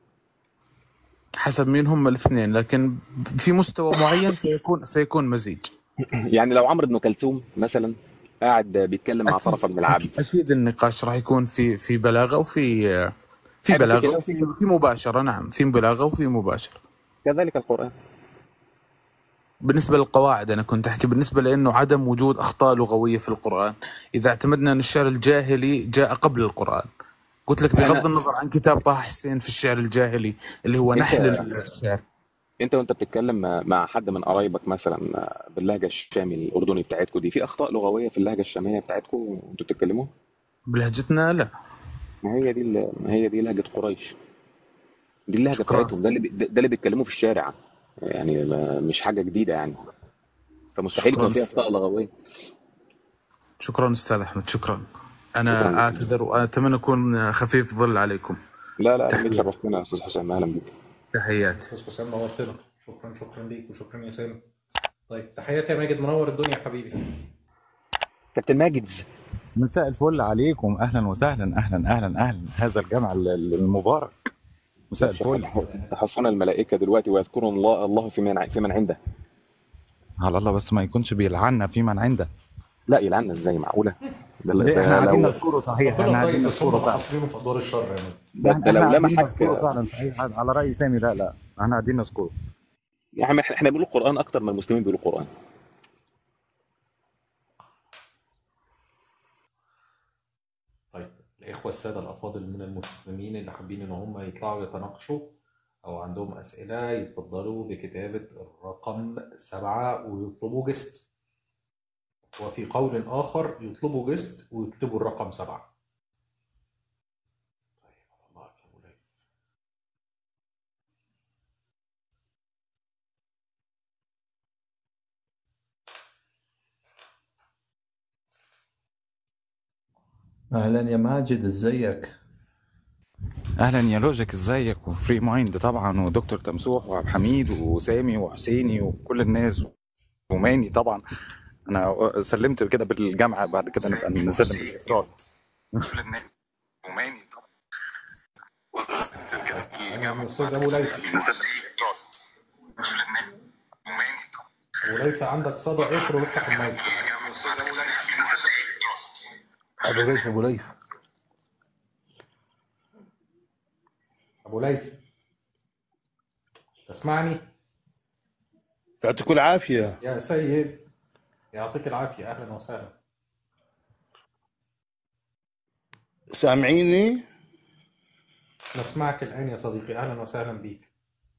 حسب مين هم الاثنين لكن في مستوى معين سيكون سيكون مزيج يعني لو عمرو بن كلثوم مثلا قاعد بيتكلم مع اكيد طرفه من العبد اكيد, أكيد النقاش راح يكون في في بلاغه وفي آه، في قد بلاغه كده وفي في مباشره نعم في بلاغه وفي مباشره كذلك القران بالنسبة للقواعد أنا كنت أحكي بالنسبة لأنه عدم وجود أخطاء لغوية في القرآن إذا اعتمدنا أن الشعر الجاهلي جاء قبل القرآن قلت لك بغض انا النظر عن كتاب طه حسين في الشعر الجاهلي اللي هو انت نحل الشعر انت وانت بتتكلم مع حد من قرايبك مثلا باللهجه الشامي الاردني بتاعتكم دي في اخطاء لغويه في اللهجه الشاميه بتاعتكم وانتوا بتتكلموا بلهجتنا لا ما هي دي ال- ما هي دي لهجه قريش دي اللهجه شكرا بتاعتهم ده اللي بي- ده اللي بيتكلموا في الشارع يعني ما- مش حاجه جديده يعني فمستحيل يكون شكرا فيها اخطاء لغويه شكرا استاذ احمد شكرا شكرا انا لك اعتذر واتمنى اكون خفيف ظل عليكم لا لا ليك تحيه شرفتنا يا استاذ حسام اهلا بيك تحياتي استاذ حسام نورتنا شكرا شكرا ليك وشكرا يا سامي طيب تحياتي يا ماجد منور الدنيا يا حبيبي كابتن ماجد مساء الفل عليكم اهلا وسهلا اهلا اهلا اهلا هذا الجمع ال- ال- المبارك مساء الفل تحفنا الملائكه دلوقتي ويذكرون الله الله في من في من عنده على الله بس ما يكونش بيلعنا في من عنده لا يلعنا ازاي معقوله ده ليه احنا ده قاعدين لو نذكره صحيح ربنا احنا قاعدين طيب بس هم نذكره فعلا محاصرينه في ادوار الشر يا ماجد ده, احنا ده لو قاعدين لمحك نذكره فعلا صحيح على راي سامي لا لا احنا قاعدين نذكره يا عم احنا احنا بنقول القران اكتر من المسلمين بيقولوا القران طيب الإخوة السادة الأفاضل من المسلمين اللي حابين إن هم يطلعوا يتناقشوا أو عندهم أسئلة يتفضلوا بكتابة الرقم سبعة ويطلبوا جست وفي قول آخر يطلبوا جست ويكتبوا الرقم سبعة اهلا يا ماجد ازيك اهلا يا لوجيك ازيك وفري مايند طبعا ودكتور تمسوح وعبد الحميد وسامي وحسيني وكل الناس وماني طبعا انا سلمت كده بالجامعه بعد كده نبقى نسلم بالافراد كل الناس وماني طبعا أنا أستاذ أبو ليث أبو ليث عندك صدى اقفل وافتح المايك ابو ليث ابو ليث أبو ليث تسمعني يعطيكم العافيه يا سيد يعطيك العافية أهلا وسهلا سامعيني نسمعك الآن يا صديقي أهلا وسهلا بيك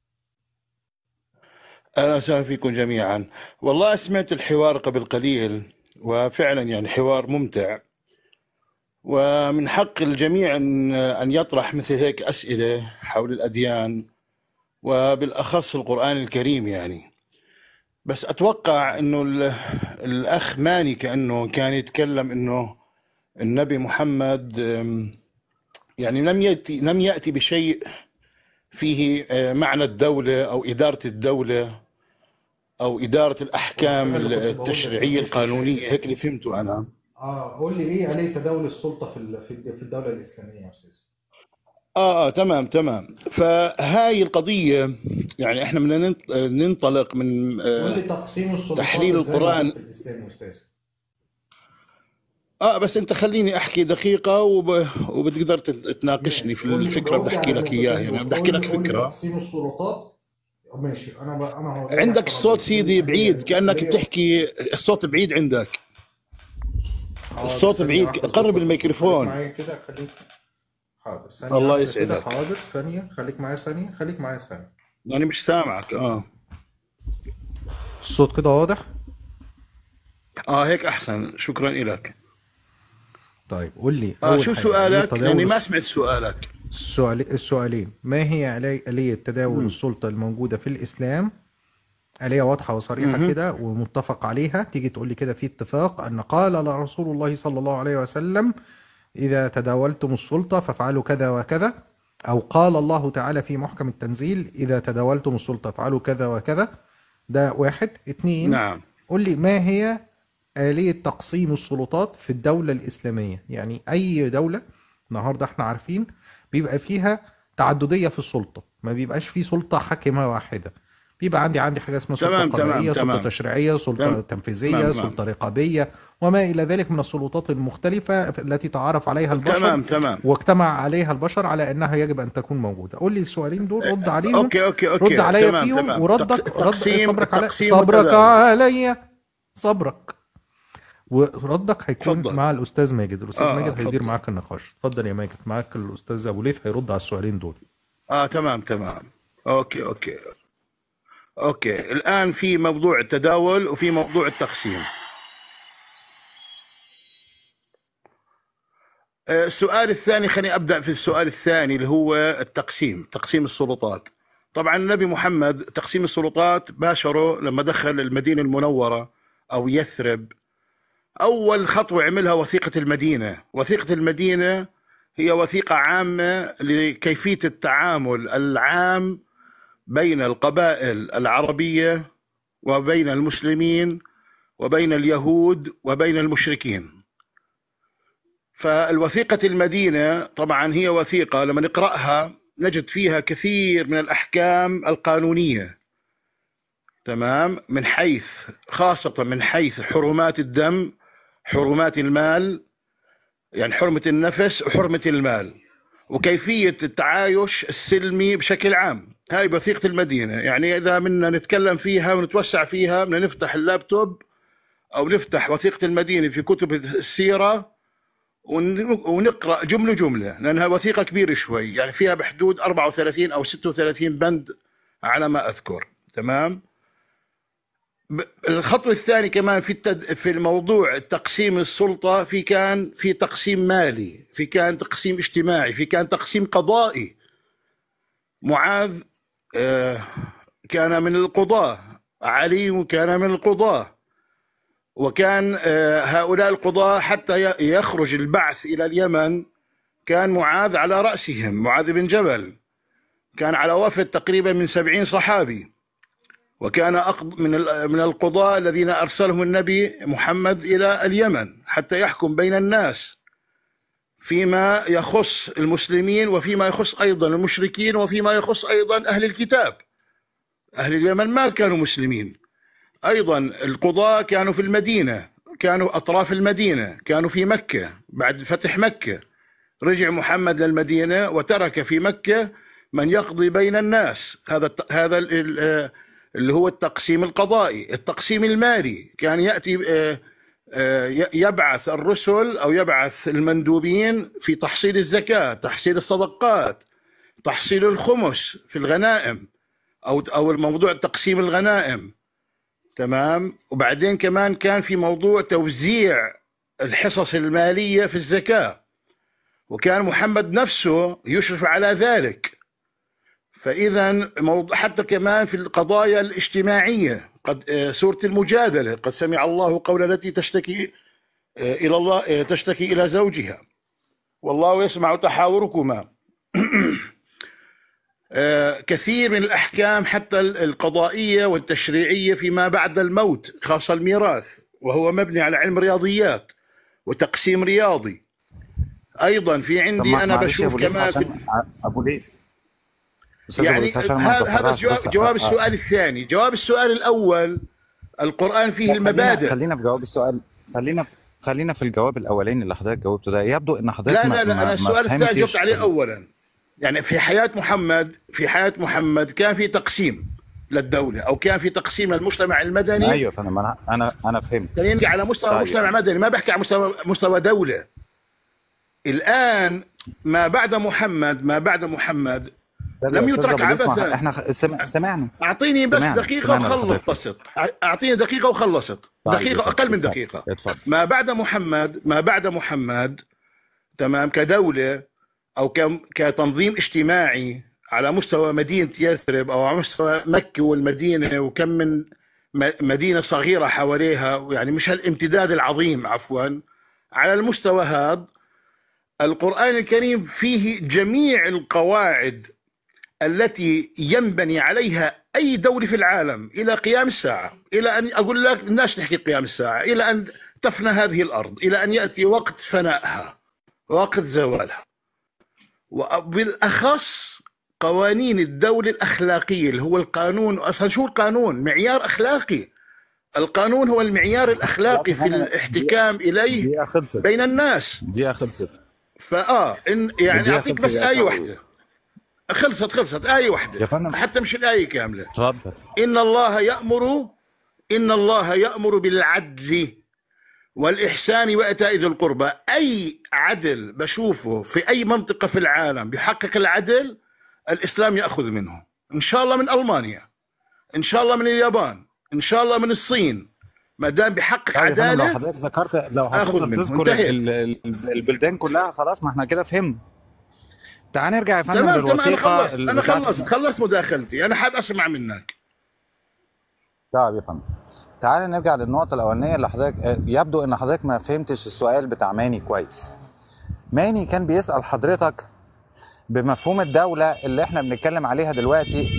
اهلا وسهلا فيكم جميعا والله سمعت الحوار قبل قليل وفعلا يعني حوار ممتع ومن حق الجميع ان ان يطرح مثل هيك اسئله حول الاديان وبالاخص القران الكريم يعني بس اتوقع انه ال- الاخ ماني كانه كان يتكلم انه النبي محمد أم، يعني لم ياتي لم ياتي بشيء فيه آه، معنى الدوله او اداره الدوله او اداره الاحكام أنا اللي كنت بقول التشريعيه لك القانونيه هيك اللي فهمته انا اه قول لي ايه آلية تداول السلطة في ال- في الد- في الدولة الإسلامية يا أستاذ اه اه تمام تمام فهاي القضيه يعني احنا بدنا ننط- ننطلق من قول لي آه، تقسيم السلطات تحليل ازاي موجود القران في الإسلام يا أستاذ اه بس انت خليني احكي دقيقه وب... وبتقدر تت- تناقشني في قول لي الفكره جاوب بدي لي احكي على لك اياها النقطتين يعني دول بدي احكي قول لك لي قول لي فكره تقسيم السلطات ماشي أنا ب... أنا هوضح لك عندك أنا الصوت قول سيدي لي بعيد هي كانك هي بتحكي الصوت بعيد عندك حاضر الصوت ثانية بعيد واحدة قرب ظبط الصوت خليك الميكروفون معايا كده خليك حاضر ثانية الله واحدة كده يسعدك حاضر ثانية خليك معايا ثانية خليك معايا ثانية انا مش سامعك اه الصوت كده واضح اه هيك احسن شكرا لك طيب قول لي اه أول شو حاجة آلية سؤالك لاني تداول ما الس... سمعت سؤالك السؤال السؤالين ما هي آلية آلية تداول مم. السلطة الموجودة في الإسلام آلية واضحة وصريحة مهم. كده ومتفق عليها تيجي تقول لي كده في اتفاق أن قال رسول الله صلى الله عليه وسلم إذا تداولتم السلطة فافعلوا كذا وكذا أو قال الله تعالى في محكم التنزيل إذا تداولتم السلطة فافعلوا كذا وكذا ده واحد اتنين نعم قول لي ما هي آلية تقسيم السلطات في الدولة الإسلامية يعني أي دولة النهاردة احنا عارفين بيبقى فيها تعددية في السلطة ما بيبقاش في سلطة حاكمة واحدة بيبقى عندي عندي حاجة اسمها سلطة تمام تمام قضائية سلطة تمام تشريعية سلطة تمام تنفيذية تمام سلطة رقابية وما إلى ذلك من السلطات المختلفة التي تعرف عليها البشر تمام تمام واجتمع عليها البشر على أنها يجب أن تكون موجودة قول لي السؤالين دول رد عليهم اوكي اوكي رد اوكي عليا تمام فيهم تمام وردك تق- رد تقسيم صبرك علي تقسيم صبرك وتداول عليا صبرك وردك هيكون اتفضل. مع الاستاذ ماجد الاستاذ آه، ماجد هيدير اتفضل. معاك النقاش اتفضل يا ماجد معاك الاستاذ ابو ليث هيرد على السؤالين دول اه تمام تمام اوكي اوكي اوكي الان في موضوع التداول وفي موضوع التقسيم آه، السؤال الثاني خليني ابدا في السؤال الثاني اللي هو التقسيم تقسيم السلطات طبعا النبي محمد تقسيم السلطات باشره لما دخل المدينه المنوره او يثرب اول خطوه عملها وثيقه المدينه وثيقه المدينه هي وثيقه عامه لكيفيه التعامل العام بين القبائل العربيه وبين المسلمين وبين اليهود وبين المشركين فالوثيقة المدينة طبعا هي وثيقة لما نقرأها نجد فيها كثير من الأحكام القانونية تمام من حيث خاصة من حيث حرمات الدم حرمات المال يعني حرمة النفس وحرمة المال وكيفية التعايش السلمي بشكل عام هاي وثيقة المدينة يعني إذا بدنا نتكلم فيها ونتوسع فيها بدنا نفتح اللابتوب أو نفتح وثيقة المدينة في كتب السيرة ون- ونقرا جمله جمله لانها وثيقه كبيره شوي يعني فيها بحدود 34 او 36 بند على ما اذكر تمام ب- الخطوه الثانيه كمان في التد... في الموضوع تقسيم السلطه في كان في تقسيم مالي في كان تقسيم اجتماعي في كان تقسيم قضائي معاذ آه، كان من القضاه علي كان من القضاه وكان آه، هؤلاء القضاة حتى ي- يخرج البعث إلى اليمن كان معاذ على رأسهم معاذ بن جبل كان على وفد تقريبا من سبعين صحابي وكان أقض من ال- من القضاة الذين أرسلهم النبي محمد إلى اليمن حتى يحكم بين الناس فيما يخص المسلمين وفيما يخص أيضا المشركين وفيما يخص أيضا أهل الكتاب أهل اليمن ما كانوا مسلمين ايضا القضاة كانوا في المدينة كانوا اطراف المدينة كانوا في مكة بعد فتح مكة رجع محمد للمدينة وترك في مكة من يقضي بين الناس هذا الت- هذا ال- ال- آه، اللي هو التقسيم القضائي التقسيم المالي كان ياتي آه، آه، ي- يبعث الرسل او يبعث المندوبين في تحصيل الزكاة تحصيل الصدقات تحصيل الخمس في الغنائم او او الموضوع تقسيم الغنائم تمام وبعدين كمان كان في موضوع توزيع الحصص المالية في الزكاة وكان محمد نفسه يشرف على ذلك فإذا موضوع حتى كمان في القضايا الاجتماعية قد آه، سورة المجادلة قد سمع الله قول التي تشتكي آه، إلى الله آه، تشتكي إلى زوجها والله يسمع تحاوركما آه، كثير من الأحكام حتى ال- القضائية والتشريعية فيما بعد الموت خاصة الميراث وهو مبني على علم رياضيات وتقسيم رياضي أيضا في طب عندي ما- أنا معلش يا بشوف ابو ليث كمان في عشان ع- ابو ليث استاذ ابو يعني ليث عشان ما هذا هذا نتفرعش جواب, بس جواب آه، السؤال الثاني جواب السؤال الأول القرآن فيه لا، خلينا المبادئ خلينا في جواب السؤال خلينا في خلينا في الجواب الاولاني اللي حضرتك جاوبته ده يبدو ان حضرتك لا ما لا لا ما أنا ما السؤال الثاني فهمتش جبت عليه ال- أولا يعني في حياة محمد في حياة محمد كان في تقسيم للدولة أو كان في تقسيم للمجتمع المدني ايوه فانا انا انا انا فهمت خلينا على مستوى طيب. مجتمع مدني ما بحكي على مستوى مستوى دولة الآن ما بعد محمد ما بعد محمد لا، لا، لم أستاذ يترك أبو ليث، ما عبثا احنا خ- سمع سمعنا أعطيني بس سمعنا دقيقة سمعنا لحضرتك وخلصت أعطيني دقيقة وخلصت طيب، دقيقة اتفضل، أقل من اتفضل، دقيقة اتفضل ما بعد محمد ما بعد محمد تمام كدولة أو كم- كتنظيم اجتماعي على مستوى مدينة يثرب أو على مستوى مكة والمدينة وكم من م- مدينة صغيرة حواليها يعني مش هالامتداد العظيم عفوا على المستوى هذا القرآن الكريم فيه جميع القواعد التي ينبني عليها أي دولة في العالم إلى قيام الساعة إلى أن أقول لك الناس نحكي قيام الساعة إلى أن تفنى هذه الأرض إلى أن يأتي وقت فنائها وقت زوالها وبالأخص قوانين الدولة الأخلاقية اللي هو القانون أصلا شو القانون معيار أخلاقي القانون هو المعيار الأخلاقي في الاحتكام إليه دقيقة خلصت بين الناس دقيقة خلصت فآه إن يعني الدقيقة أعطيك خلصت بس يا آية سعود. واحدة خلصت خلصت آية يا واحدة فندم حتى مش الآية كاملة اتفضل إن الله يأمر إن الله يأمر بالعدل والإحسان وإيتاء ذي القربى أي عدل بشوفه في أي منطقة في العالم بيحقق العدل الإسلام يأخذ منه إن شاء الله من ألمانيا إن شاء الله من اليابان إن شاء الله من الصين ما دام بيحقق طيب يا فندم لو عدالة حضرتك ذكرت لو آخذ هتفضل منه تذكر انتهيت ال- ال- البلدان كلها خلاص ما احنا كده فهمنا تعال نرجع يا فندم تمام تمام أنا للوثيقة خلصت أنا بتاعت خلصت خلصت مداخلتي أنا حابب أسمع منك طيب يا فندم تعال نرجع للنقطة الأولانية اللي حضرتك آه، يبدو إن حضرتك ما فهمتش السؤال بتاع ماني كويس ماني كان بيسأل حضرتك بمفهوم الدولة اللي احنا بنتكلم عليها دلوقتي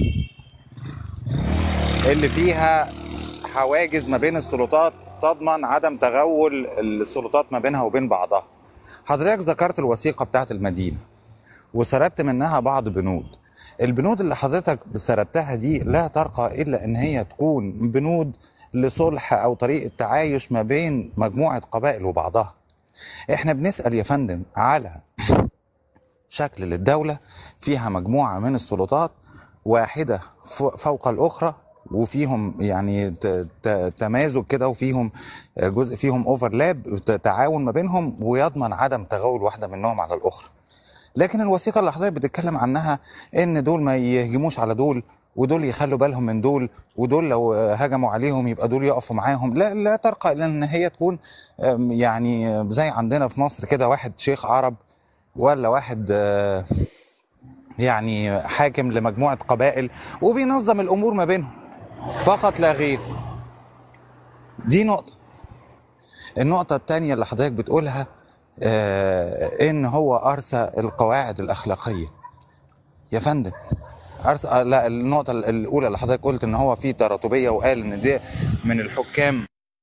اللي فيها حواجز ما بين السلطات تضمن عدم تغول السلطات ما بينها وبين بعضها حضرتك ذكرت الوثيقة بتاعت المدينة وسردت منها بعض بنود البنود اللي حضرتك سردتها دي لا ترقى إلا إن هي تكون بنود لصلح أو طريقة تعايش ما بين مجموعة قبائل وبعضها احنا بنسأل يا فندم على شكل للدولة فيها مجموعة من السلطات واحدة ف- فوق الأخرى وفيهم يعني ت- ت- تمازج كده وفيهم جزء فيهم اوفرلاب تعاون ما بينهم ويضمن عدم تغول واحدة منهم على الأخرى لكن الوثيقة اللي حضرتك بتتكلم عنها إن دول ما يهجموش على دول ودول يخلوا بالهم من دول ودول لو هجموا عليهم يبقى دول يقفوا معاهم لا لا ترقى إلى إن هي تكون أم، يعني زي عندنا في مصر كده واحد شيخ عرب ولا واحد آه، يعني حاكم لمجموعة قبائل وبينظم الأمور ما بينهم فقط لا غير دي نقطة النقطة التانية اللي حضرتك بتقولها آه إن هو أرسى القواعد الأخلاقية يا فندم أرسى آه، لا النقطة الأولى اللي حضرتك قلت إن هو في تراتبية وقال إن ده من الحكام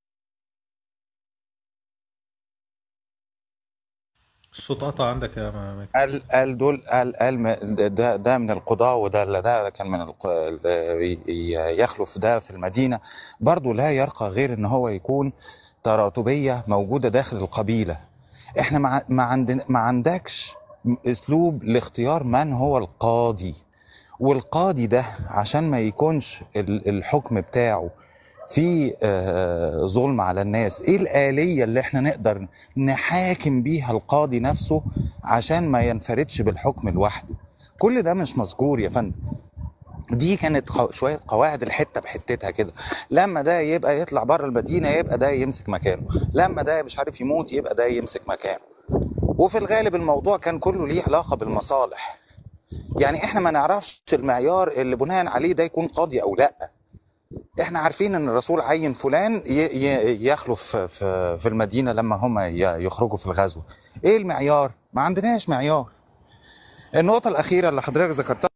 الصوت قطع عندك يا م- قال قال دول قال قال ما- ده ده من القضاة وده لا ده كان من الق... ال- ي- يخلف ده في المدينة برضو لا يرقى غير ان هو يكون تراتبية موجودة داخل القبيلة احنا ما ما عندنا ما عندكش اسلوب لاختيار من هو القاضي والقاضي ده عشان ما يكونش ال- الحكم بتاعه في آه، ظلم على الناس ايه الآلية اللي احنا نقدر نحاكم بيها القاضي نفسه عشان ما ينفردش بالحكم لوحده كل ده مش مذكور يا فندم دي كانت قو- شوية قواعد الحتة بحتتها كده لما ده يبقى يطلع بره المدينة يبقى ده يمسك مكانه لما ده مش عارف يموت يبقى ده يمسك مكانه وفي الغالب الموضوع كان كله ليه علاقة بالمصالح يعني احنا ما نعرفش المعيار اللي بناء عليه ده يكون قاضي او لا احنا عارفين ان الرسول عين فلان ي- ي- يخلف في- في في المدينه لما هم ي- يخرجوا في الغزو ايه المعيار ما عندناش معيار النقطه الاخيره اللي حضرتك ذكرتها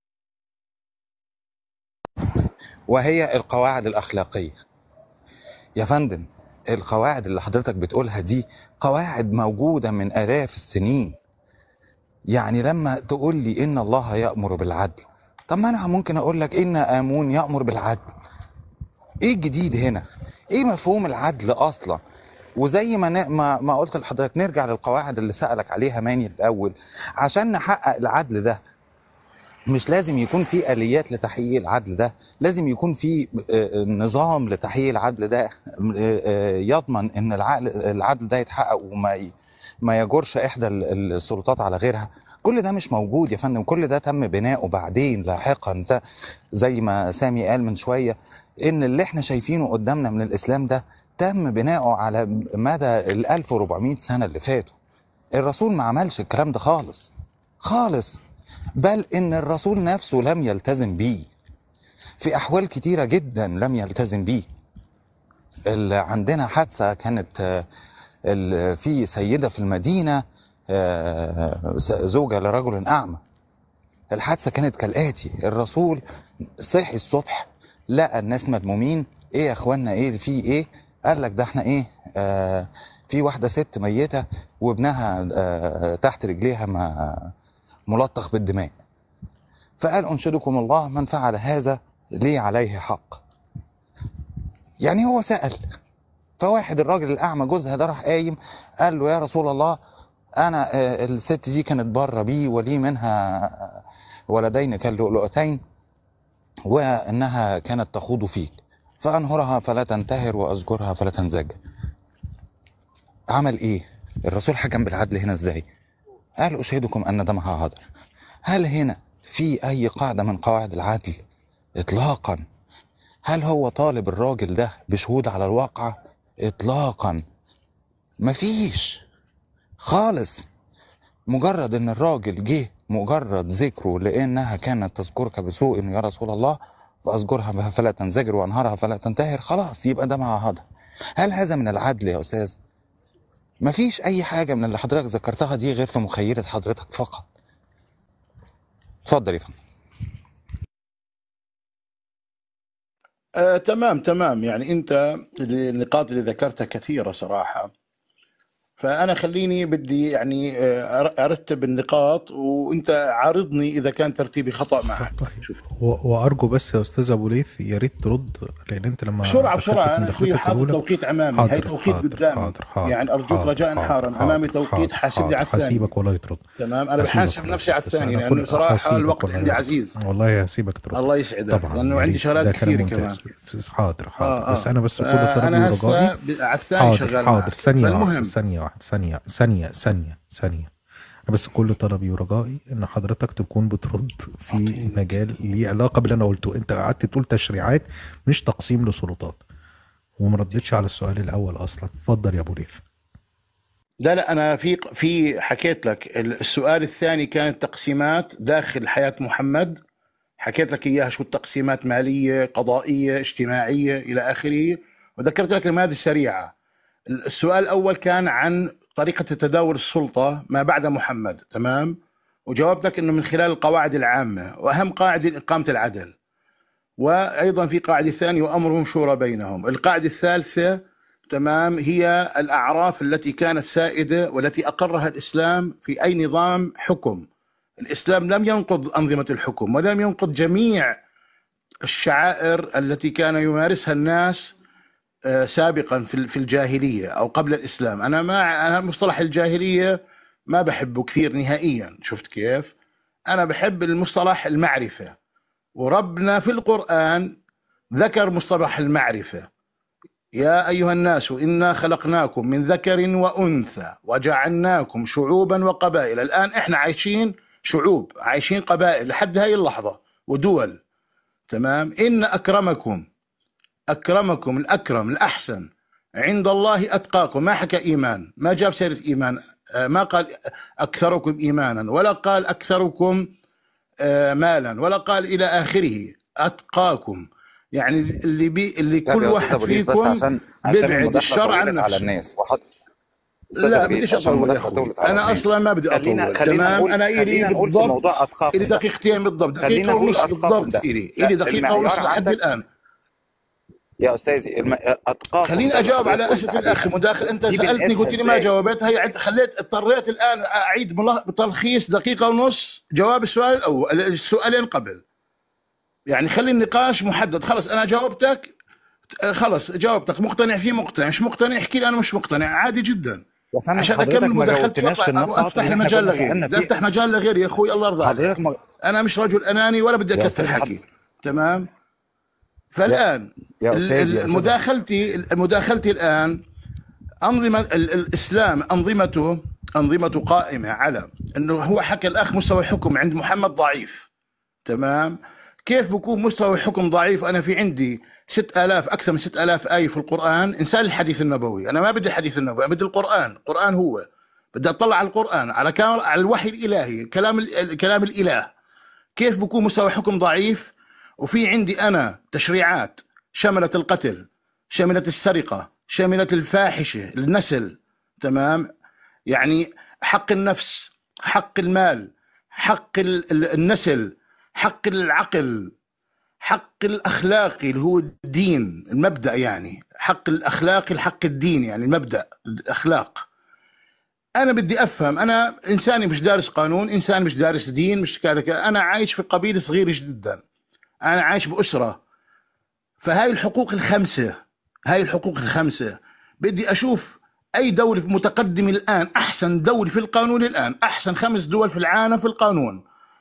وهي القواعد الاخلاقيه يا فندم القواعد اللي حضرتك بتقولها دي قواعد موجوده من الاف السنين يعني لما تقول لي ان الله يامر بالعدل طب ما انا ممكن اقول لك ان امون يامر بالعدل ايه الجديد هنا ايه مفهوم العدل اصلا وزي ما ن- ما ما قلت لحضرتك نرجع للقواعد اللي سألك عليها ماني الاول عشان نحقق العدل ده مش لازم يكون في آليات لتحقيق العدل ده لازم يكون في آه، نظام لتحقيق العدل ده آه، آه، يضمن ان العقل العدل ده يتحقق وما ي- ما يجرش احدى ال- السلطات على غيرها كل ده مش موجود يا فندم كل ده تم بناؤه بعدين لاحقا ده زي ما سامي قال من شوية ان اللي احنا شايفينه قدامنا من الاسلام ده تم بناؤه على مدى ال 1400 سنة اللي فاتوا الرسول ما عملش الكلام ده خالص خالص بل ان الرسول نفسه لم يلتزم بيه في احوال كتيره جدا لم يلتزم بيه ال- عندنا حادثه كانت آه، ال- في سيده في المدينه آه، س- زوجه لرجل اعمى الحادثه كانت كالاتي الرسول صحي الصبح لقى الناس مدمومين ايه يا اخوانا ايه اللي فيه ايه قال لك ده احنا ايه آه في واحده ست ميته وابنها آه تحت رجليها ما ملطخ بالدماء فقال انشدكم الله من فعل هذا لي عليه حق يعني هو سأل فواحد الراجل الأعمى جوزها ده راح قايم قال له يا رسول الله أنا آه، الست دي كانت بره بي ولي منها ولدين كاللؤلؤتين وإنها كانت تخوض فيك فأنهرها فلا تنتهر وأزجرها فلا تنزجر عمل ايه الرسول حكم بالعدل هنا ازاي قال اشهدكم ان دمها هدر هل هنا في اي قاعده من قواعد العدل اطلاقا هل هو طالب الراجل ده بشهود على الواقع اطلاقا مفيش خالص مجرد ان الراجل جه مجرد ذكره لانها كانت تذكرك بسوء يا رسول الله فاذكرها فلا تنزجر وانهارها فلا تنتهر خلاص يبقى ده مع هذا هل هذا من العدل يا استاذ مفيش اي حاجه من اللي حضرتك ذكرتها دي غير في مخيله حضرتك فقط اتفضل يا فندم آه، تمام تمام يعني انت النقاط اللي ذكرتها كثيره صراحه فانا خليني بدي يعني آه، أر- ارتب النقاط وانت عارضني اذا كان ترتيبي خطا معك و- وارجو بس يا استاذ ابو ليث يا ريت ترد لان انت لما بسرعه دخلت بسرعه في انا اخوي مداخلتك حاطط الاولى توقيت امامي حاضر هي توقيت حاضر قدامي حاضر حاضر يعني ارجوك حاضر رجاء حاضر حارا امامي حاضر توقيت حاضر حاسبني على حاضر الثاني هسيبك والله ترد تمام انا هسيبك بحاسب والله نفسي على ترد بس الثاني انا لانه كل صراحه هسيبك الوقت والله عندي ترد. عزيز والله هسيبك ترد الله يسعدك طبعا لانه يا عندي ريت شغلات ده كلام كثيره ممتاز كمان حاضر حاضر اه بس اه انا بس كل طلبي فانا هسه ورجائي ب- على الثاني حاضر شغال حاضر معك ثانية واحدة فالمهم ثانية واحدة ثانية ثانية ثانية ثانية أنا بس كل طلبي ورجائي إن حضرتك تكون بترد في مجال ليه علاقة باللي أنا قلته أنت قعدت تقول تشريعات مش تقسيم لسلطات وما ردتش على السؤال الأول أصلا اتفضل يا أبو ليث لا لا انا في في حكيت لك السؤال الثاني كانت تقسيمات داخل حياه محمد حكيت لك اياها شو التقسيمات ماليه قضائيه اجتماعيه الى اخره وذكرت لك نماذج سريعه السؤال الاول كان عن طريقه تداول السلطه ما بعد محمد تمام وجاوبتك انه من خلال القواعد العامه واهم قاعده اقامه العدل وايضا في قاعده ثانيه وامرهم شورى بينهم القاعده الثالثه تمام هي الاعراف التي كانت سائده والتي اقرها الاسلام في اي نظام حكم الاسلام لم ينقض انظمه الحكم ولم ينقض جميع الشعائر التي كان يمارسها الناس آه، سابقا في في الجاهليه او قبل الاسلام انا ما انا مصطلح الجاهليه ما بحبه كثير نهائيا شفت كيف انا بحب المصطلح المعرفه وربنا في القران ذكر مصطلح المعرفه يا ايها الناس انا خلقناكم من ذكر وانثى وجعلناكم شعوبا وقبائل الان احنا عايشين شعوب عايشين قبائل لحد هاي اللحظه ودول تمام ان اكرمكم اكرمكم الاكرم الاحسن عند الله اتقاكم ما حكى ايمان ما جاب سيره ايمان آه، ما قال اكثركم ايمانا ولا قال اكثركم آه، مالا ولا قال الى اخره اتقاكم يعني اللي بي اللي طب كل يا استاذ واحد ابو ليث بس فيكم عشان عشان بيبعد المداخله الشر عن طولت على نفسه الناس وحط استاذ لا ابو ليث بديش عشان اطول يا المداخله اخوي طولت على انا الناس اصلا ما بدي خلينا اطول خلينا تمام نقول انا الي خلينا نقول في بالضبط موضوع اتقاكم الي ده دقيقتين بالضبط خلينا دقيقه نقول ونص اتقاكم بالضبط ده الي لا الي دقيقه المعيار ونص لحد عندك الان يا استاذي الم... اتقاكم خليني ده اللي اجاوب حضرتك على قلت اسئله عليه الاخ مداخل انت دي سالتني بنقيسها قلت لي ما ازاي جاوبت هي عد- خليت اضطريت الان اعيد ملا- بتلخيص دقيقه ونص جواب السؤال الاول السؤالين قبل يعني خلي النقاش محدد خلص انا جاوبتك آه، خلص جاوبتك مقتنع فيه مقتنع مش مقتنع احكي لي انا مش مقتنع عادي جدا يا فندم عشان حضرتك اكمل ما مداخلتي جاوبتناش في واطلع النقط وافتح اللي احنا مجال كنا لغيري سالنا بدي فيها افتح مجال لغيري يا اخوي الله يرضى عليك حضرتك ما... انا مش رجل اناني ولا بدي يا اكثر استاذ حكي حض... تمام يا فالان يا ال- استاذ ال- يا استاذ مداخلتي مداخلتي الان انظمه ال- الاسلام انظمته انظمته قائمه على انه هو حكى الاخ مستوى الحكم عند محمد ضعيف تمام كيف بكون مستوى الحكم ضعيف انا في عندي 6000 اكثر من 6000 ايه في القران انسان الحديث النبوي انا ما بدي الحديث النبوي انا بدي القران القران هو بدي اطلع على القران على كام على الوحي الالهي كلام ال- كلام الاله كيف بكون مستوى حكم ضعيف وفي عندي انا تشريعات شملت القتل شملت السرقه شملت الفاحشه النسل تمام يعني حق النفس حق المال حق ال- ال- النسل حق العقل حق الاخلاقي اللي هو الدين المبدا يعني حق الاخلاقي الحق الدين يعني المبدا الاخلاق انا بدي افهم انا انساني مش دارس قانون انسان مش دارس دين مش كذا كذا. انا عايش في قبيله صغيره جدا انا عايش باسره فهاي الحقوق الخمسه هاي الحقوق الخمسه بدي اشوف اي دوله متقدمه الان احسن دوله في القانون الان احسن خمس دول في العالم في القانون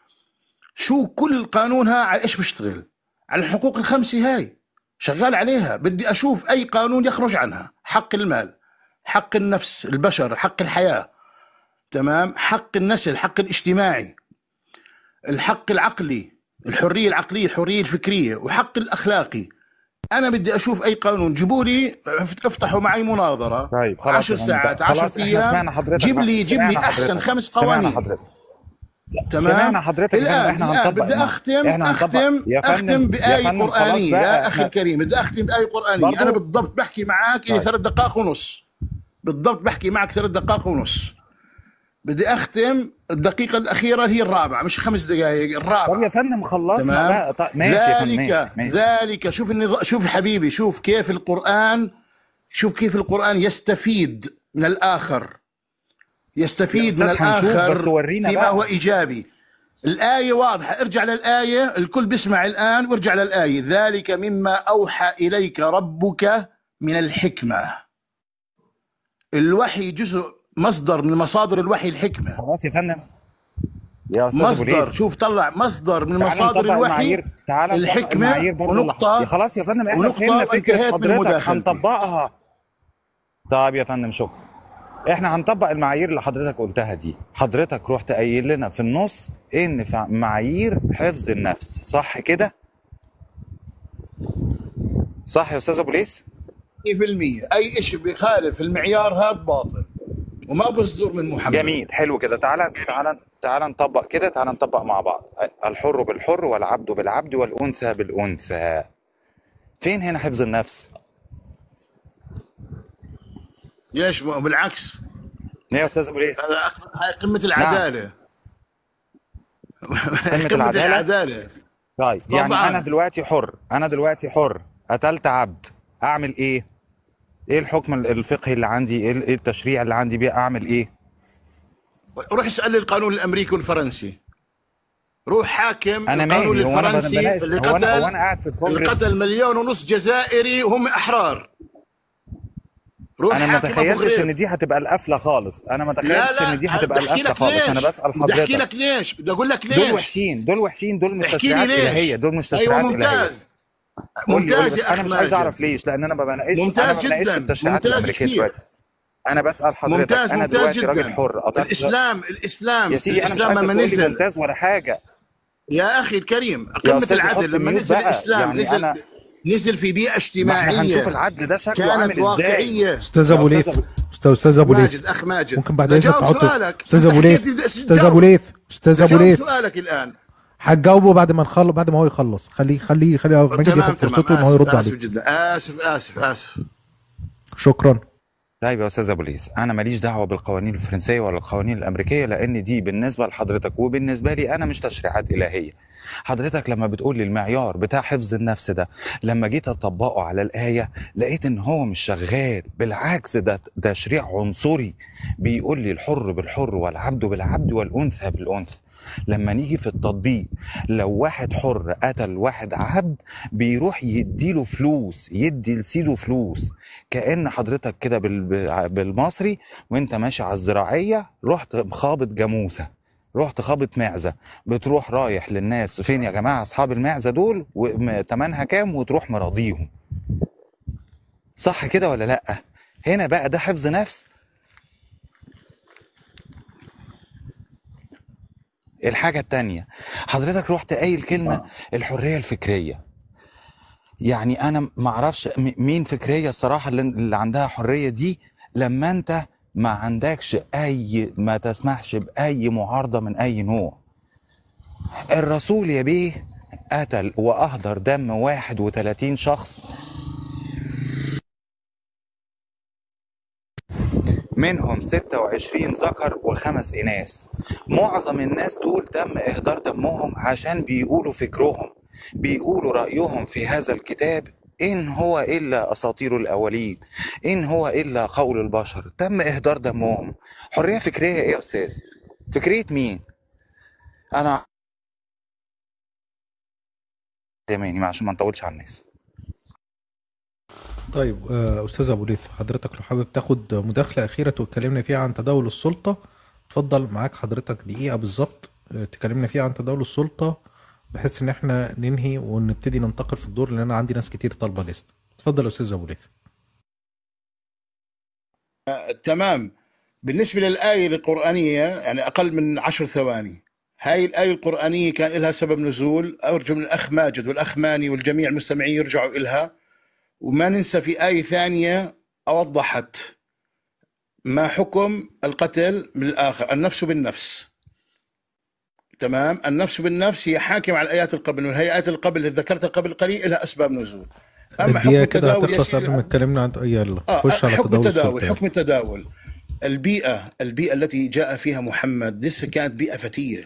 شو كل قانونها على ايش بيشتغل على الحقوق الخمسه هاي شغال عليها بدي اشوف اي قانون يخرج عنها حق المال حق النفس البشر حق الحياه تمام حق النسل حق الاجتماعي الحق العقلي الحريه العقليه الحريه الفكريه وحق الاخلاقي انا بدي اشوف اي قانون جيبوا لي افتحوا معي مناظره طيب خلاص عشر يا فندم. ساعات خلاص عشر احنا سمعنا ايام حضرتك جيب لي جيب لي سمعنا احسن حضرتك. خمس سمعنا قوانين حضرتك تمام سمعنا حضرتك إن الان إحنا الان هنطبق بدي المع- اختم إحنا هنطبق- اختم يا فندم- اختم يا بايه فندم خلاص قرانيه بقى يا اخي إحنا- الكريم بدي اختم بايه قرانيه برضو؟ انا بالضبط بحكي معك لي طيب. ثلاث دقائق ونص بالضبط بحكي معك ثلاث دقائق ونص بدي اختم الدقيقة الأخيرة هي الرابعة مش خمس دقائق الرابعة طب يا فندم خلصنا تمام بقى طيب ماشي يا فندم ذلك ماشي ماشي. ذلك شوف النظام شوف حبيبي شوف كيف القرآن شوف كيف القرآن يستفيد من الآخر يستفيد يا من أستاذ هنشوف، الآخر بس ورينا فيما بقى. هو إيجابي الآية واضحة ارجع للآية الكل بيسمع الآن وارجع للآية ذلك مما أوحى إليك ربك من الحكمة الوحي جزء مصدر من مصادر الوحي الحكمة خلاص يا فندم يا استاذ مصدر بوليس شوف طلع مصدر من تعال مصادر نطبق الوحي المعايير تعال نطبق الحكمة المعايير برضه ونقطة يا خلاص يا فندم احنا ونقطة فهمنا فكرة وانتهيت من حضرتك مداخلتي. هنطبقها طيب يا فندم شكرا احنا هنطبق المعايير اللي حضرتك قلتها دي حضرتك رحت قايل لنا في النص ان في معايير حفظ النفس صح كده صح يا استاذ ابو ليس 100% اي شيء بيخالف المعيار هذا باطل وما بصدر من محمد جميل حلو كده تعالى تعالى تعالى نطبق كده تعالى نطبق مع بعض الحر بالحر والعبد بالعبد والانثى بالانثى فين هنا حفظ النفس ليش ما- بالعكس يا استاذ ابو ليس هذا أك- هاي قمة العدالة قمة العدالة العدالة طيب يعني طبعاً. انا دلوقتي حر انا دلوقتي حر قتلت عبد اعمل ايه ايه الحكم الفقهي اللي عندي ايه إيه التشريع اللي عندي بيه اعمل ايه روح اسأل القانون الأمريكي والفرنسي روح حاكم أنا القانون مالي، هو أنا الفرنسي بناقش- اللي هو أنا- قتل هو أنا قاعد في اللي الكونجرس. قتل مليون ونص جزائري وهم أحرار روح انا ما حاكم أبو تخيلتش غريب. ان دي هتبقى القفله خالص انا ما لا تخيلتش لا ان دي هتبقى بدي أحكي القفله لك خالص ليش. انا بسال بدي احكي حضرتك لك ليش بدي اقول لك ليش دول وحشين دول وحشين دول مش احكي لي تشريعات ليش الهيه دول مش ايوه تشريعات ممتاز الهيه قول لي- قول لي ممتاز بس يا انا اخ مش عايز ماجد اعرف ليش لان انا ما بناقش انا ممتاز ما بناقش جدا التشريعات ممتاز الامريكيه كثير دلوقتي انا بسال حضرتك ممتاز انا ممتاز دلوقتي راجل جدا حر قتلت الاسلام الاسلام يا سيدي انا مش الاسلام عايزك لما تقول لي نزل ممتاز ولا حاجه يا اخي الكريم يا قمه أستاذ حط العدل لما ميوت نزل بقى. الاسلام يعني نزل أنا- نزل في بيئه ما اجتماعيه احنا هنشوف العدل ده شكله كانت عامل ازاي واقعيه استاذ يا ابو ليث أستاذ استاذ استاذ ابو ليث ماجد اخ ماجد ممكن بعد بدي اذنك أجاوب تحط سؤالك استاذ أنت ابو حكيت ليث لي بدي استاذ أجاوب. ابو ليث استاذ ابو جاوب ليث سؤالك الان هتجاوبه بعد ما نخلص بعد ما هو يخلص خليه خليه خليه ماجد تمام ياخد تمام فرصته ان هو يرد اسف اسف عليه جدا اسف اسف اسف شكرا طيب يا استاذ ابو ليس انا ماليش دعوه بالقوانين الفرنسيه ولا القوانين الامريكيه لان دي بالنسبه لحضرتك وبالنسبه لي انا مش تشريعات الهيه حضرتك لما بتقول لي المعيار بتاع حفظ النفس ده لما جيت اطبقه على الايه لقيت ان هو مش شغال بالعكس ده تشريع عنصري بيقول لي الحر بالحر والعبد بالعبد والانثى بالانثى لما نيجي في التطبيق لو واحد حر قتل واحد عبد بيروح يديله فلوس يدي لسيده فلوس كأن حضرتك كده بال- بالمصري وانت ماشي على الزراعية رحت خابط جاموسة رحت خابط معزة بتروح رايح للناس فين يا جماعة أصحاب المعزة دول وتمنها كام وتروح مراضيهم صح كده ولا لأ هنا بقى ده حفظ نفس الحاجة التانية حضرتك رحت قايل كلمة الحرية الفكرية يعني انا ما اعرفش م- مين فكريه الصراحه اللي, اللي عندها حريه دي لما انت ما عندكش اي ما تسمحش باي معارضه من اي نوع الرسول يا بيه قتل واهدر دم 31 شخص منهم 26 ذكر وخمس إناث معظم الناس دول تم إهدار دمهم عشان بيقولوا فكرهم بيقولوا رأيهم في هذا الكتاب إن هو إلا أساطير الأولين إن هو إلا قول البشر تم إهدار دمهم حرية فكرية إيه يا أستاذ فكرية مين أنا يميني عشان ما نطولش على الناس طيب آه، استاذ ابو ليث حضرتك لو حابب تاخد مداخله اخيره تكلمنا فيها عن تداول السلطه اتفضل معاك حضرتك دقيقه بالظبط آه، تكلمنا فيها عن تداول السلطه بحيث ان احنا ننهي ونبتدي ننتقل في الدور لان انا عندي ناس كتير طالبه جست اتفضل يا استاذ ابو ليث تمام بالنسبة للآية القرآنية يعني أقل من عشر ثواني هاي الآية القرآنية كان لها سبب نزول أرجو من الأخ ماجد والأخ ماني والجميع المستمعين يرجعوا إلها وما ننسى في آية ثانية أوضحت ما حكم القتل من الآخر النفس بالنفس تمام النفس بالنفس هي حاكم على الآيات القبل وهي آيات القبل اللي ذكرتها قبل قليل لها أسباب نزول أما حكم الدقيقة كده التداول هتخلص يسير قبل ما اتكلمنا عن يلا آه خش على حكم تداول التداول السلطان حكم التداول البيئة البيئة التي جاء فيها محمد لسه كانت بيئة فتية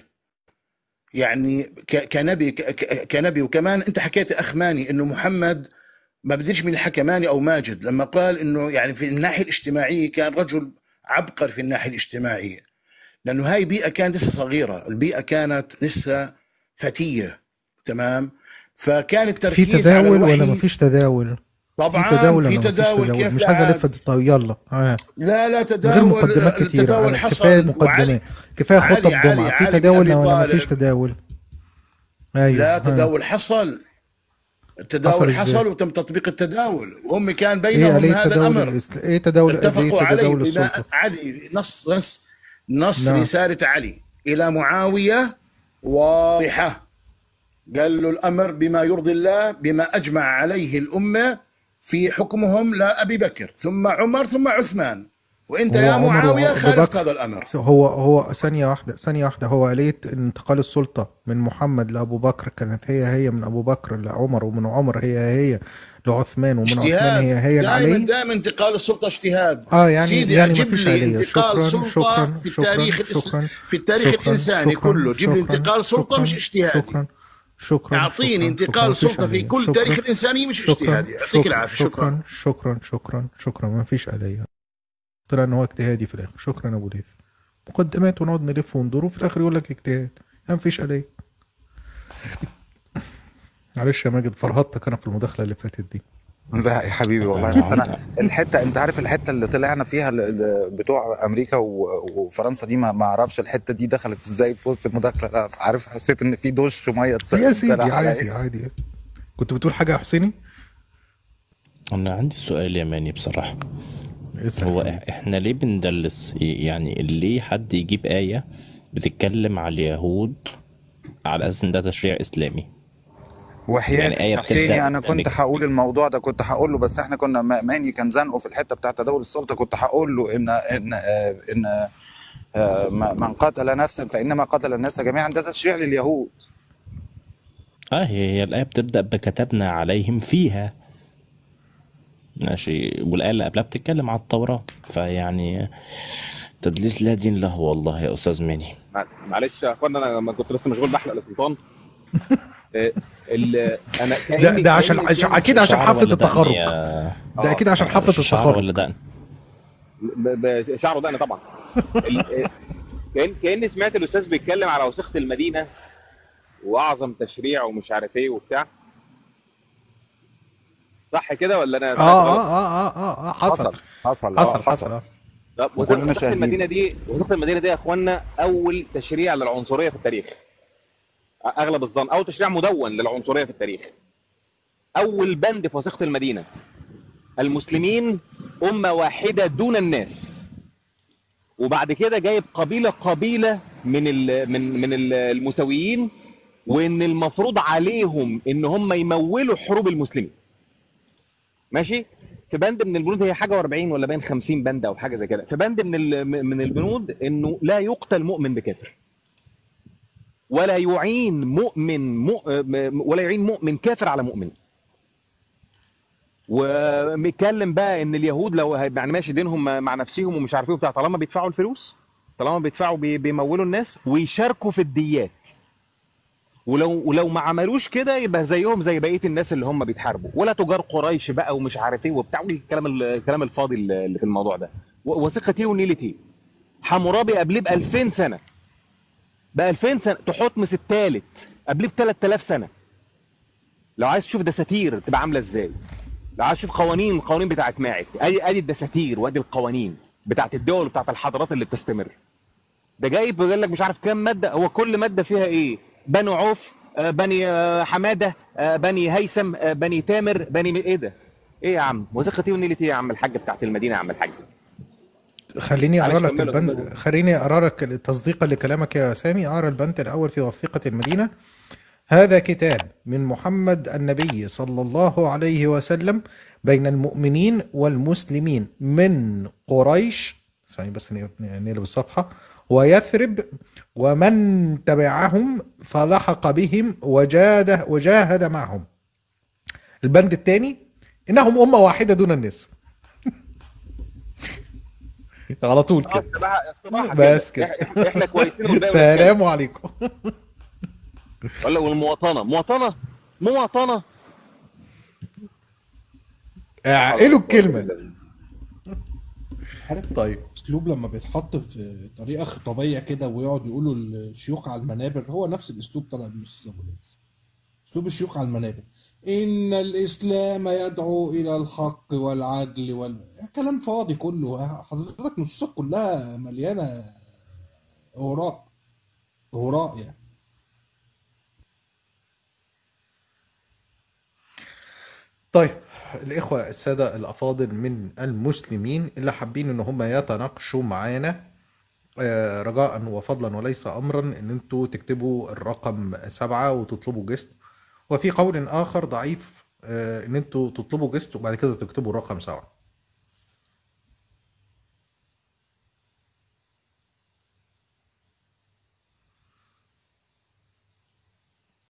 يعني ك- كنبي ك- ك- كنبي وكمان انت حكيت اخ ماني انه محمد ما بديش من حكى ماني او ماجد لما قال انه يعني في الناحيه الاجتماعيه كان رجل عبقر في الناحيه الاجتماعيه لانه هاي بيئه كانت لسه صغيره البيئه كانت لسه فتيه تمام فكان في التركيز على تداول ولا الوحي مفيش تداول طبعا في تداول في ولا مفيش تداول تداول كيف مش لا عايز عاد الف الط- يلا ها لا لا من غير تداول مقدمات كتيرة التداول أنا كفاية حصل وعلي مقدمات كفاية علي خطب علي جمعة في علي بن تداول ابي ولا مفيش طالب تداول ايوه لا ها تداول حصل حصل التداول ازاي حصل وتم تطبيق التداول وهم كان ايه بينهم عليه هذا التداول الامر الإسل... ايه تداول قد ايه اتفقوا عليه تداول بناء السلطة علي نص نص نص نعم رسالة علي إلى معاوية واضحة قال له الأمر بما يرضي الله بما أجمع عليه الأمة في حكمهم لأبي بكر ثم عمر ثم عثمان وأنت هو يا عمر معاوية وابو خالفت بكر هذا الأمر هو هو ثانية واحدة ثانية واحدة هو آلية انتقال السلطة من محمد لأبو بكر كانت هي هي من أبو بكر لعمر ومن عمر هي هي لعثمان ومن عثمان اجتهاد هي هي دائما لعلي دائما انتقال السلطة اجتهاد اه يعني سيدي يعني اجيب مفيش لي آلية انتقال شكرا سلطة شكرا في شكرا التاريخ الإس... شكرا في التاريخ شكرا الإنساني شكرا كله جيب لي شكرا انتقال سلطة شكرا مش اجتهادي شكرا شكرا اعطيني شكرا شكرا انتقال مفيش سلطة في آلية كل شكرا تاريخ الإنسانية مش شكرا اجتهادي يعطيك شكرا العافية شكرا شكرا شكرا شكرا شكرا مفيش آلية طلع ان هو اجتهادي في الاخر شكرا يا ابو ليث مقدمات ونقعد نلف وندور وفي الاخر يقول لك اجتهاد يعني مفيش آلية معلش يا ماجد فرهطتك انا في المداخله اللي فاتت دي لا يا حبيبي والله بس انا الحته انت عارف الحته اللي طلعنا فيها ال- ال- بتوع امريكا و- وفرنسا دي ما ما اعرفش الحته دي دخلت ازاي في وسط المداخله لا عارف حسيت ان في دش ميه يا اتسقط سيدي طلع عليا عادي عادي كنت بتقول حاجه يا حسيني أنا عندي سؤال يا ماني بصراحة اسال هو حبيبي إح- إحنا ليه بندلس يعني ليه حد يجيب آية بتتكلم على اليهود على أساس إن ده تشريع إسلامي يعني وحياتك آية يا حسيني بتبدأ انا كنت إنك هقول الموضوع ده كنت هقول له بس احنا كنا ما- ماني كان زنقه في الحته بتاعت تداول السلطه كنت هقول له ان ان آه، ان آه، ما- من قتل نفسا فانما قتل الناس جميعا ده تشريع لليهود آه هي هي الآية بتبدأ بكتبنا عليهم فيها ماشي والآية اللي قبلها بتتكلم على التوراة فيعني تدليس لا دين له والله يا أستاذ ماني مع- معلش يا اخوانا انا لما كنت لسه مشغول بحلق لسلطان آه، ال- انا ده كاني ده عشان كاني عشان- كان اكيد عشان شعر حفله ولا دقن التخرج يا ده اكيد عشان حفله شعر التخرج ولا دقن ب- ب- شعره دقن طبعا ال- آه، كان كاني سمعت الاستاذ بيتكلم على وثيقه المدينه واعظم تشريع ومش عارف ايه وبتاع صح كده ولا انا اه سمعت اه غلط؟ اه اه اه حصل حصل حصل اه حصل حصل حصل اه طب وثيقه وكلنا وثيقة شاهدين المدينه دي وثيقه المدينه دي يا اخوانا اول تشريع للعنصريه في التاريخ اغلب الظن اول تشريع مدون للعنصريه في التاريخ اول بند في وثيقه المدينه المسلمين امه واحده دون الناس وبعد كده جايب قبيله قبيله من ال من من ال- المساويين وان المفروض عليهم ان هم يمولوا حروب المسلمين ماشي في بند من البنود هي حاجه و40 ولا باين 50 بند او حاجه زي كده في بند من ال- من البنود انه لا يقتل مؤمن بكافر ولا يعين مؤمن مؤ... ولا يعين مؤمن كافر على مؤمن ومتكلم بقى ان اليهود لو هيبقى يعني ماشي دينهم مع نفسهم ومش عارف ايه وبتاع طالما بيدفعوا الفلوس طالما بيدفعوا بي- بيمولوا الناس ويشاركوا في الديات ولو ولو ما عملوش كده يبقى زيهم زي بقيه الناس اللي هم بيتحاربوا ولا تجار قريش بقى ومش عارف ايه وبتاع الكلام الكلام الفاضي اللي في الموضوع ده و- وثيقه ايه ونيله ايه حمورابي قبليه ب 2000 سنه ب 2000 سنه تحتمس الثالث قبليه ب 3000 سنه لو عايز تشوف دساتير تبقى عامله ازاي لو عايز تشوف قوانين القوانين بتاعت ماعز ادي ادي الدساتير وادي القوانين بتاعت الدول وبتاعت الحضارات اللي بتستمر ده جايب بيقول لك مش عارف كام ماده هو كل ماده فيها ايه بنو عوف آه، بني آه، حماده آه، بني هيثم آه، بني تامر بني م- ايه ده ايه يا عم وثيقه ايه ونيله ايه يا عم الحاج بتاعت المدينه يا عم الحاج خليني اقرا معلش لك كملوا البند كملوا خليني اقرا لك تصديقا لكلامك يا سامي اقرا البند الاول في وثيقه المدينه هذا كتاب من محمد النبي صلى الله عليه وسلم بين المؤمنين والمسلمين من قريش ثانية بس ن- نقلب الصفحة ويثرب ومن تبعهم فلحق بهم وجاده وجاهد معهم البند الثاني إنهم أمة واحدة دون الناس على طول اه كده استباحه استباحه كده بس كده إح- احنا كويسين والباقي وحشين سلام عليكم ولا والمواطنه مواطنه مواطنه اعقلوا الكلمة عارف طيب اسلوب لما بيتحط في طريقه خطابيه كده ويقعد يقولوا الشيوخ على المنابر هو نفس الاسلوب طلع بيه استاذ ابو العز اسلوب الشيوخ على المنابر ان الاسلام يدعو الى الحق والعدل وال كلام فاضي كله حضرتك نصوصك كلها مليانه هراء هراء يعني طيب الإخوة السادة الأفاضل من المسلمين اللي حابين إن هم يتناقشوا معانا آه، رجاء وفضلا وليس أمرا إن أنتوا تكتبوا الرقم سبعة وتطلبوا جست وفي قول آخر ضعيف آه، إن أنتوا تطلبوا جست وبعد كده تكتبوا الرقم سبعة